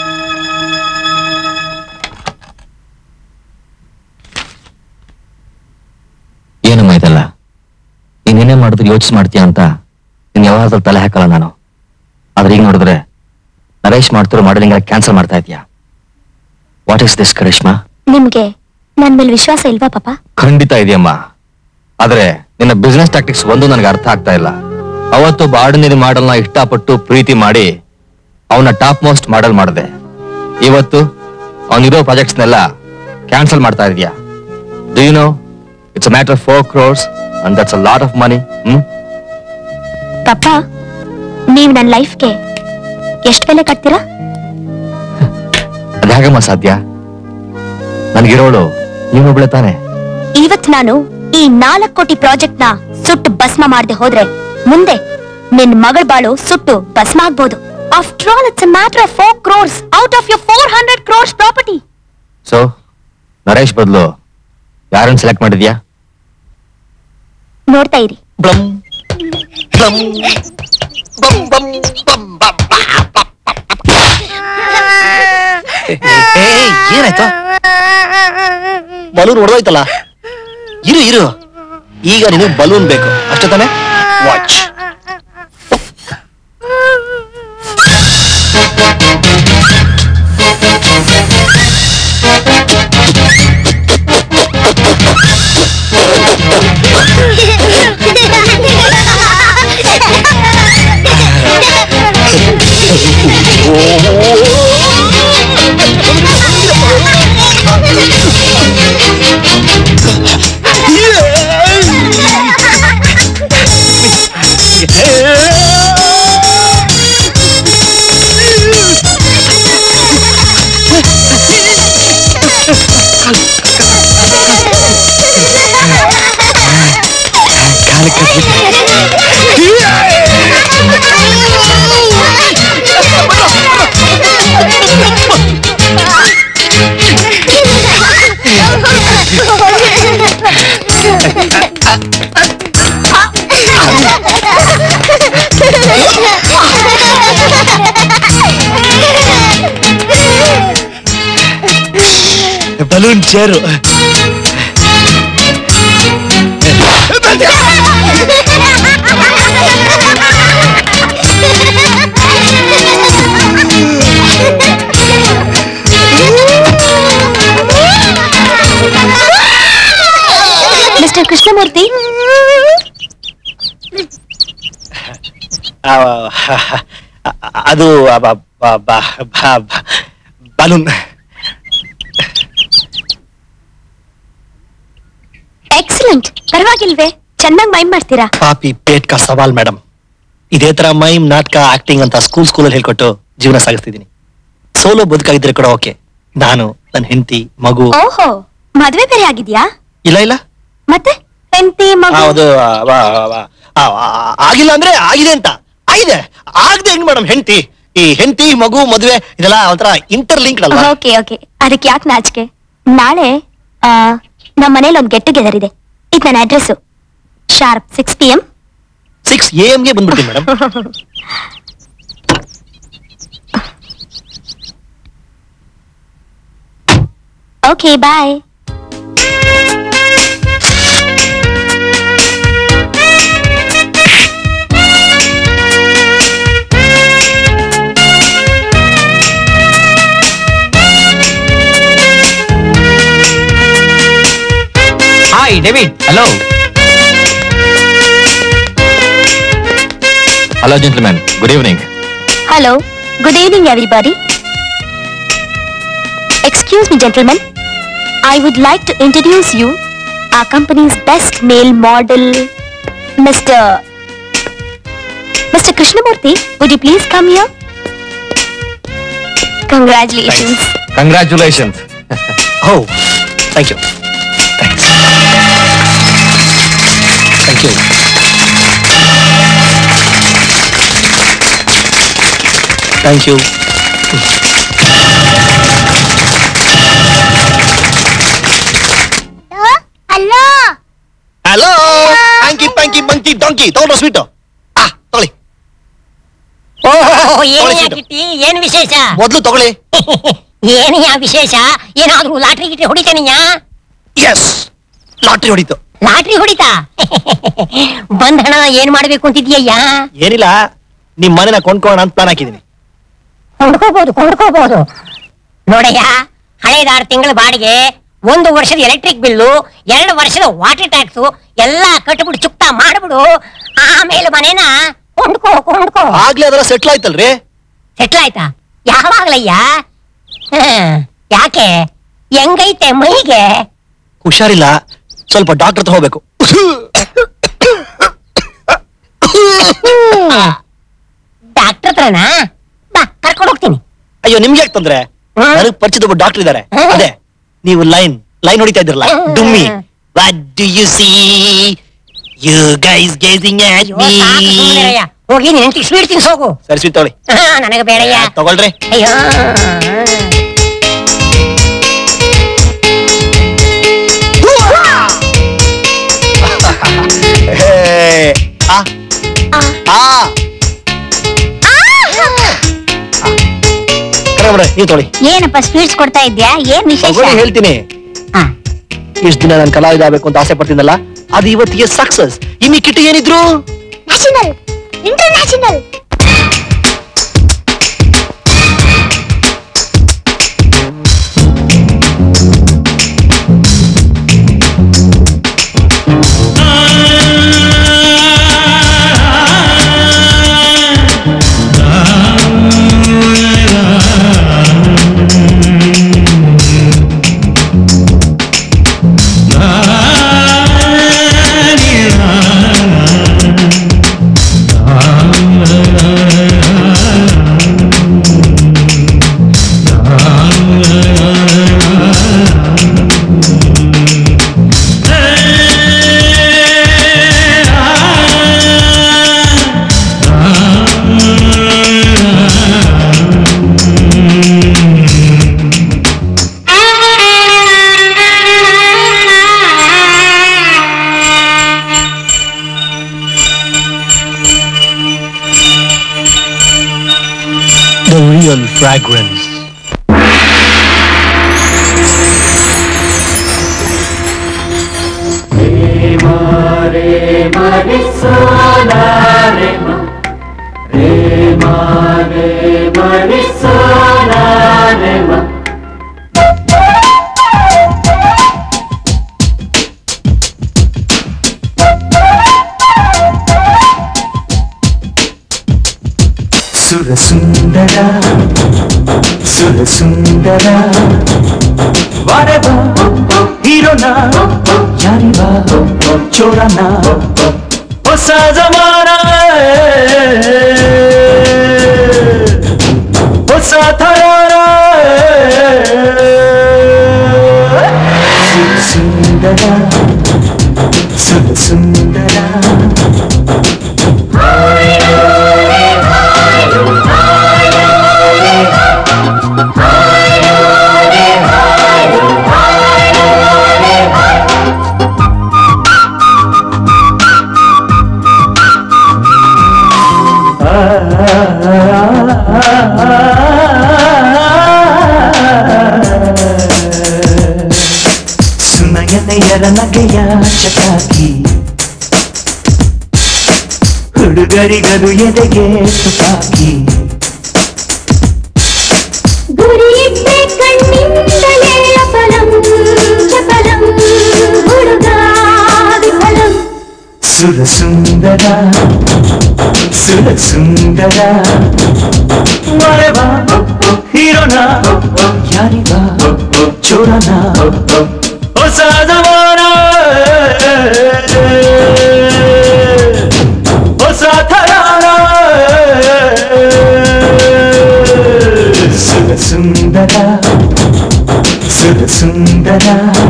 ಏನಮ್ಮ ಇದೆಲ್ಲ ನೀನೇನೇ ಮಾಡಿದ್ರು ಯೋಚಿಸ್ ಮಾಡ್ತೀಯ ಅಂತ ನೀನ್ ಯಾವಾಗಾದ್ರೂ ತಲೆ ಹಾಕಲ್ಲ ನಾನು ಆದ್ರೆ ಈಗ ನೋಡಿದ್ರೆ ನರೇಶ್ ಮಾಡ್ತಿರೋ ಮಾಡಲಿಂಗ್ ಕ್ಯಾನ್ಸಲ್ ಮಾಡ್ತಾ ಇದೀಯಾ ವಾಟ್ ಇಸ್ ದಿಸ್ ಕರಿಷ್ಮಾ ನಿಮ್ಗೆ ನನ್ ಮೇಲೆ ವಿಶ್ವಾಸ ಇಲ್ವಾ ಪಾಪ ಖಂಡಿತ ಇದೆಯಮ್ಮ ಆದ್ರೆ ನಿನ್ನ ಬಿಸ್ನೆಸ್ ಟ್ಯಾಕ್ಟಿಕ್ಸ್ ಒಂದು ನನಗೆ ಅರ್ಥ ಆಗ್ತಾ ಇಲ್ಲ ಅವತ್ತು ಬಾರ್ಡಿನರಿ ಮಾಡೆಲ್ನ ಇಷ್ಟಪಟ್ಟು ಪ್ರೀತಿ ಮಾಡಿ ಅವನ ಟಾಪ್ ಮೋಸ್ಟ್ ಮಾಡೆಲ್ ಮಾಡಿದೆ ಇವತ್ತು ಅವನಿರೋ ಪ್ರಾಜೆಕ್ಟ್ಸ್ನೆಲ್ಲ ಕ್ಯಾನ್ಸಲ್ ಮಾಡ್ತಾ ಇದೀಯಾ do you know it's a matter four crores and that's a lot of money hmm ಪಪ್ಪ ನೀವು ನನ್ನ ಲೈಫ್ಗೆ ಎಷ್ಟು ಬೆಲೆ ಕಟ್ತೀರಾ ಅದ್ಯಾಗಮ್ಮ ಸಾಧ್ಯ ನನಗಿರೋಳು ನೀನೊಬ್ಳೆ ತಾನೆ ಇವತ್ ನಾನು ಈ ನಾಲ್ಕು ಕೋಟಿ ಪ್ರಾಜೆಕ್ಟ್ ನ ಸುಟ್ಟು ಭಸ್ಮ ಮಾಡದೆ ಹೋದ್ರೆ ಮುಂದೆ ನಿನ್ ಮಗಳ ಬಾಳು ಸುಟ್ಟು ಭಸ್ಮ ಆಗ್ಬೋದು after all it's matter of four crores out of your four hundred crores property so Naresh ಬದಲು ಯಾರನ್ನ ಸೆಲೆಕ್ಟ್ ಮಾಡಿದ್ಯಾ ನೋಡ್ತಾ ಇರಿ ಏನಾಯ್ತು ಬಲೂನ್ ಹೊಡೆದೋಯ್ತಲ್ಲ ಇರು ಇರು ಈಗ ನಿನಗೆ ಬಲೂನ್ ಬೇಕು ಅಷ್ಟೇ ತಾನೆ watch balloon chair mister Krishnamurthy ಆ, ಅದು ಆ, ಬ- ಬ- ಬ- ಬ- ಬ- ಬಲೂನ್ ಎಕ್ಸಲೆಂಟ್ ಪರವಾಗಿಲ್ವೇ ಚೆನ್ನಾಗಿ ಮೈಮ್ ಮಾಡ್ತೀರಾ ಪಾಪಿ ಪೇಟ್ ಕಾ ಸವಾಲ್ ಮೇಡಮ್ ಇದೇ ತರ ಮೈಮ್ ನಾಟಕ ಆಕ್ಟಿಂಗ್ ಅಂತ ಸ್ಕೂಲ್ ಸ್ಕೂಲಲ್ಲಿ ಹೇಳ್ಕೊಟ್ಟು ಜೀವನ ಸಾಗಿಸ್ತಿದ್ದೀನಿ ಸೋಲೋ ಬದುಕಾಗಿದ್ರೆ ಕೂಡ ಓಕೆ ನಾನು ನನ್ನ ಹೆಂಡತಿ ಮಗು ಓಹೋ ಮದ್ವೆ ಬೇರೆ ಆಗಿದ್ಯಾ ಇಲ್ಲ ಇಲ್ಲ ಮತ್ತೆ ಹೆಂಡತಿ ಮಗು ಹೌದು ಆ, ವ- ವ- ಆ, ಆ, ಆಗಿಲ್ಲ ಅಂದ್ರೆ ಆಗಿದೆ ಅಂತ ಆಗಿದೆ ಆಗದೆ ಹೆಂಗ್ ಮೇಡಮ್ ಹೆಂಡತಿ ಈ ಹೆಂಡತಿ ಮಗು ಮದುವೆ ಇದೆಲ್ಲ ಒಂಥರ ಇಂಟರ್ ಲಿಂಕ್ಡ್ ಅಲ್ವಾ ಓಕೆ ಓಕೆ ಅದಕ್ಕೆ ಯಾಕೆ ನಾಚಿಕೆ ನಾಳೆ ಆ, ನಮ್ಮ ಮನೇಲಿ ಒಂದು ಗೆಟ್ ಟುಗೆದರ್ ಇದೆ ಇದು ನನ್ನ address sharp six P M six ಎ ಗೆ ಬಂದ್ಬಿಡ್ತೀನಿ madam okay bye hi David hello hello gentleman good evening hello good evening everybody excuse me gentlemen I would like to introduce you a company's best male model mister mister Krishnamurthy would you please come here congratulations congratulations oh thank you thank you thank you hello hello thank you thank you monkey donkey ತಗೊಂಡು sweet ಆ ತಗೊಳ್ಳಿ ಓಹೋ ಏನು ತಗೊಳ್ಳಿ ಯಾಕಿಟ್ಟಿ ಏನು ವಿಶೇಷ ಮೊದಲು ತಗೊಳ್ಳಿ ಏನು ಯಾ ವಿಶೇಷ ಏನಾದ್ರೂ ಲಾಟ್ರಿ ಗಿಟ್ರಿ ಹೊಡಿತೇನೆಯಾ ಎಸ್ ಲಾಟ್ರಿ ಹೊಡಿತು ಲಾಟ್ರಿ ಹೊಡಿತಾ ಬಂದ್ ಹಣ ಏನ್ ಮಾಡ್ಬೇಕು ಅಂತಿದ್ಯಯ್ಯ ಏನಿಲ್ಲ ನಿಮ್ ಮನೆನ ಕೊಂಡ್ಕೊಳ್ಳೋಣ ಅಂತ ಪ್ಲಾನ್ ಹಾಕಿದೀನಿ ಕೊಂಡ್ಕೋಬಹುದು ಕೊಂಡ್ಕೋಬಹುದು ನೋಡಯ್ಯ ಹಳೇದಾರು ತಿಂಗಳ ಬಾಡಿಗೆ ಒಂದು ವರ್ಷದ ಎಲೆಕ್ಟ್ರಿಕ್ ಬಿಲ್ಲು ಎರಡು ವರ್ಷದ ವಾಟರ್ ಟ್ಯಾಕ್ಸು ಎಲ್ಲ ಕಟ್ಬಿಡು ಚುಕ್ತ ಮಾಡ್ಬಿಡು ಆಮೇಲೆ ಮನೇನ ಕೊಂಡ್ಕೋ ಕೊಂಡ್ಕೋ ಆಗ್ಲೇ ಅದೆಲ್ಲ ಸೆಟ್ಲ್ ಆಯ್ತಲ್ರಿ ಸೆಟ್ಲ್ ಆಯ್ತಾ ಯಾವಾಗ್ಲಯ್ಯ ಹ, ಯಾಕೆ ಹೆಂಗೈತೆ ಮೈಗೆ ಹುಷಾರಿಲ್ಲ ಸ್ವಲ್ಪ ಡಾಕ್ಟರ್ ಹತ್ರ ಹೋಗ್ಬೇಕು ಡಾಕ್ಟರ್ ಹತ್ರನಾ ಬಾ ಕರ್ಕೊಂಡು ಹೋಗ್ತೀನಿ ಅಯ್ಯೋ ನಿಮ್ಗೆ ಯಾಕೆ ತೊಂದ್ರೆ ನನಗ್ ಪರಿಚಿತ ಒಬ್ಬ ಡಾಕ್ಟರ್ ಇದಾರೆ ಅದೇ ನೀವು ಲೈನ್ ಲೈನ್ ಹೊಡಿತಾ ಇದ್ರಲ್ಲ ಡುಮ್ಮಿ what do you see you guys guessing at me ಸುಮ್ನಿರಯ್ಯ. ಹೋಗಿ ನಿನ್ ಸ್ವೀಟ್ ತಿನ್ಸೋಗು ಸರಿ ಸ್ವೀಟ್ ತಗೊಳ್ಳಿ ಹ, ನನಗೆ ಬೇಡಯ್ಯ ತಗೊಳ್ರಿ ಅಯ್ಯೋ ಹೇ, ಆ, ಆ. ಕರೆ ಬಿಡ್ರಿ, ನೀವು ತೊಗೊಳ್ಳಿ ಏನಪ್ಪ ಸ್ವೀಟ್ಸ್ ಕೊಡ್ತಾ ಇದ್ಯಾ ಏನ್ ವಿಶೇಷ ತಗೊಳ್ಳಿ ಹೇಳ್ತೀನಿ ಹಾ. ಇಷ್ಟ ದಿನ ನಾನು ಕಲಾವಿದ ಆಗ್ಬೇಕು ಅಂತ ಆಸೆ ಪಡ್ತೀನಲ್ಲ ಅದು ಇವತ್ತಿಗೆ ಸಕ್ಸಸ್ ಇನ್ನು ಕಿಟ್ಟು ಏನಿದ್ರು national international the real fragrance ಸುರ ಸುಂದರ ಸುರ ಸುಂದರ ವಾರೆವ ಹೀರೋನ ಯಾರಿವ ಚೋರನ ಹೊಸ ಜಮಾನ ಹೊಸ ಥರಾರ ಸುರ ಸುಂದರ ಸುರ ಸುಂದರ ಸುನಯನೆಯರ ನಗೆಯ ಚಟಾಕಿ ಹುಡುಗರಿಗರು ಎದೆಗೆ ತುಪಾಕಿ ಗುರಿಯಿಟ್ಟೆ ಕಣ್ಣಿಂದಲೇ ಅಪಲಂ ಚಪಲಂ ಹುಡುಗ ವಿಫಲಂ ಸುರ ಸುಂದರ ಸುರ ಸುಂದರ ಮರೆವ ಹೀರೋನ ಯಾರಿವ ಚೋರನ ಹೊಸ ಜಮಾನ ಹೊಸ ಥರಾನ ಸುರ ಸುಂದರ ಸುರ ಸುಂದರ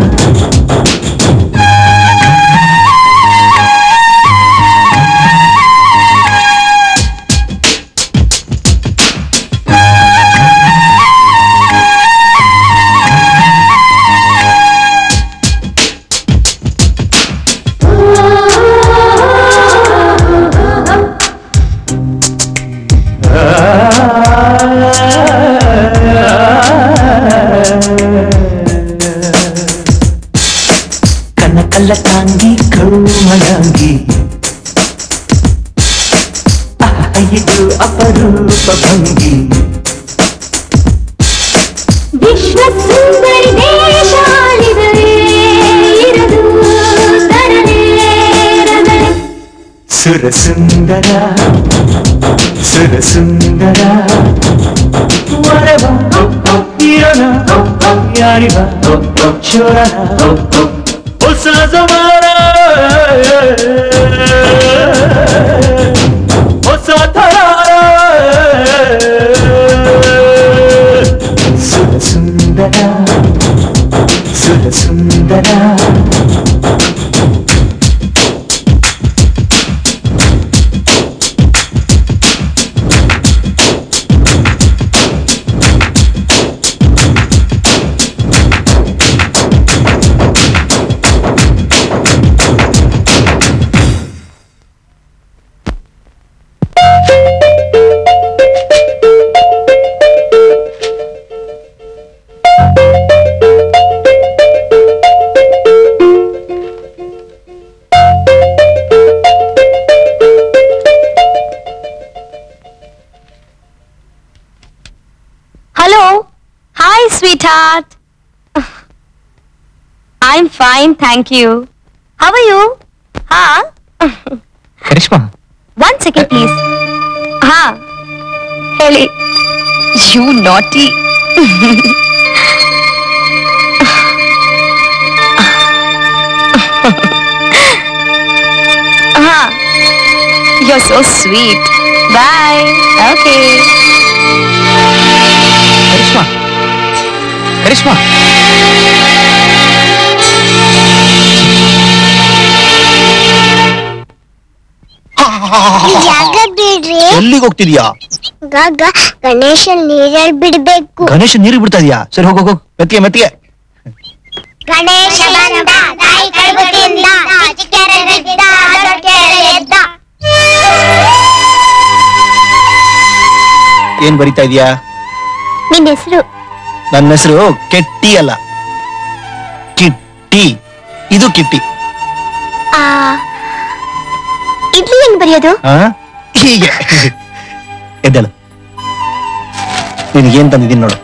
ಕನ್ನ ಕಲ್ಲ ತಾಂಗಿ ಕಳುಮಳಂಗಿ ಆಹ, ಇದು ಅಪರೂಪ ಭಂಗಿ ವಿಶ್ವ ಸುಂದರಿ ದೇಶಾಳಿದರೆ ಇರದು ತರನೇ ರಗಳೆ ಸುರ ಸುಂದರ ಸುರ ಸುಂದರ ವರವ ಇರನ ಯಾರಿವ ಚೋರನ ಹೊಸ ಜಮಾನ ಹೊಸ ಥರ ಸುರ ಸುಂದರ ಸುರ ಸುಂದರ Hello. Hi, sweetheart. I'm fine, thank you. How are you? Huh? Karishma One second, please. Huh? ಹೇಳಿ You naughty. huh? You're so sweet. Bye. Okay. Karishma Karishma ಜಾಗ ಬಿಡ್ರಿ ಎಲ್ಲಿಗೆ ಹೋಗ್ತಿದ್ಯಾ ಗಾಗ ಗಣೇಶನ್ ನೀರಲ್ಲಿ ಬಿಡ್ಬೇಕು ಗಣೇಶ ನೀರಿಗೆ ಬಿಡ್ತಾ ಇದೀಯಾ ಸರಿ ಹೋಗ್ ಹೋಗ್ ಹೋಗ್ ಮೆತ್ತಿಗೆ ಮೆತ್ತಿಗೆ ಗಣೇಶ ಬಂದ ತಾಯಿ ಕಡುಬು ತಿಂದ ಚಿಕ್ಕರೆ ಬಿದ್ದ ದೊಡ್ಡಕೆರೆ ಎದ್ದ ಏನ್ ಬರಿತಾ ಇದೀಯಾ ನಿನ್ ಹೆಸರು ನನ್ನ ಹೆಸರು ಕೆಟ್ಟಿ ಅಲ್ಲ ಕಿಟ್ಟಿ ಇದು ಕಿಟ್ಟಿ ಆ ಇಡ್ಲಿ ಹೆಂಗ್ ಬರೆಯೋದು ಆ? ಹೀಗೆ ಎದ್ದೇಳು ನಿನಗೇನ್ ತಂದಿದ್ದೀನಿ ನೋಡು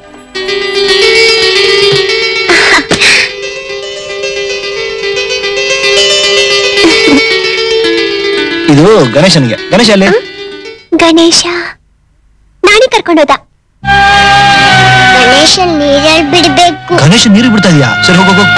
ಇದು ಗಣೇಶನಿಗೆ ಗಣೇಶ ಅಲ್ಲಿ ಗಣೇಶ ನಾನೇ ಕರ್ಕೊಂಡೋದ ಗಣೇಶನ್ ನೀರಲ್ಲಿ ಬಿಡ್ಬೇಕು ಗಣೇಶ ನೀರಿಗೆ ಬಿಡ್ತಾ ಇದೀಯಾ ಸರಿ ಹೋಗ್ ಹೋಗ್ ಹೋಗ್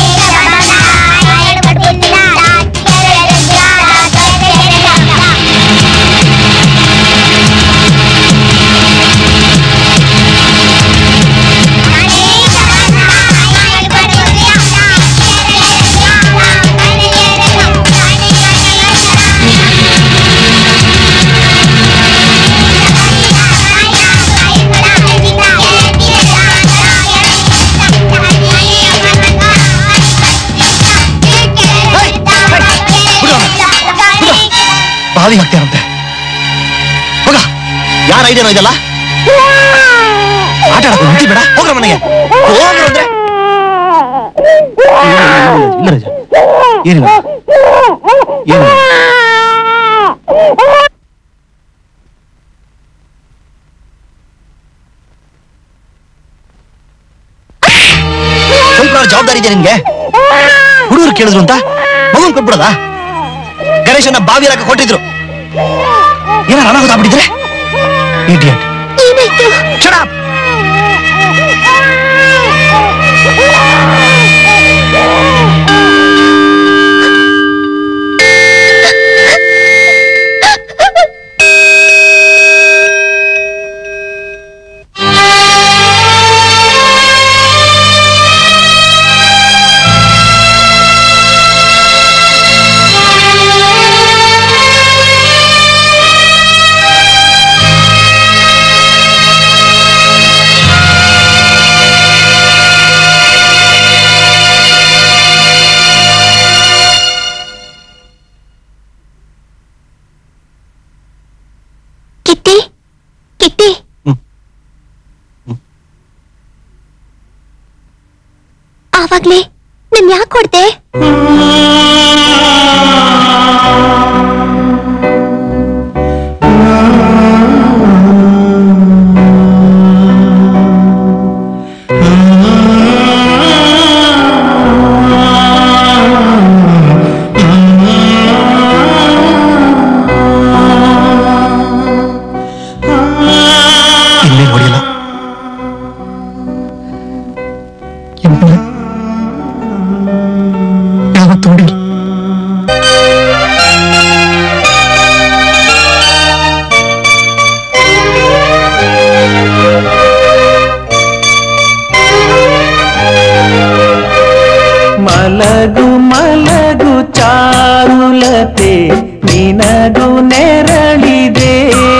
ಬಾವಿ ಹಾಕ್ತೀರಂತೆ ಹೋಗ ಯಾರ ಐಡಿಯಾನೋ ಇದೆಲ್ಲ ಆಟ ಆಡಕ್ಕೆ ನಿಂತಿ ಬೇಡ ಹೋಗ್ರ ಮನೆಗೆ ಹೋಗ್ರ ಅಂದ್ರೆ ಇಲ್ಲ ರಜ ಏನಿಲ್ಲ ಏನು ಸ್ವಲ್ಪ ಜವಾಬ್ದಾರಿ ಇದೆ ನಿನ್ಗೆ ಹುಡುಗರು ಕೇಳಿದ್ರು ಅಂತ ಮಗನ್ ಕೊಟ್ಬಿಡದ ಗಣೇಶನ ಬಾವಿ ಹಾಕಿ ಕೊಟ್ಟಿದ್ರು ಏನಾರ ಅನಾಹುತ ಆಗ್ಬಿಟ್ಟಿದ್ರೆ idiot Shut up! Kitty Kitty ಆವಾಗ್ಲೇ ನನ್ ಯಾಕೆ ಕೊಡ್ದೆ ನೋಡಿ ಮಲಗು ಮಲಗು ಚಾರುಲತೆ ನಿನಗು ನೆರಳಿದೆ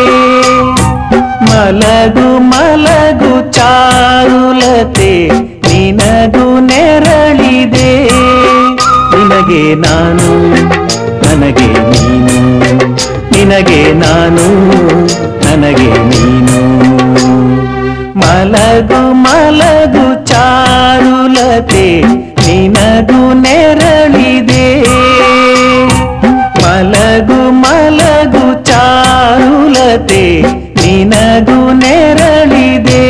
ಮಲಗು ಮಲಗು ಚಾರುಲತೆ ನಿನಗು ನೆರಳಿದೆ ನಿನಗೆ ನಾನು ನನಗೆ ನೀನು ನಿನಗೆ ನಾನು ನನಗೆ ನೀನು ಮಲಗು ಮಲಗು ಚಾರುಲತೆ ನಿನಗು ನೆರಳಿದೆ ಮಲಗು ಮಲಗು ಚಾರುಲತೆ ನಿನಗು ನೆರಳಿದೆ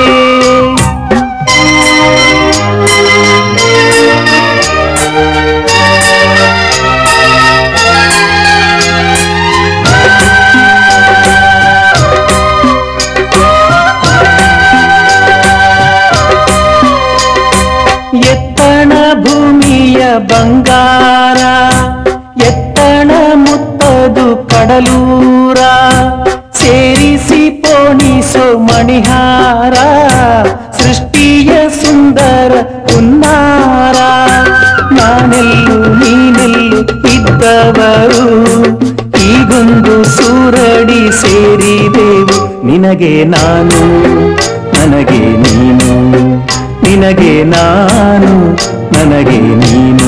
ಎತ್ತಣ ಭೂಮಿಯ ಬಂಗಾರ ಎತ್ತಣ ಮುತ್ತದು ಕಡಲೂರ ಸೇರಿಸಿ ಪೋಣಿಸೋ ಮಣಿಹಾರ ಸೃಷ್ಟಿಯ ಸುಂದರ ಹುನ್ನಾರ ನಾನೆಲ್ಲು ನೀನೆಲ್ಲು ಇದ್ದವರು ಈಗೊಂದು ಸೂರಡಿ ಸೇರಿದೆವು ನಿನಗೆ ನಾನು ನನಗೆ ನೀನು ನಿನಗೆ ನಾನು ನನಗೆ ನೀನು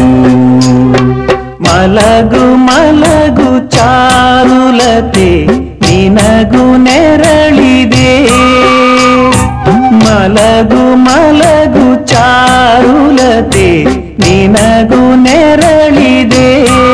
ಮಲಗು ಮಲಗು ಚಾರುಲತೆ ನಿನಗು ನೆರಳಿದೆ ಮಲಗು ಮಲಗು ಚಾರುಲತೆ ನಿನಗು ನೆರಳಿದೆ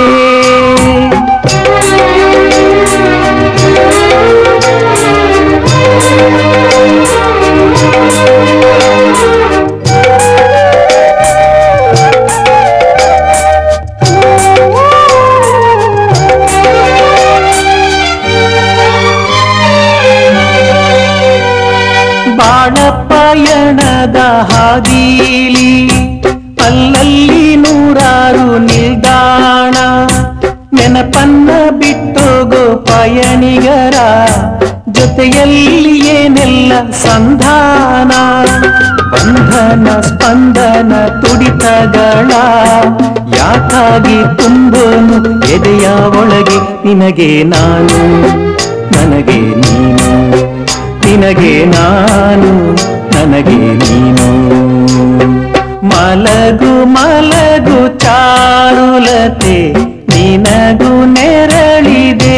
ಬಾಣಪಯಣದ ಹಾದೀಲಿ ಅಲ್ಲಲ್ಲಿ ನೂರಾರು ನಿಲ್ದಾಣ ನೆನಪನ್ನ ಬಿಟ್ಟೋಗೋ ಪಯಣಿಗರ ಜೊತೆಯಲ್ಲಿ ಏನೆಲ್ಲ ಸಂಧಾನ ಬಂಧನ ಸ್ಪಂದನ ತುಡಿತಗಳ ಯಾಕಾಗಿ ತುಂಬೋನು ಎದೆಯ ಒಳಗೆ ನಿನಗೆ ನಾನು ನನಗೆ ನೀನು ನಿನಗೆ ನಾನು ನನಗೆ ನೀನು ಮಲಗು ಮಲಗು ಚಾರುಲತೆ ನಿನಗು ನೆರಳಿದೆ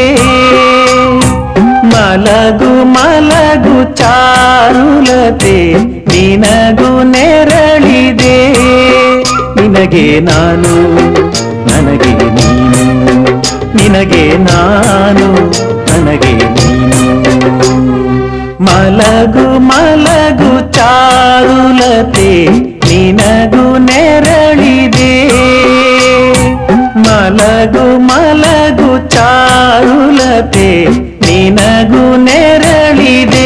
ಮಲಗು ಮಲಗು ಚಾರುಲತೆ ನಿನಗು ನೆರಳಿದೆ ನಿನಗೆ ನಾನು ನನಗೆ ನೀನು ನಿನಗೆ ನಾನು ನನಗೆ ನೀನು ಮಲಗು ಮಲಗು ಚಾರುಲತೆ ನಿನಗು ನೆರಳಿದೆ ಮಲಗು ಮಲಗು ಚಾರುಲತೆ ನಿನಗು ನೆರಳಿದೆ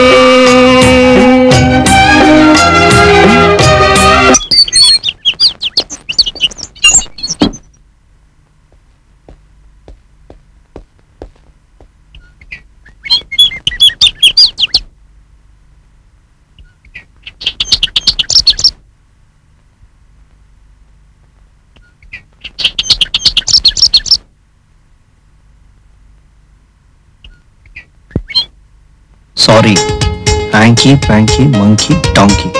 sorry hanky panky monkey donkey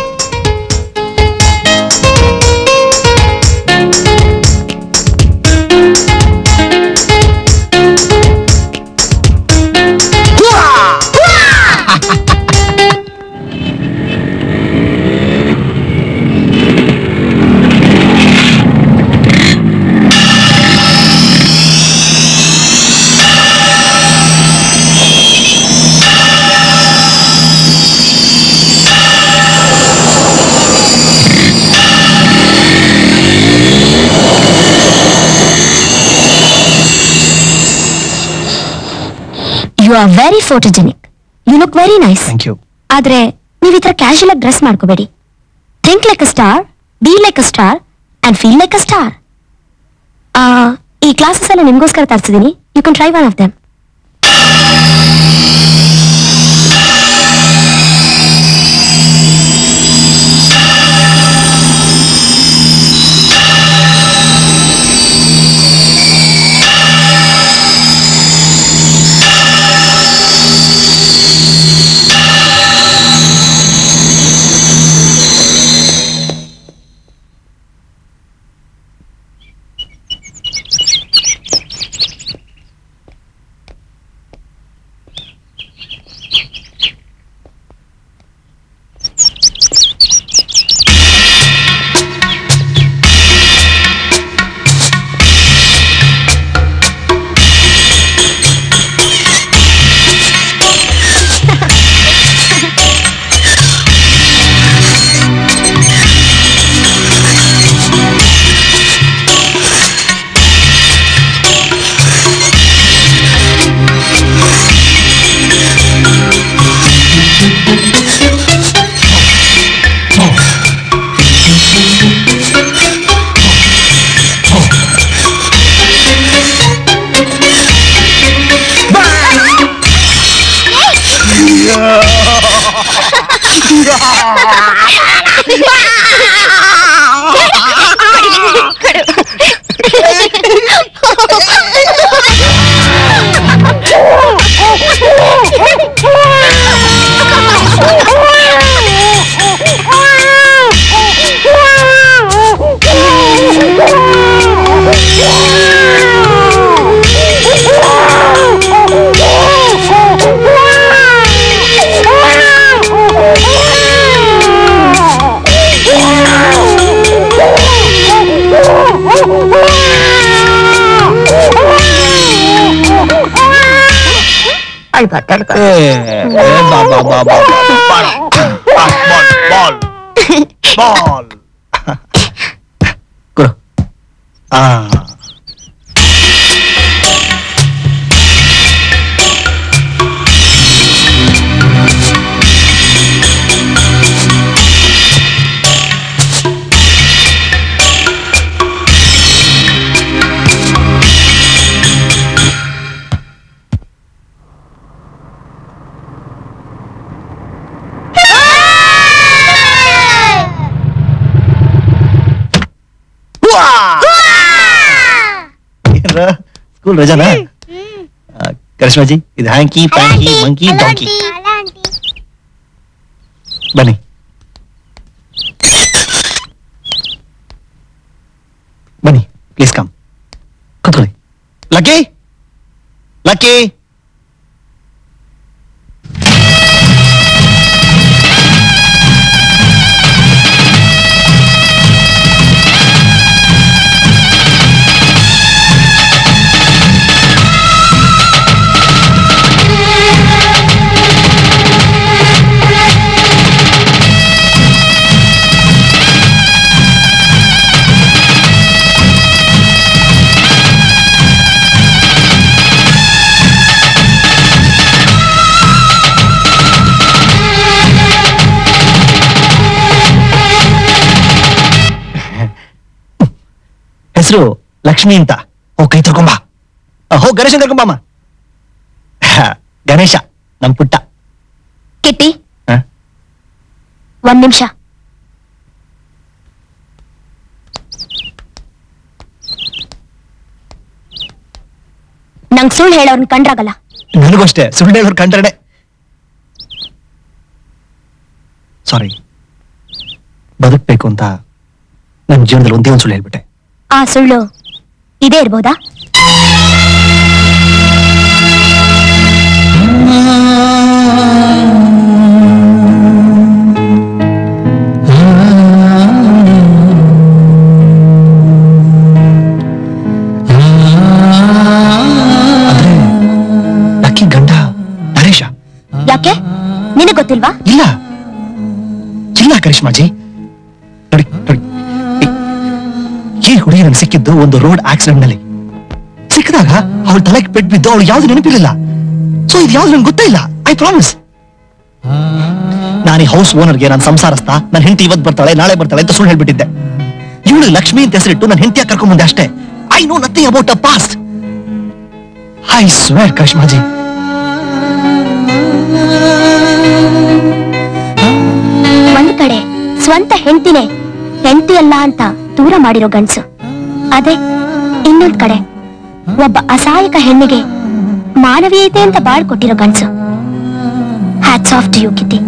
you are very photogenic you look very nice thank you ಆದ್ರೆ ನೀವು ಈ ತರ ಕ್ಯಾಶುಯಲ್ ಆಗಿ ಡ್ರೆಸ್ ಮಾಡ್ಕೋಬೇಡಿ think like a star be like a star and feel like a star ಆ, ಈ ಕ್ಲಾಸಸ್ ಎಲ್ಲ ನಿಮ್ಗೋಸ್ಕರ ತರಿಸಿದೀನಿ you can try one of them ball ಕೊಡು ಆ ಏನ್ರ ಸ್ಕೂಲ್ ರಜಾನಾ ಆ, ಕರಿಷ್ಮಾಜಿ ಇದು ಹ್ಯಾಂಕಿ ಪ್ಯಾಂಕಿ ಮಂಕಿ ಡಾಂಕಿ ಬನ್ನಿ ಬನ್ನಿ ಪ್ಲೀಸ್ ಕಮ್ ಕೂತ್ಕೊಳ್ಳಿ ಲಕ್ಕಿ ಲಕ್ಕಿ ಹೆಸರು ಲಕ್ಷ್ಮಿ ಅಂತ ಹೋಗ್ ಕೈ ತರ್ಕೊಂಬ ಹೋಗ್ ಗಣೇಶ ಕರ್ಕೊಂಬಮ್ಮ ಗಣೇಶ ನಮ್ ಪುಟ್ಟ ಕಿಟ್ಟಿ ಹ? ಒಂದ್ ನಿಮಿಷ ನಂಗ್ ಸುಳ್ಳು ಹೇಳೋರ್ನ ಕಂಡ್ರಾಗಲ್ಲ ನನಗೂ ಅಷ್ಟೇ ಸುಳ್ಳು ಹೇಳೋರು ಕಂಡ್ರೆ ಸಾರಿ ಬದುಕ್ಬೇಕು ಅಂತ ನನ್ನ ಜೀವನದಲ್ಲಿ ಒಂದೇ ಒಂದು ಸುಳ್ಳು ಹೇಳ್ಬಿಟ್ಟೆ ಆ ಸುಳ್ಳು ಇದೇ ಇರ್ಬೋದಾ ಲಕ್ಕಿ ಗಂಡ ನರೇಶ ಯಾಕೆ ನಿನಗ್ ಗೊತ್ತಿಲ್ವಾ ಇಲ್ಲ ಇಲ್ಲ ಕರಿಷ್ಮಾಜಿ ನೋಡಿ ನೋಡಿ ಈ- ಈ ಹುಡುಗಿ ನನ್ಗೆ ಸಿಕ್ಕಿದ್ದು ಒಂದು ರೋಡ್ ಆಕ್ಸಿಡೆಂಟ್ ನಲ್ಲಿ ಸಿಕ್ಕಿದಾಗ ಅವಳ ತಲೆಗೆ ಪೆಟ್ಟು ಬಿದ್ದು ಅವಳು ಯಾವ್ದು ನೆನಪಿರಲಿಲ್ಲ ಸೊ ಇದು ಯಾವ್ದು ನಂಗೆ ಗೊತ್ತೇ ಇಲ್ಲ ಐ ಪ್ರಾಮಿಸ್ ನಾನು ಈ ಹೌಸ್ ಓನರ್ಗೆ ನಾನು ಸಂಸಾರಸ್ಥ ನನ್ನ ಹೆಂಡತಿ ಇವತ್ತು ಬರ್ತಾಳೆ ನಾಳೆ ಬರ್ತಾಳೆ ಅಂತ ಸುಳ್ಳು ಹೇಳ್ಬಿಟ್ಟಿದ್ದೆ ಇವಳು ಲಕ್ಷ್ಮಿ ಅಂತ ಹೆಸರಿಟ್ಟು ನನ್ನ ಹೆಂಡತಿಯಾಗಿ ಕರ್ಕೊಂಡ್ ಬಂದೆ ಅಷ್ಟೇ I know nothing about the past I swear ಕಶ್ಮಾಜಿ ಒಂದ್ ಕಡೆ ಸ್ವಂತ ಹೆಂಡತಿನೇ ಹೆಂಡತಿ ಅಲ್ಲ ಅಂತ ದೂರ ಮಾಡಿರೋ ಗಂಡ್ಸು ಅದೇ ಇನ್ನೊಂದ್ ಕಡೆ ಒಬ್ಬ ಅಸಹಾಯಕ ಹೆಣ್ಣಿಗೆ ಮಾನವೀಯತೆ ಅಂತ ಬಾಳ್ಕೊಟ್ಟಿರೋ ಗಂಡ್ಸು ಹ್ಯಾಟ್ಸ್ ಆಫ್ ಟು ಯು ಕಿತಿ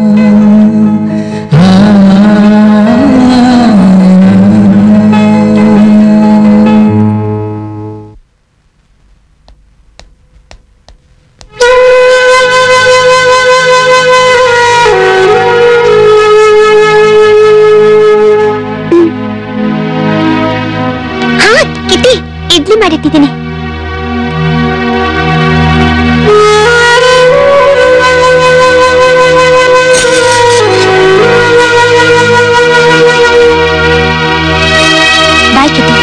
ಹಾ ಕಿತಿ ಇಡ್ಲಿ ಮಾಡಿಟ್ಟಿದ್ದೀನಿ ಬಾಯ್ ಕಿತಿ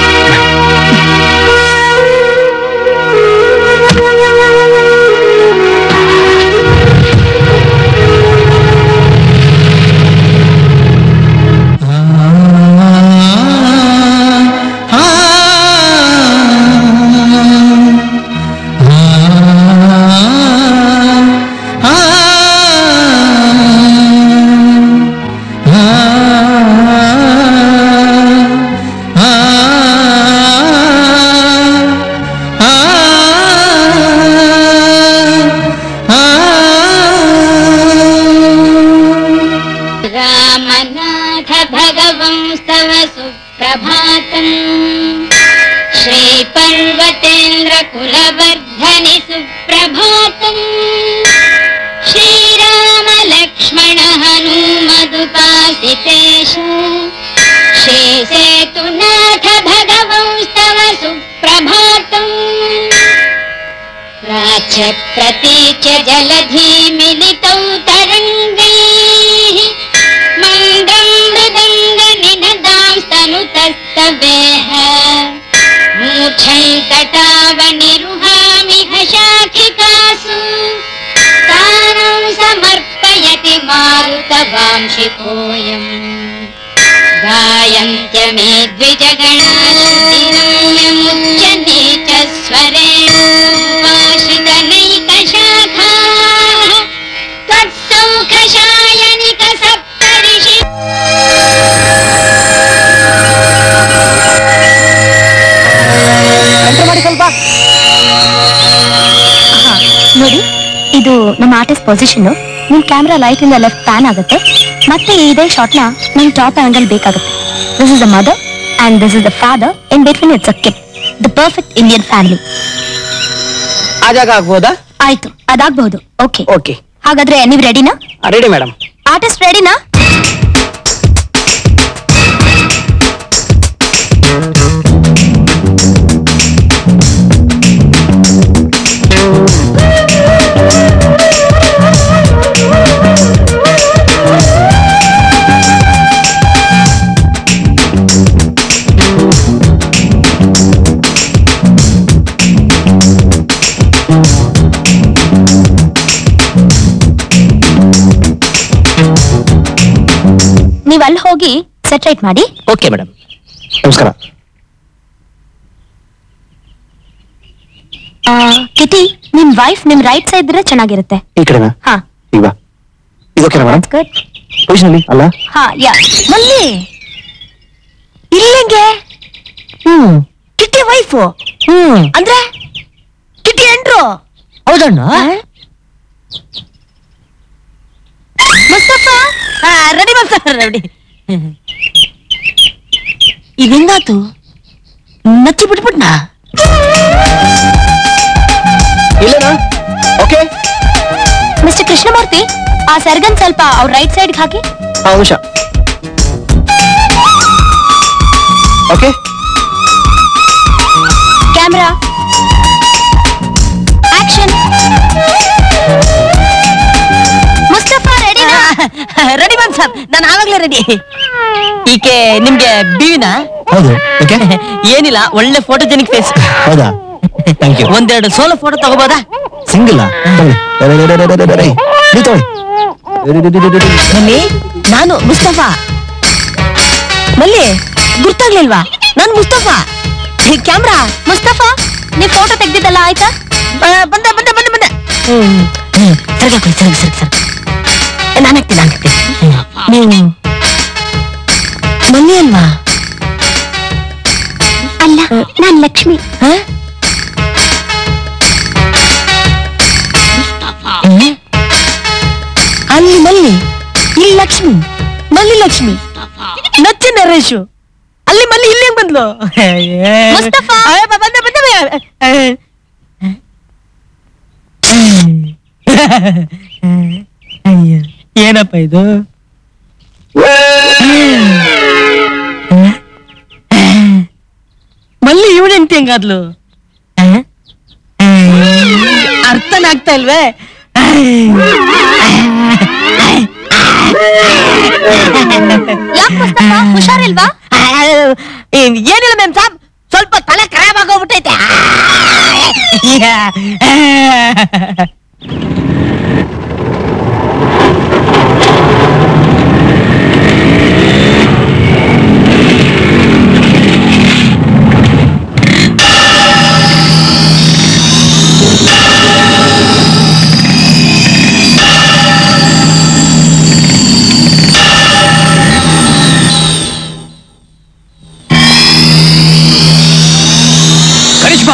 रामनाथ भगवंस्तव सुप्रभातम् श्रीपर्वतेन्द्रकुलवर्धनि सुप्रभातम् श्रीरामलक्ष्मण हनुमदुपासितेश श्रीसेतुनाथ भगवंस्तव सुप्रभातम् प्राच्यप्रतीच जलधि मिलितौ तरङ्गैः मन्दं मृदङ्गनिनदांस्तनुतस्तवेह मूर्छन्तटावनिरुहामि हशाखिकासु तानं समर्पयति मारुतवांशिकोऽयम् गायन्त्यमे द्विजगणाश्रितम्यमुच्यते च स्वरेण उपाश्रितनैकशाखाः त्वत्सौखशायनिक सप्तऋषि ಮಾಡಿ ಸ್ವಲ್ಪ ನೋಡಿ ಇದು ನಮ್ಮ ಆರ್ಟಿಸ್ಟ್ ಪೊಸಿಷನ್ ನಿಮ್ ಕ್ಯಾಮ್ರಾ ಲೈಟ್ ಇಂದ ಲೆಫ್ಟ್ ಪ್ಯಾನ್ ಆಗುತ್ತೆ ಮತ್ತೆ ಇದೇ ಶಾಟ್ ನ ನಮ್ ಟಾಪ್ ಆಂಗಲ್ ಬೇಕಾಗುತ್ತೆ this is the mother and this is the father in between it's a kid the perfect Indian family ಆ ಜಾಗ ಆಗ್ಬೋದಾ ಆಯ್ತು ಅದಾಗಬಹುದು ಓಕೆ ಓಕೆ ಹಾಗಾದ್ರೆ ನೀವ್ ರೆಡಿನಾ ರೆಡಿ ಮೇಡಮ್ ಆರ್ಟಿಸ್ಟ್ ರೆಡಿನಾ ನೀವ್ ಅಲ್ಲಿ ಹೋಗಿ ಸೆಟ್ರೈಟ್ ಮಾಡಿ ಓಕೆ ಮೇಡಮ್ ನಮಸ್ಕಾರ ಆ, ಕಿಟಿ ನಿಮ್ ವೈಫ್ ನಿಮ್ ರೈಟ್ ಸೈಡ್ ಇದ್ರೆ ಚೆನ್ನಾಗಿರುತ್ತೆ ಈ ಕಡೆನಾ ಹಾ ಈಗ ಬಾ ಇದು ಓಕೆನಾ ಮೇಡಮ್ ಗುಡ್ ಪೊಸಿಷನ್ ಅಲ್ಲ ಹಾ ಯಾ ಮಲ್ಲಿ ಇಲ್ಲಂಗೆ ಹ್ಮ್ ಕಿಟ್ಟಿ ವೈಫು ಹ್ಮ್ ಅಂದ್ರೆ ಕಿಟ್ಟಿ ಎಂಟ್ರು ಹೌದಣ್ಣ ಮುಸ್ತಫಾ ರೆಡಿ ಬಂತ ರೆಡಿ ಇದು ಹೆಂಗಾತು ನಚ್ಚಿ ಬಿಟ್ಬಿಟ್ನಾ ಇಲ್ಲೇನಾ ಓಕೆ ಮಿಸ್ಟರ್ ಕೃಷ್ಣಮೂರ್ತಿ ಆ ಸರ್ಗನ್ ಸ್ವಲ್ಪ ಅವ್ರ ರೈಟ್ ಸೈಡ್ ಹಾಕಿ ಹಾ ನಿಮಿಷ ಓಕೆ ಕ್ಯಾಮ್ರಾ ಆಕ್ಷನ್ ಮುಸ್ತಫಾ ರೆಡಿನಾ ರೆಡಿ ಬಂದ್ ಸರ್ ನಾನು ಆವಾಗ್ಲೇ ರೆಡಿ ಈಕೆ ನಿಮ್ಗೆ ಬಿವಿನ ಹೌದು ಓಕೆ ಏನಿಲ್ಲ ಒಳ್ಳೆ ಫೋಟೋಜೆನಿಕ್ ಫೇಸ್ ಹೌದಾ ಥ್ಯಾಂಕ್ ಯು ಒಂದೆರಡು ಸೋಲೋ ಫೋಟೋ ತಗೋಬೋದಾ ಸಿಂಗಲ್ ನೀವು ತಗೊಳ್ಳಿ ಮಮ್ಮಿ ನಾನು ಮುಸ್ತಫಾ ಮಲ್ಲಿ ಗುರ್ತಾಗ್ಲಿಲ್ವಾ ನಾನು ಮುಸ್ತಫಾ ಕ್ಯಾಮ್ರಾ ಮುಸ್ತಫಾ ನೀವ್ ಫೋಟೋ ತೆಗ್ದಿದ್ದಲ್ಲ ಆಯ್ತಾ ಬಂದೆ ಬಂದೆ ಬಂದೆ ಬಂದೆ ಹ್ಮ್ ಹ್ಮ್ ಸರಿ ಹಾಕೊಳ್ಳಿ ಸರಿ ಸರಿ ಸರಿ ನಾನು ಹಾಕ್ತೀನಿ ನಾನು ಹಾಕ್ತೀನಿ ನೀವು ಮಮ್ಮಿ ಅಲ್ವಾ ಅಲ್ಲ ನಾನ್ ಲಕ್ಷ್ಮಿ ಅಲ್ಲಿ ಮಲ್ಲಿ ಇಲ್ಲಿ ಲಕ್ಷ್ಮಿ ಮಲ್ಲಿ ಲಕ್ಷ್ಮಿ ನಚ್ಚ ನರೇಶು ಅಲ್ಲಿ ಮಲ್ಲಿ ಇಲ್ಲಿ ಹೆಂಗ್ ಬಂದ್ಲು ಮುಸ್ತಫಾ. ಅಯ್ಯ, ಬ- ಬಂದೆ ಬಂದೆ ಬ- ಅಯ್ಯೋ ಏನಪ್ಪ ಇದು ಮಲ್ಲಿ ಇವಳು ಹೆಂಡ್ತಿ ಹೆಂಗಾದ್ಲು ಅರ್ಥನೇ ಆಗ್ತಾ ಇಲ್ವೇ ಯಾಕೆ ಮುಸ್ತಫಾ ಹುಷಾರಿಲ್ವಾ ಏನ್- ಏನಿಲ್ಲ ಮ್ಯಾಮ್ ಸಾಬ್ ಸ್ವಲ್ಪ ತಲೆ ಖರಾಬ್ ಆಗೋಗ್ಬಿಟ್ಟೈತೆ ಕರಿಷ್ಮಾ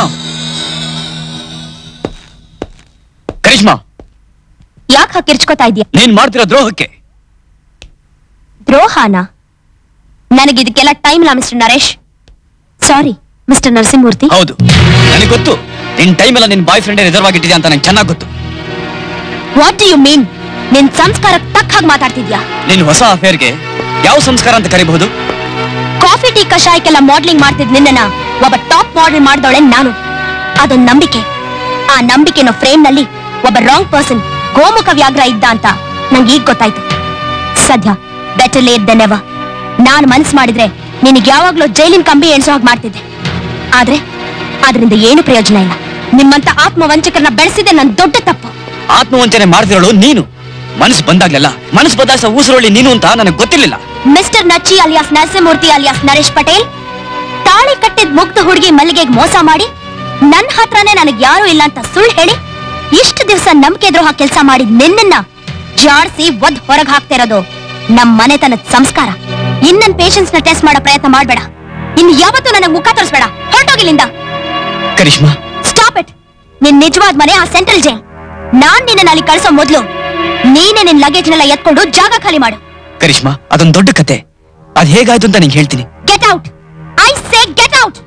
ಕರಿಷ್ಮಾ ಯಾಕೆ ಹಾಕಿರ್ಚ್ಕೋತಾ ಇದೀಯ ನೀನ್ ಮಾಡ್ತಿರೋ ದ್ರೋಹಕ್ಕೆ ದ್ರೋಹಾನ ನನಗೆ ಇದಕ್ಕೆಲ್ಲ ಟೈಮ್ ಇಲ್ಲ mister Naresh sorry mister Narasimhamurthy ಹೌದು ನನಗೆ ಗೊತ್ತು ನಿನ್ ಟೈಮ್ ಎಲ್ಲ ನಿನ್ ಬಾಯ್ ಫ್ರೆಂಡ್ ರಿಸರ್ವ್ ಆಗಿಟ್ಟಿದೆ ಅಂತ ನಂಗೆ ಚೆನ್ನಾಗಿ ಗೊತ್ತು ವಾಟ್ ಡು ಯು ಮೀನ್ ನಿನ್ ಸಂಸ್ಕಾರಕ್ಕೆ ತಕ್ಕ ಹಾಗೆ ಮಾತಾಡ್ತಿದ್ಯಾ ನಿನ್ ಹೊಸ ಅಫೇರ್ಗೆ ಯಾವ ಸಂಸ್ಕಾರ ಅಂತ ಕರಿಬಹುದು ಕಾಫಿ ಟೀ ಕಷಾಯಕ್ಕೆಲ್ಲ ಮಾಡ್ಲಿಂಗ್ ಮಾಡ್ತಿದ್ ನಿನ್ನನ್ನ ಒಬ್ಬ ಟಾಪ್ ಮಾಡೆಲ್ ಮಾಡ್ದವಳೆ ನಾನು ಅದೊಂದ್ ನಂಬಿಕೆ ಆ ನಂಬಿಕೆನ ಫ್ರೇಮ್ ನಲ್ಲಿ ಒಬ್ಬ ರಾಂಗ್ ಪರ್ಸನ್ ಗೋಮುಖ ವ್ಯಾಘ್ರ ಇದ್ದ ಅಂತ ನಂಗೆ ಈಗ ಗೊತ್ತಾಯ್ತು ಸದ್ಯ ಬೆಟರ್ ಲೇಟ್ ದೆನ್ ಎವರ್ ನಾನ್ ಮನ್ಸ್ ಮಾಡಿದ್ರೆ ನಿನಗೆ ಯಾವಾಗ್ಲೂ ಜೈಲಿನ ಕಂಬಿ ಎಣ್ಸೋ ಹಾಗೆ ಮಾಡ್ತಿದ್ದೆ ಆದ್ರೆ ಅದರಿಂದ ಏನು ಪ್ರಯೋಜನ ಇಲ್ಲ ನಿಮ್ಮಂತ ಆತ್ಮವಂಚಕರನ್ನ ಬೆಳೆಸಿದೆ ನನ್ ದೊಡ್ಡ ತಪ್ಪು ಆತ್ಮವಂಚನೆ ಮಾಡ್ತಿರೋಳು ನೀನು ಮನಸ್ಸು ಬಂದಾಗ್ಲೆಲ್ಲ ಮನಸ್ಸು ಬದಲಾಯಿಸೋ ಊಸರೊಳ್ಳಿ ನೀನು ಅಂತ ನನಗೆ ಗೊತ್ತಿರ್ಲಿಲ್ಲ mister Nacchi alias Narasimhamurthy alias Naresh Patel ತಾಳಿ ಕಟ್ಟಿದ್ ಮುಗ್ಧ ಹುಡುಗಿ ಮಲ್ಲಿಗೆಗ್ ಮೋಸ ಮಾಡಿ ನನ್ ಹತ್ರನೇ ನನಗ್ ಯಾರು ಇಲ್ಲ ಅಂತ ಸುಳ್ಳು ಹೇಳಿ ಇಷ್ಟು ದಿವಸ ನಂಬಿಕೆ ದ್ರೋಹ ಕೆಲಸ ಮಾಡಿದ್ ನಿನ್ನನ್ನ ಜಾಡ್ಸಿ ಒದ್ ಹೊರಗ್ ಹಾಕ್ತಾ ಇರೋದು ನಮ್ ಮನೆತನದ ಸಂಸ್ಕಾರ ಇನ್ ನನ್ ಪೇಷನ್ಸ್ ನ ಟೆಸ್ಟ್ ಮಾಡೋ ಪ್ರಯತ್ನ ಮಾಡ್ಬೇಡ ಇನ್ ಯಾವತ್ತೂ ನನಗ್ ಮುಖ ತೋರಿಸ್ಬೇಡ ಹೊರಟೋಗಿಲ್ಲಿಂದ ಕರಿಷ್ಮಾ ಸ್ಟಾಪ್ ಇಟ್ ನಿನ್ ನಿಜವಾದ ಮನೆ ಆ ಸೆಂಟ್ರಲ್ ಜೈಲ್ ನಾನ್ ನಿನ್ನ ಅಲ್ಲಿ ಕಳ್ಸೋ ಮೊದ್ಲು ನೀನೇ ನಿನ್ ಲಗೇಜ್ನೆಲ್ಲ ಎತ್ಕೊಂಡು ಜಾಗ ಖಾಲಿ ಮಾಡು ಕರಿಷ್ಮಾ ಅದೊಂದ್ ದೊಡ್ಡ ಕತೆ ಅದ್ ಹೇಗಾಯ್ತು ಅಂತ ನಿಂಗೆ ಹೇಳ್ತೀನಿ get out I say get out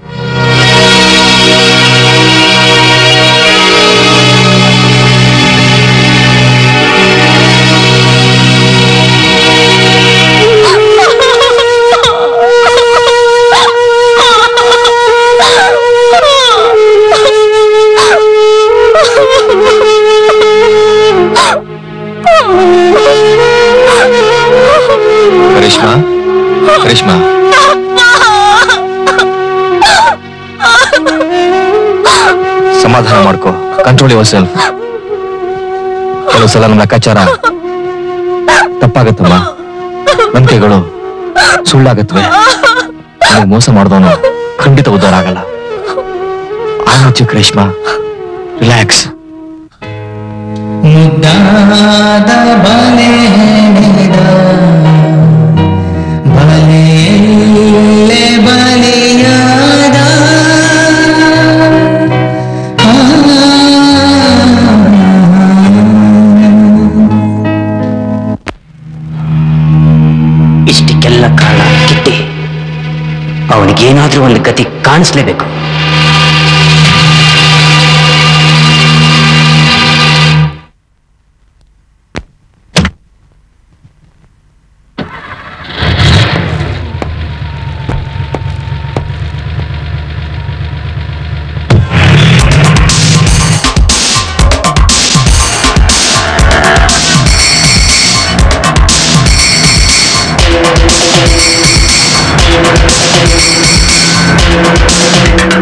Karishma Karishma ಸಮಾಧಾನ ಮಾಡ್ಕೋ ಕಂಟ್ರೋಲ್ ಯುವರ್ ಸೆಲ್ಫ್ ಕೆಲವು ಸಲ ನಮ್ಮ ಲೆಕ್ಕಾಚಾರ ತಪ್ಪಾಗತ್ತಮ್ಮ ನಂಬಿಕೆಗಳು ಸುಳ್ಳಾಗತ್ವೆ ನನಗೆ ಮೋಸ ಮಾಡಿದವನು ಖಂಡಿತ ಉದ್ಧಾರ ಆಗಲ್ಲ ಆಲೋಚು ಕರಿಷ್ಮಾ ರಿಲ್ಯಾಕ್ಸ್ ಮುದ್ದಾದ ಬಲೆ ಹೆಣೆದ ಬಲೆಯಲ್ಲೇ ಬಲಿಯಾದ ಇಷ್ಟಕ್ಕೆಲ್ಲ ಕಾರಣ ಕಿಟ್ಟಿ ಅವನಿಗೇನಾದ್ರೂ ಒಂದು ಗತಿ ಕಾಣಿಸ್ಲೇಬೇಕು ಆ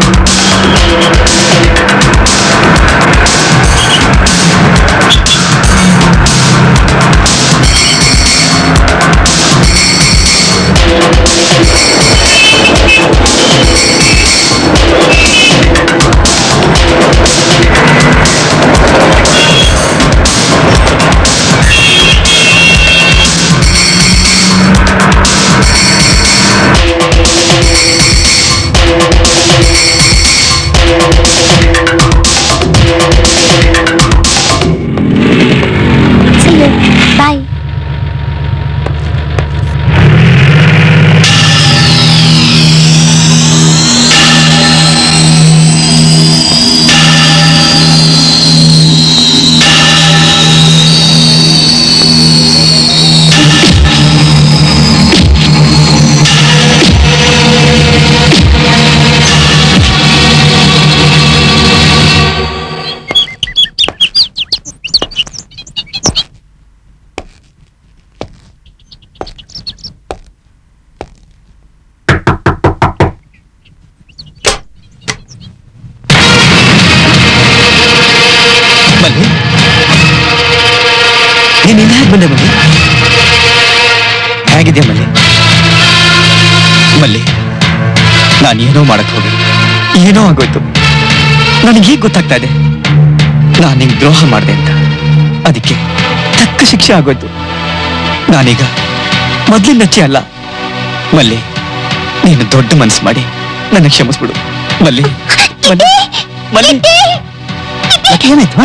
ನಾನೇನೋ ಮಾಡಕ್ ಹೋಗಿ ಏನೋ ಆಗೋಯ್ತು ನನಗೆ ಈಗ ಗೊತ್ತಾಗ್ತಾ ಇದೆ ನಾನು ನಿಂಗೆ ದ್ರೋಹ ಮಾಡಿದೆ ಅಂತ ಅದಕ್ಕೆ ತಕ್ಕ ಶಿಕ್ಷೆ ಆಗೋಯ್ತು ನಾನೀಗ ಮೊದ್ಲಿನ ನಚ್ಚೆ ಅಲ್ಲ ಮಲ್ಲಿ ನೀನು ದೊಡ್ಡ ಮನ್ಸು ಮಾಡಿ ನನ್ನ ಕ್ಷಮಿಸ್ಬಿಡು ಮಲ್ಲಿ ಮಲ್ಲಿ ಮಲ್ಲಿ ಏನಾಯ್ತು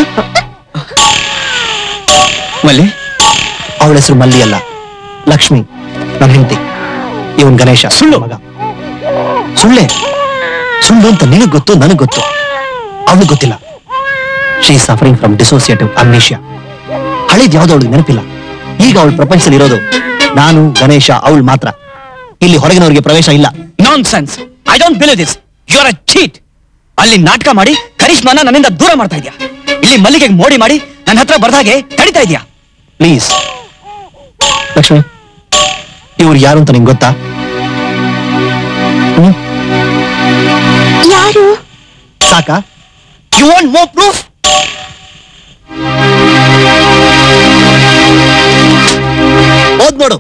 ಮಲ್ಲಿ ಅವಳ ಹೆಸರು ಮಲ್ಲಿ ಅಲ್ಲ ಲಕ್ಷ್ಮಿ ನನ್ನ ಹೆಂಡತಿ ಇವನ್ ಗಣೇಶ ಸುಳ್ಳು ಮಗ ಸುಳ್ಳೆ ಸುಳ್ಳು ಅಂತ ನಿನಗ್ ಗೊತ್ತು ನನಗ್ ಗೊತ್ತು ಅವಳಿಗೆ ಗೊತ್ತಿಲ್ಲ she suffering from dissociative amnesia ಹಳೇದ್ ಯಾವ್ದು ಅವಳಿಗೆ ನೆನಪಿಲ್ಲ ಈಗ ಅವಳ ಪ್ರಪಂಚದಲ್ಲಿ ಇರೋದು ನಾನು ಗಣೇಶ ಅವಳು ಮಾತ್ರ ಇಲ್ಲಿ ಹೊರಗಿನವರಿಗೆ ಪ್ರವೇಶ ಇಲ್ಲ nonsense I don't believe this you are a cheat ಅಲ್ಲಿ ನಾಟಕ ಮಾಡಿ ಕರಿಷ್ಮಾನ ನನ್ನಿಂದ ದೂರ ಮಾಡ್ತಾ ಇದೀಯಾ ಇಲ್ಲಿ ಮಲ್ಲಿಗೆಗೆ ಮೋಡಿ ಮಾಡಿ ನನ್ನ ಹತ್ರ ಬರ್ದಾಗೆ ತಡಿತಾ ಇದೀಯಾ ಪ್ಲೀಸ್ ಲಕ್ಷ್ಮಿ ಇವ್ರು ಯಾರು ಅಂತ ನಿಂಗೆ ಗೊತ್ತಾ ಹ್ಮ್? ಯಾರು ಸಾಕಾ ಯು ವಾಂಟ್ ಮೋರ್ ಪ್ರೂಫ್ ಓದ್ ನೋಡು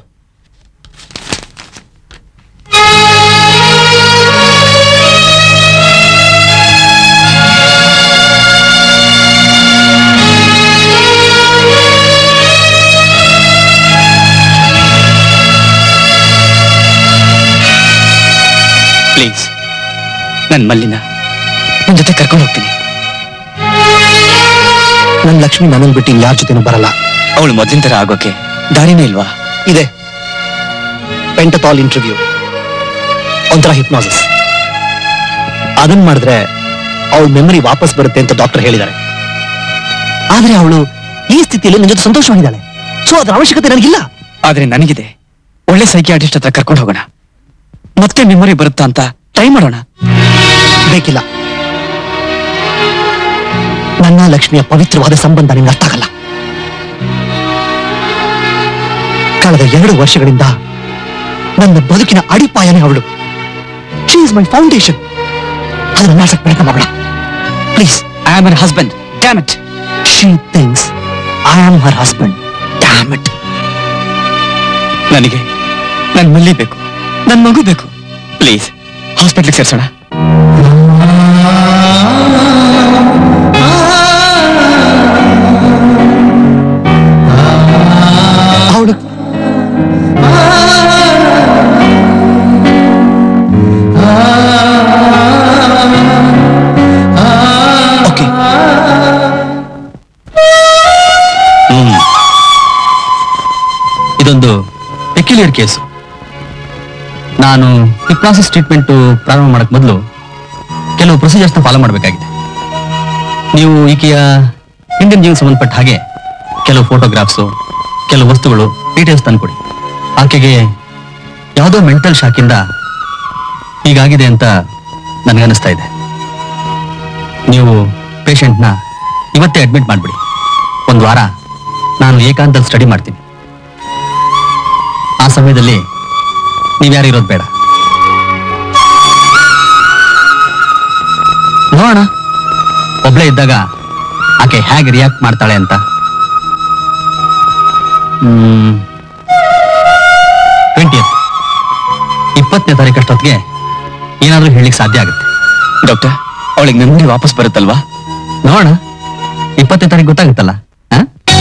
ಪ್ಲೀಸ್ ನನ್ ಮಲ್ಲಿನ ನಿನ್ ಜೊತೆ ಕರ್ಕೊಂಡು ಹೋಗ್ತೀನಿ ನನ್ ಲಕ್ಷ್ಮಿ ನನ್ನನ್ ಬಿಟ್ಟು ಯಾರ ಜೊತೆನೂ ಬರಲ್ಲ ಅವಳು ಮೊದ್ಲಿನ ತರ ಆಗೋಕೆ ದಾರಿನೇ ಇಲ್ವಾ ಇದೆ ಪೆಂಟತಾಲ್ ಇಂಟರ್ವ್ಯೂ ಒಂಥರ ಹಿಪ್ನಾಸಿಸ್ ಅದನ್ ಮಾಡಿದ್ರೆ ಅವಳ ಮೆಮರಿ ವಾಪಸ್ ಬರುತ್ತೆ ಅಂತ ಡಾಕ್ಟರ್ ಹೇಳಿದ್ದಾರೆ ಆದ್ರೆ ಅವಳು ಈ ಸ್ಥಿತಿಯಲ್ಲಿ ನನ್ನ ಜೊತೆ ಸಂತೋಷವಾಗಿದ್ದಾಳೆ ಸೊ ಅದರ ಅವಶ್ಯಕತೆ ನನಗಿಲ್ಲ ಆದ್ರೆ ನನಗಿದೆ ಒಳ್ಳೆ ಸೈಕಿಯಾಟಿಸ್ಟ್ ಹತ್ರ ಕರ್ಕೊಂಡು ಹೋಗೋಣ ಮತ್ತೆ ಮೆಮೊರಿ ಬರುತ್ತಾ ಅಂತ ಟ್ರೈ ಮಾಡೋಣ ಬೇಕಿಲ್ಲ ನನ್ನ ಲಕ್ಷ್ಮಿಯ ಪವಿತ್ರವಾದ ಸಂಬಂಧ ನಿಂಗೆ ಅರ್ಥ ಆಗಲ್ಲ ಕಳೆದ ಎರಡು ವರ್ಷಗಳಿಂದ ನನ್ನ ಬದುಕಿನ ಅಡಿಪಾಯನೇ ಅವಳು ಶಿ ಇಸ್ ಮೈ ಫೌಂಡೇಶನ್ ಅದನ್ನ ನಾಶಕ್ಕೆ ಪ್ರಯತ್ನ ಮಾಡೋಣ please I am an husband damn it she thinks I am her husband damn it ನನಗೆ ನನ್ ಮಲ್ಲಿ ಬೇಕು ನನ್ ಮಗು ಬೇಕು ಪ್ಲೀಸ್ ಹಾಸ್ಪಿಟ್ಲಿಗೆ ಸೇರ್ಸೋಣ ಅವಳು ಓಕೆ ಹ್ಮ್ ಇದೊಂದು ಪೆಕ್ಯುಲಿಯರ್ ಕೇಸು ನಾನು ಹಿಪ್ನಾಸಿಸ್ ಟ್ರೀಟ್ಮೆಂಟ್ ಪ್ರಾರಂಭ ಮಾಡಕ್ ಮೊದಲು ಕೆಲವು ಪ್ರೊಸೀಜರ್ಸ್ನ ಫಾಲೋ ಮಾಡಬೇಕಾಗಿದೆ ನೀವು ಈಕೆಯ ಹಿಂದಿನ ಜೀವನ ಸಂಬಂಧಪಟ್ಟ ಹಾಗೆ ಕೆಲವು ಫೋಟೋಗ್ರಾಫ್ಸು ಕೆಲವು ವಸ್ತುಗಳು ಡೀಟೇಲ್ಸ್ ತಂದ್ಕೊಡಿ ಆಕೆಗೆ ಯಾವುದೋ ಮೆಂಟಲ್ ಶಾಕಿಂದ ಹೀಗಾಗಿದೆ ಅಂತ ನನಗನ್ನಿಸ್ತಾ ಇದೆ ನೀವು ಪೇಷಂಟ್ನ ಇವತ್ತೇ ಅಡ್ಮಿಟ್ ಮಾಡಿಬಿಡಿ ಒಂದು ವಾರ ನಾನು ಏಕಾಂತದಲ್ಲಿ ಸ್ಟಡಿ ಮಾಡ್ತೀನಿ ಆ ಸಮಯದಲ್ಲಿ ನೀವ್ಯಾರು ಇರೋದು ಬೇಡ ನೋಡೋಣ ಒಬ್ಳೇ ಇದ್ದಾಗ ಆಕೆ ಹೇಗೆ ರಿಯಾಕ್ಟ್ ಮಾಡ್ತಾಳೆ ಅಂತ ಟ್ವೆಂಟಿ ಇಪ್ಪತ್ತನೇ ತಾರೀಕು ಅಷ್ಟೊತ್ತಿಗೆ ಏನಾದ್ರೂ ಹೇಳಲಿಕ್ಕೆ ಸಾಧ್ಯ ಆಗುತ್ತೆ ಡಾಕ್ಟರ್ ಅವಳಿಗೆ ಮೆಮೊರಿ ವಾಪಸ್ ಬರುತ್ತಲ್ವಾ ನೋಡೋಣ ಇಪ್ಪತ್ತನೇ ತಾರೀಕು ಗೊತ್ತಾಗುತ್ತಲ್ಲ ಆ?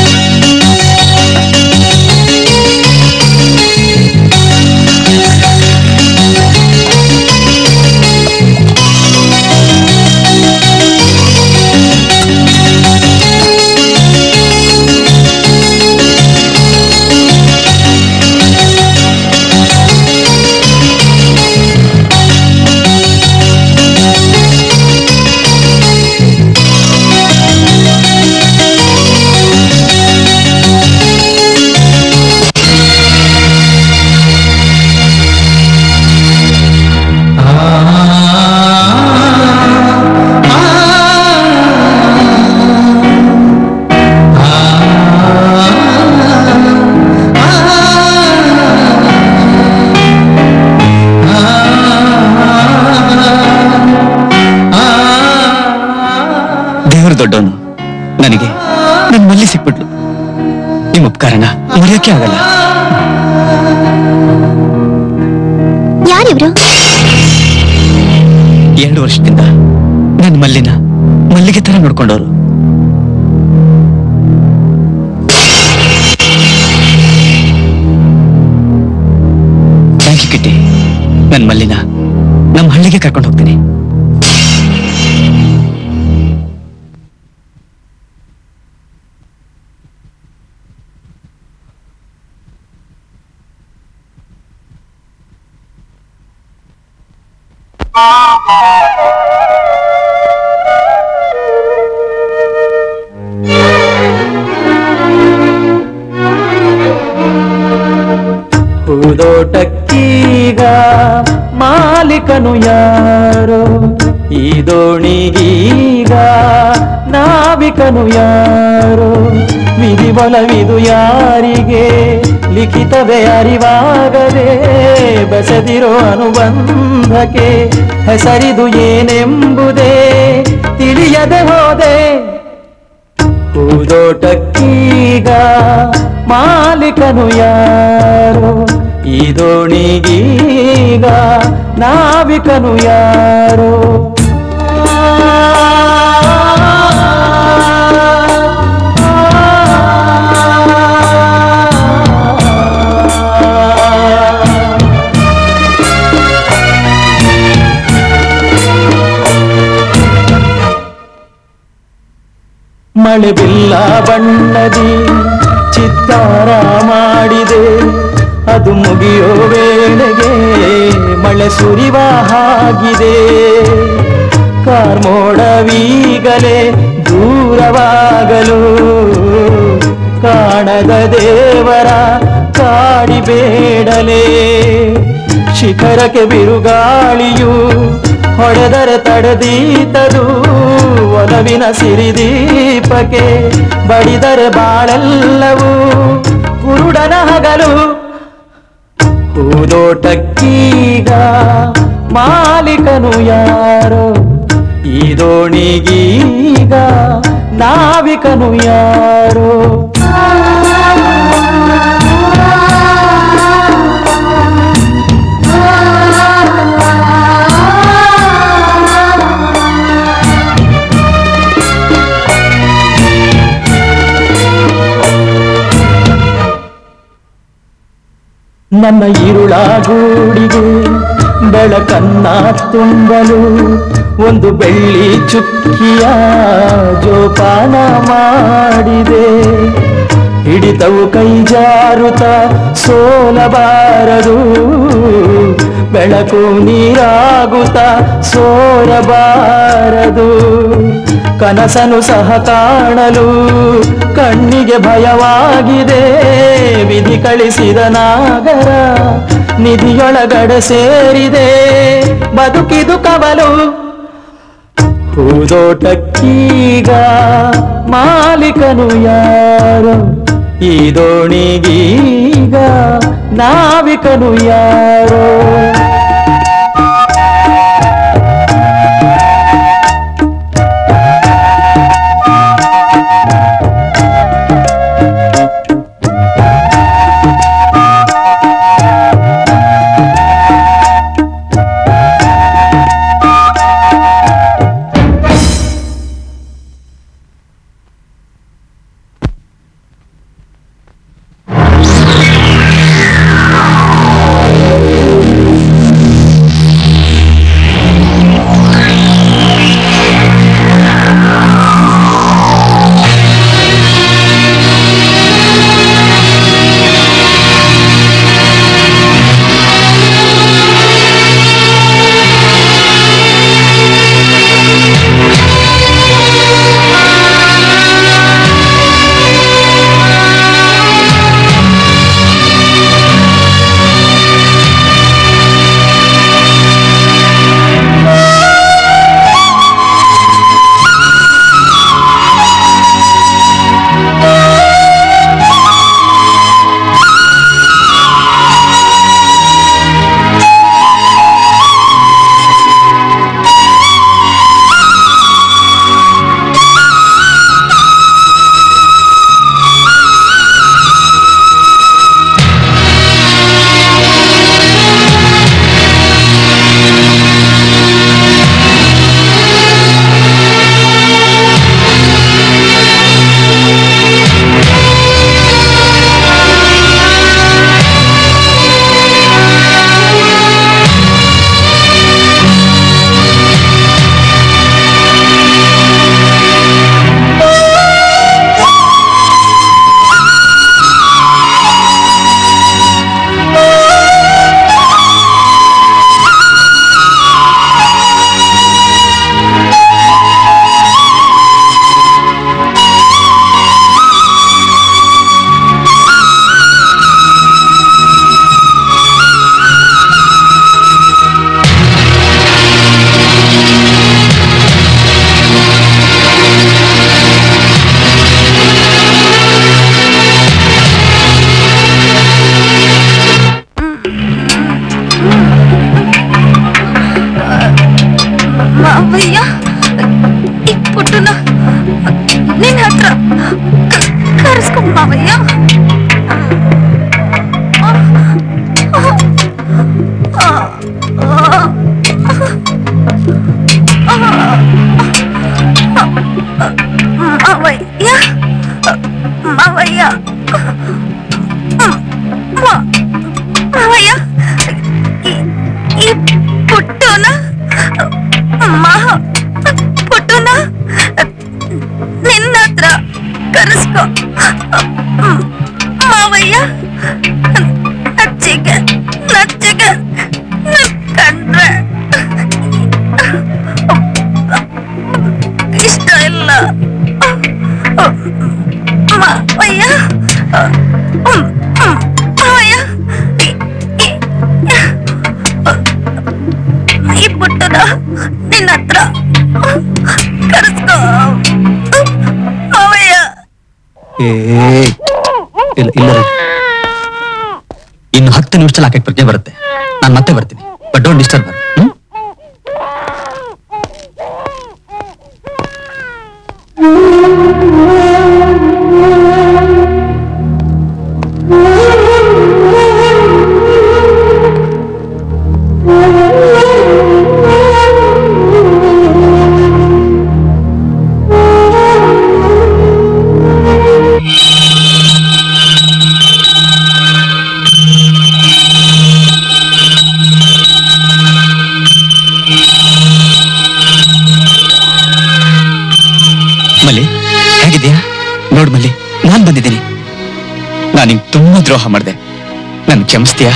ದೇವರು ದೊಡ್ಡವನು ನನಗೆ ನನ್ ಮಲ್ಲಿ ಸಿಕ್ಬಿಟ್ಲು ನಿಮ್ಮ ಉಪಕಾರನ ಮರೆಯೋಕೆ ಆಗಲ್ಲ ಯಾರಿವ್ರು ಎರಡು ವರ್ಷದಿಂದ ನನ್ ಮಲ್ಲಿನ ಮಲ್ಲಿಗೆ ತರ ನೋಡ್ಕೊಂಡವ್ರು ಥ್ಯಾಂಕ್ ಯು ಕಿಟ್ಟಿ ನನ್ ಮಲ್ಲಿನ ನಮ್ಮ ಹಳ್ಳಿಗೆ ಕರ್ಕೊಂಡು ಹೋಗ್ತೀನಿ ಹೂದೋಟಕ್ಕೀಗ ಮಾಲೀಕನು ಯಾರೋ ಈ ದೋಣಿಗೀಗ ನಾವಿಕನು ಯಾರೋ ವಿಧಿ ಬಲವಿದು ಯಾರಿಗೆ ಲಿಖಿತವೇ ಅರಿವಾಗದೆ ಬೆಸೆದಿರೋ ಅನುಬಂಧಕ್ಕೆ ಹೆಸರಿದು ಏನೆಂಬುದೇ ತಿಳಿಯದೆ ಹೋದೆ ಹೂದೋಟಕ್ಕೀಗ ಮಾಲೀಕನು ಯಾರೋ ಈ ದೋಣಿಗೀಗ ನಾವಿಕನು ಯಾರೋ ಮಳೆ ಬಿಲ್ಲ ಬಣ್ಣದಿ ಚಿತ್ತಾರ ಮಾಡಿದೆ ಅದು ಮುಗಿಯೋ ವೇಳೆಗೆ ಮಳೆ ಸುರಿವ ಹಾಗಿದೆ ಕಾರ್ಮೋಡವೀಗಲೇ ದೂರವಾಗಲು ಕಾಣದ ದೇವರ ಕಾಡಿಬೇಡಲೇ ಶಿಖರಕ್ಕೆ ಬಿರುಗಾಳಿಯು ಹೊಡೆದರೆ ತಡೆದೀತದು ಒಲವಿನ ಸಿರಿದೀಪಕ್ಕೆ ಬಡಿದರೆ ಬಾಳೆಲ್ಲವೂ ಕುರುಡನ ಹಗಲು ಹೂದೋಟಕ್ಕೀಗ ಮಾಲೀಕನು ಯಾರೋ ಈ ದೋಣಿಗೀಗ ನಾವಿಕನು ಯಾರೋ ನನ್ನ ಇರುಳ ಗೂಡಿಗೆ ಬೆಳಕನ್ನ ತುಂಬಲು ಒಂದು ಬೆಳ್ಳಿ ಚುಕ್ಕಿಯ ಜೋಪಾನ ಮಾಡಿದೆ ಹಿಡಿತವು ಕೈ ಜಾರುತ್ತ ಸೋಲಬಾರದು ಬೆಳಕು ನೀರಾಗುತ್ತ ಸೋರಬಾರದು ಕನಸನು ಸಹ ಕಾಣಲು ಕಣ್ಣಿಗೆ ಭಯವಾಗಿದೆ ವಿಧಿ ಕಳಿಸಿದ ನಾಗರ ನಿಧಿಯೊಳಗಡೆ ಸೇರಿದೆ ಬದುಕಿದು ಕವಲು ಹೂದೋಟಕ್ಕೀಗ ಮಾಲೀಕನು ಯಾರು ಈ ದೋಣಿಗೀಗ ನಾವಿಕನು ಯಾರೋ ಇಲ್ಲ ಇಲ್ಲ ರೀ. ಇನ್ನು ಹತ್ತು ನಿಮಿಷದಲ್ಲಿ ಆಕೆ ಪ್ರಜ್ಞೆ ಬರುತ್ತೆ ನಾನು ಮತ್ತೆ ಬರ್ತೀನಿ ಬಟ್ ಡೋಂಟ್ ಡಿಸ್ಟರ್ಬ್ ಹ್ಮ್ ಮಲ್ಲಿ ಹೇಗಿದ್ಯಾ ನೋಡ್ ಮಲ್ಲಿ ನಾನ್ ಬಂದಿದ್ದೀನಿ ನಾನು ನಿಂಗೆ ತುಂಬಾ ದ್ರೋಹ ಮಾಡಿದೆ ನನ್ ಕ್ಷಮಿಸ್ತೀಯಾ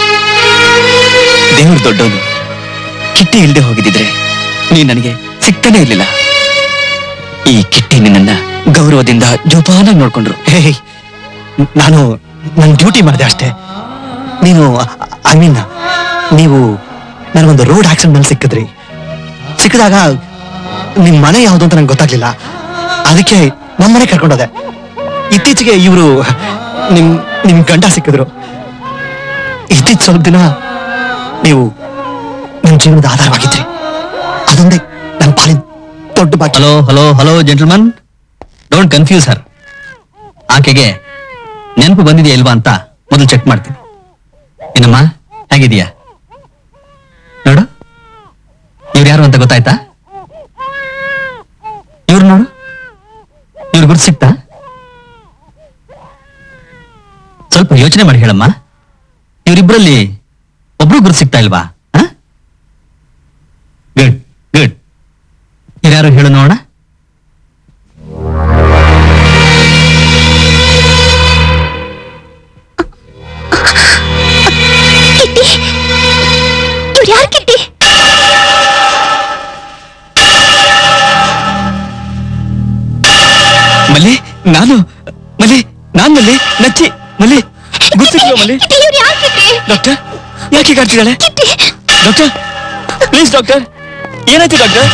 ದೇವ್ರ ದೊಡ್ಡವನು ಕಿಟ್ಟಿ ಇಲ್ದೆ ಹೋಗಿದ್ದಿದ್ರೆ ನೀ ನನಗೆ ಸಿಗ್ತಾನೆ ಇರ್ಲಿಲ್ಲ ಈ ಕಿಟ್ಟಿ ನಿನ್ನನ್ನ ಗೌರವದಿಂದ ಜೋಪಾನಾಗಿ ನೋಡ್ಕೊಂಡ್ರು ಹೇ ನಾನು ನನ್ನ ಡ್ಯೂಟಿ ಮಾಡಿದೆ ಅಷ್ಟೇ ನೀನು ಐ ಮೀನ್ ನೀವು ನನಗೊಂದು ರೋಡ್ ಆಕ್ಸಿಡೆಂಟ್ ನಲ್ಲಿ ಸಿಕ್ಕಿದ್ರಿ ಸಿಕ್ಕಿದಾಗ ನಿಮ್ ಮನೆ ಯಾವುದು ಅಂತ ನಂಗೆ ಗೊತ್ತಾಗ್ಲಿಲ್ಲ ಅದಕ್ಕೆ ನಮ್ಮ ಮನೆ ಕರ್ಕೊಂಡೋದೆ ಇತ್ತೀಚೆಗೆ ಇವರು ನಿಮ್ ನಿಮ್ ಗಂಡ ಸಿಕ್ಕಿದ್ರು ಇತ್ತೀಚೆ ಸ್ವಲ್ಪ ದಿನ ನೀವು ನನ್ನ ಜೀವನದ ಆಧಾರವಾಗಿದ್ರಿ ಅದೊಂದೇ ನನ್ನ ಪಾಲಿನ ದೊಡ್ಡ ಬಾಕಿ hello hello hello gentleman don't confuse her ಆಕೆಗೆ ನೆನಪು ಬಂದಿದೆಯಾ ಇಲ್ವಾ ಅಂತ ಮೊದಲು ಚೆಕ್ ಮಾಡ್ತೀನಿ ಏನಮ್ಮ ಹೇಗಿದೀಯಾ ನೋಡು ಇವ್ರು ಯಾರು ಅಂತ ಗೊತ್ತಾಯ್ತಾ ಇವ್ರು ನೋಡು ಇವ್ರು ಗುರ್ತು ಸಿಕ್ತಾ ಸ್ವಲ್ಪ ಯೋಚನೆ ಮಾಡಿ ಹೇಳಮ್ಮ ಇವರಿಬ್ಬರಲ್ಲಿ ಒಬ್ರು ಗುರ್ತು ಸಿಗ್ತಾ ಇಲ್ವಾ ಗುಡ್ ಗುಡ್ ಇವ್ರ್ಯಾರು ಹೇಳು ನೋಡೋಣ ಇವ್ರು ಯಾರು ಕಿಟ್ಟಿ ಮಲ್ಲಿ ನಾನು ಮಲ್ಲಿ ನಾನ್ ಮಲ್ಲಿ ನಚ್ಚಿ ಮಲ್ಲಿ ಗೊತ್ತಿಲ್ಲ ಮಲ್ಲಿ ಇವ್ರು ಯಾರು ಕಿಟ್ಟಿ ಡಾಕ್ಟರ್ ಯಾಕೆ ಕಾಡ್ತಿದ್ದಾಳೆ ಡಾಕ್ಟರ್ ಪ್ಲೀಸ್ ಡಾಕ್ಟರ್ ಏನಾಯ್ತು ಡಾಕ್ಟರ್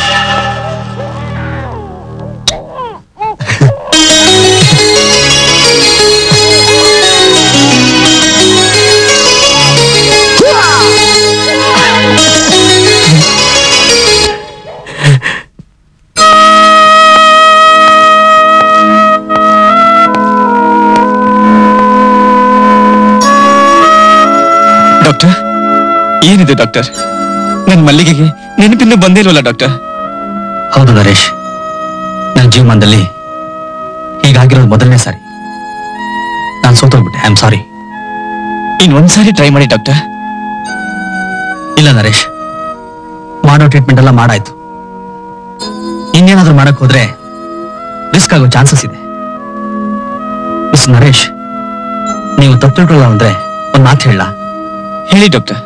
ಡಾಕ್ಟರ್ ಏನಿದೆ ಡಾಕ್ಟರ್ ನನ್ ಮಲ್ಲಿಗೆಗೆ ನೆನಪಿನ್ನೂ ಬಂದೇ ಇಲ್ವಲ್ಲ ಡಾಕ್ಟರ್ ಹೌದು ನರೇಶ್ ನನ್ನ ಜೀವಮಾನದಲ್ಲಿ ಹೀಗಾಗಿರೋದು ಮೊದಲನೇ ಸಾರಿ ನಾನು ಸೋತೋಗ್ಬಿಟ್ಟೆ ಐ ಆಮ್ ಸಾರಿ ಇನ್ನೊಂದ್ಸಾರಿ ಟ್ರೈ ಮಾಡಿ ಡಾಕ್ಟರ್ ಇಲ್ಲ ನರೇಶ್ ಮಾಡೋ ಟ್ರೀಟ್ಮೆಂಟ್ ಎಲ್ಲ ಮಾಡಾಯ್ತು ಇನ್ನೇನಾದ್ರೂ ಮಾಡಕ್ ಹೋದ್ರೆ ರಿಸ್ಕ್ ಆಗೋ ಚಾನ್ಸಸ್ ಇದೆ ಮಿಸ್ ನರೇಶ್ ನೀವು ತಪ್ಪು ತಿಳ್ಕೊಳ್ಳಲ್ಲ ಅಂದ್ರೆ ಒಂದ್ ಮಾತು ಹೇಳ ಹೇಳಿ ಡಾಕ್ಟರ್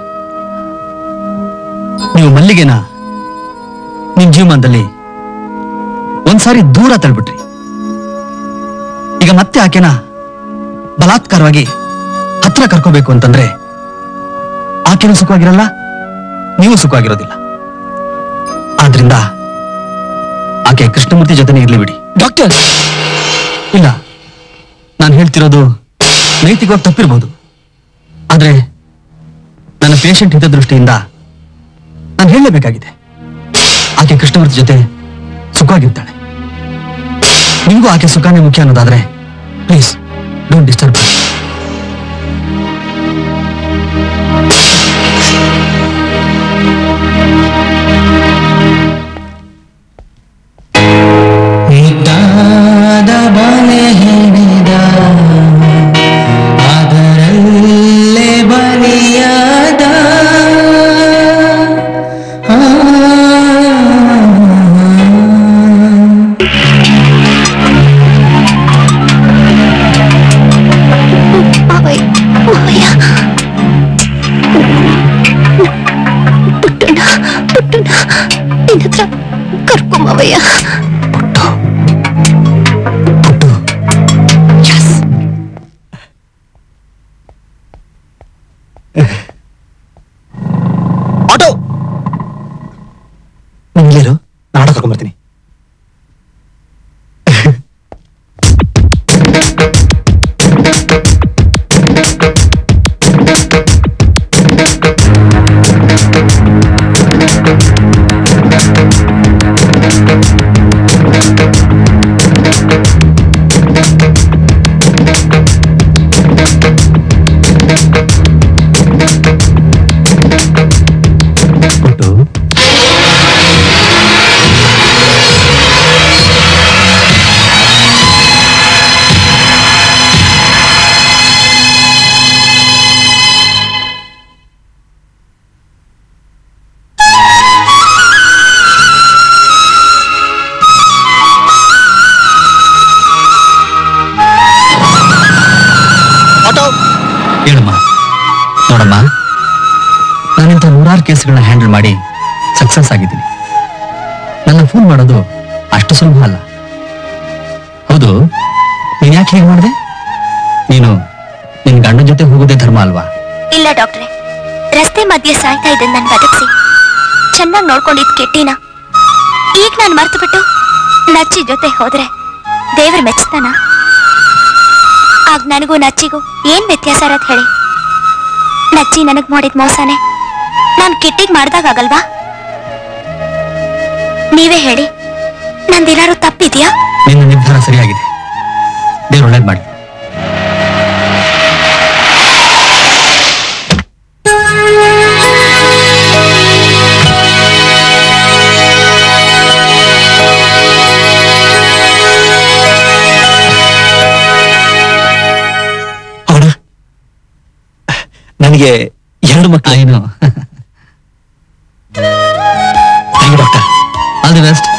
ನೀವು ಮಲ್ಲಿಗೆನ ನಿಮ್ ಜೀವಮಾನದಲ್ಲಿ ಒಂದ್ಸಾರಿ ದೂರ ತಳ್ಬಿಟ್ರಿ ಈಗ ಮತ್ತೆ ಆಕೆನ ಬಲಾತ್ಕಾರವಾಗಿ ಹತ್ರ ಕರ್ಕೋಬೇಕು ಅಂತಂದ್ರೆ ಆಕೆನೂ ಸುಖವಾಗಿರಲ್ಲ ನೀವು ಸುಖವಾಗಿರೋದಿಲ್ಲ ಆದ್ರಿಂದ ಆಕೆ ಕೃಷ್ಣಮೂರ್ತಿ ಜೊತೆನೇ ಇರ್ಲಿ ಬಿಡಿ ಡಾಕ್ಟರ್ ಇಲ್ಲ ನಾನು ಹೇಳ್ತಿರೋದು ನೈತಿಕವಾಗಿ ತಪ್ಪಿರ್ಬೋದು ಆದ್ರೆ ನನ್ನ ಪೇಷಂಟ್ ಹಿತದೃಷ್ಟಿಯಿಂದ ನಾನು ಹೇಳಲೇಬೇಕಾಗಿದೆ ಆಕೆ ಕೃಷ್ಣಮೂರ್ತಿ ಜೊತೆ ಸುಖವಾಗಿರ್ತಾಳೆ ನಿಮಗೂ ಆಕೆ ಸುಖನೇ ಮುಖ್ಯ ಅನ್ನೋದಾದ್ರೆ ಪ್ಲೀಸ್ ಡೋಂಟ್ ಡಿಸ್ಟರ್ಬ್ ಇದ್ದಾದ ಬಲೆ ಹಿಡಿದ ಅದರಲ್ಲೇ ಬಲಿಯಾದ ಆ. ಮಾವಯ್ಯ ಮಾವಯ್ಯ ಪುಟ್ಟಣ್ಣ ಪುಟ್ಟಣ್ಣ ನಿನ್ನ ಹತ್ರ ಕರ್ಕೊ ಮಾವಯ್ಯ ಆಟೋ ನಿಂಗೇರು ನಾಡ ಕರ್ಕೊಂಡ್ಬರ್ತೀನಿ ಹೇಳಮ್ಮ ನೋಡಮ್ಮ ನಾನಿಂಥ ನೂರಾರು ಕೇಸ್ಗಳನ್ನ ಹ್ಯಾಂಡಲ್ ಮಾಡಿ ಸಕ್ಸಸ್ ಆಗಿದ್ದೀನಿ ನನ್ನ ಫೋನ್ ಮಾಡೋದು ಅಷ್ಟು ಸುಲಭ ಅಲ್ಲ ಹೌದು ನೀನ್ ಯಾಕೆ ಹೀಗೆ ಮಾಡಿದೆ ನೀನು ನಿನ್ ಗಂಡನ ಜೊತೆ ಹೋಗೋದೇ ಧರ್ಮ ಅಲ್ವಾ ಇಲ್ಲ ಡಾಕ್ಟ್ರೆ ರಸ್ತೆ ಮಧ್ಯೆ ಸಾಯ್ತಾ ಇದ್ದ ನನ್ ಬದುಕ್ಸಿ ಚೆನ್ನಾಗಿ ನೋಡ್ಕೊಂಡಿದ್ ಕೆಟ್ಟಿನ ಈಗ ನಾನು ಮರ್ತು ಬಿಟ್ಟು ನಚ್ಚಿ ಜೊತೆ ಹೋದ್ರೆ ದೇವ್ರ ಮೆಚ್ತಾನ ಆಗ ನನಗೂ ನಚ್ಚಿಗೂ ಏನ್ ವ್ಯತ್ಯಾಸ ಇರತ್ ಹೇಳಿ ನಚ್ಚಿ ನನಗ್ ಮಾಡಿದ ಮೋಸನೆ ನಾನ್ ಕಿಟ್ಟಿಗ್ ಮಾಡ್ದಾಗಲ್ವಾ ನೀವೇ ಹೇಳಿ ನಂದೇನಾದ್ರು ತಪ್ಪಿದ್ಯಾ ನಿನ್ನ ನಿರ್ಧಾರ ಸರಿಯಾಗಿದೆ ದೇವ್ರು ಒಳ್ಳೇದ್ ಮಾಡಿ ನನಗೆ ಎರಡು ಮಕ್ಕಳು ಏನು thank you doctor all the best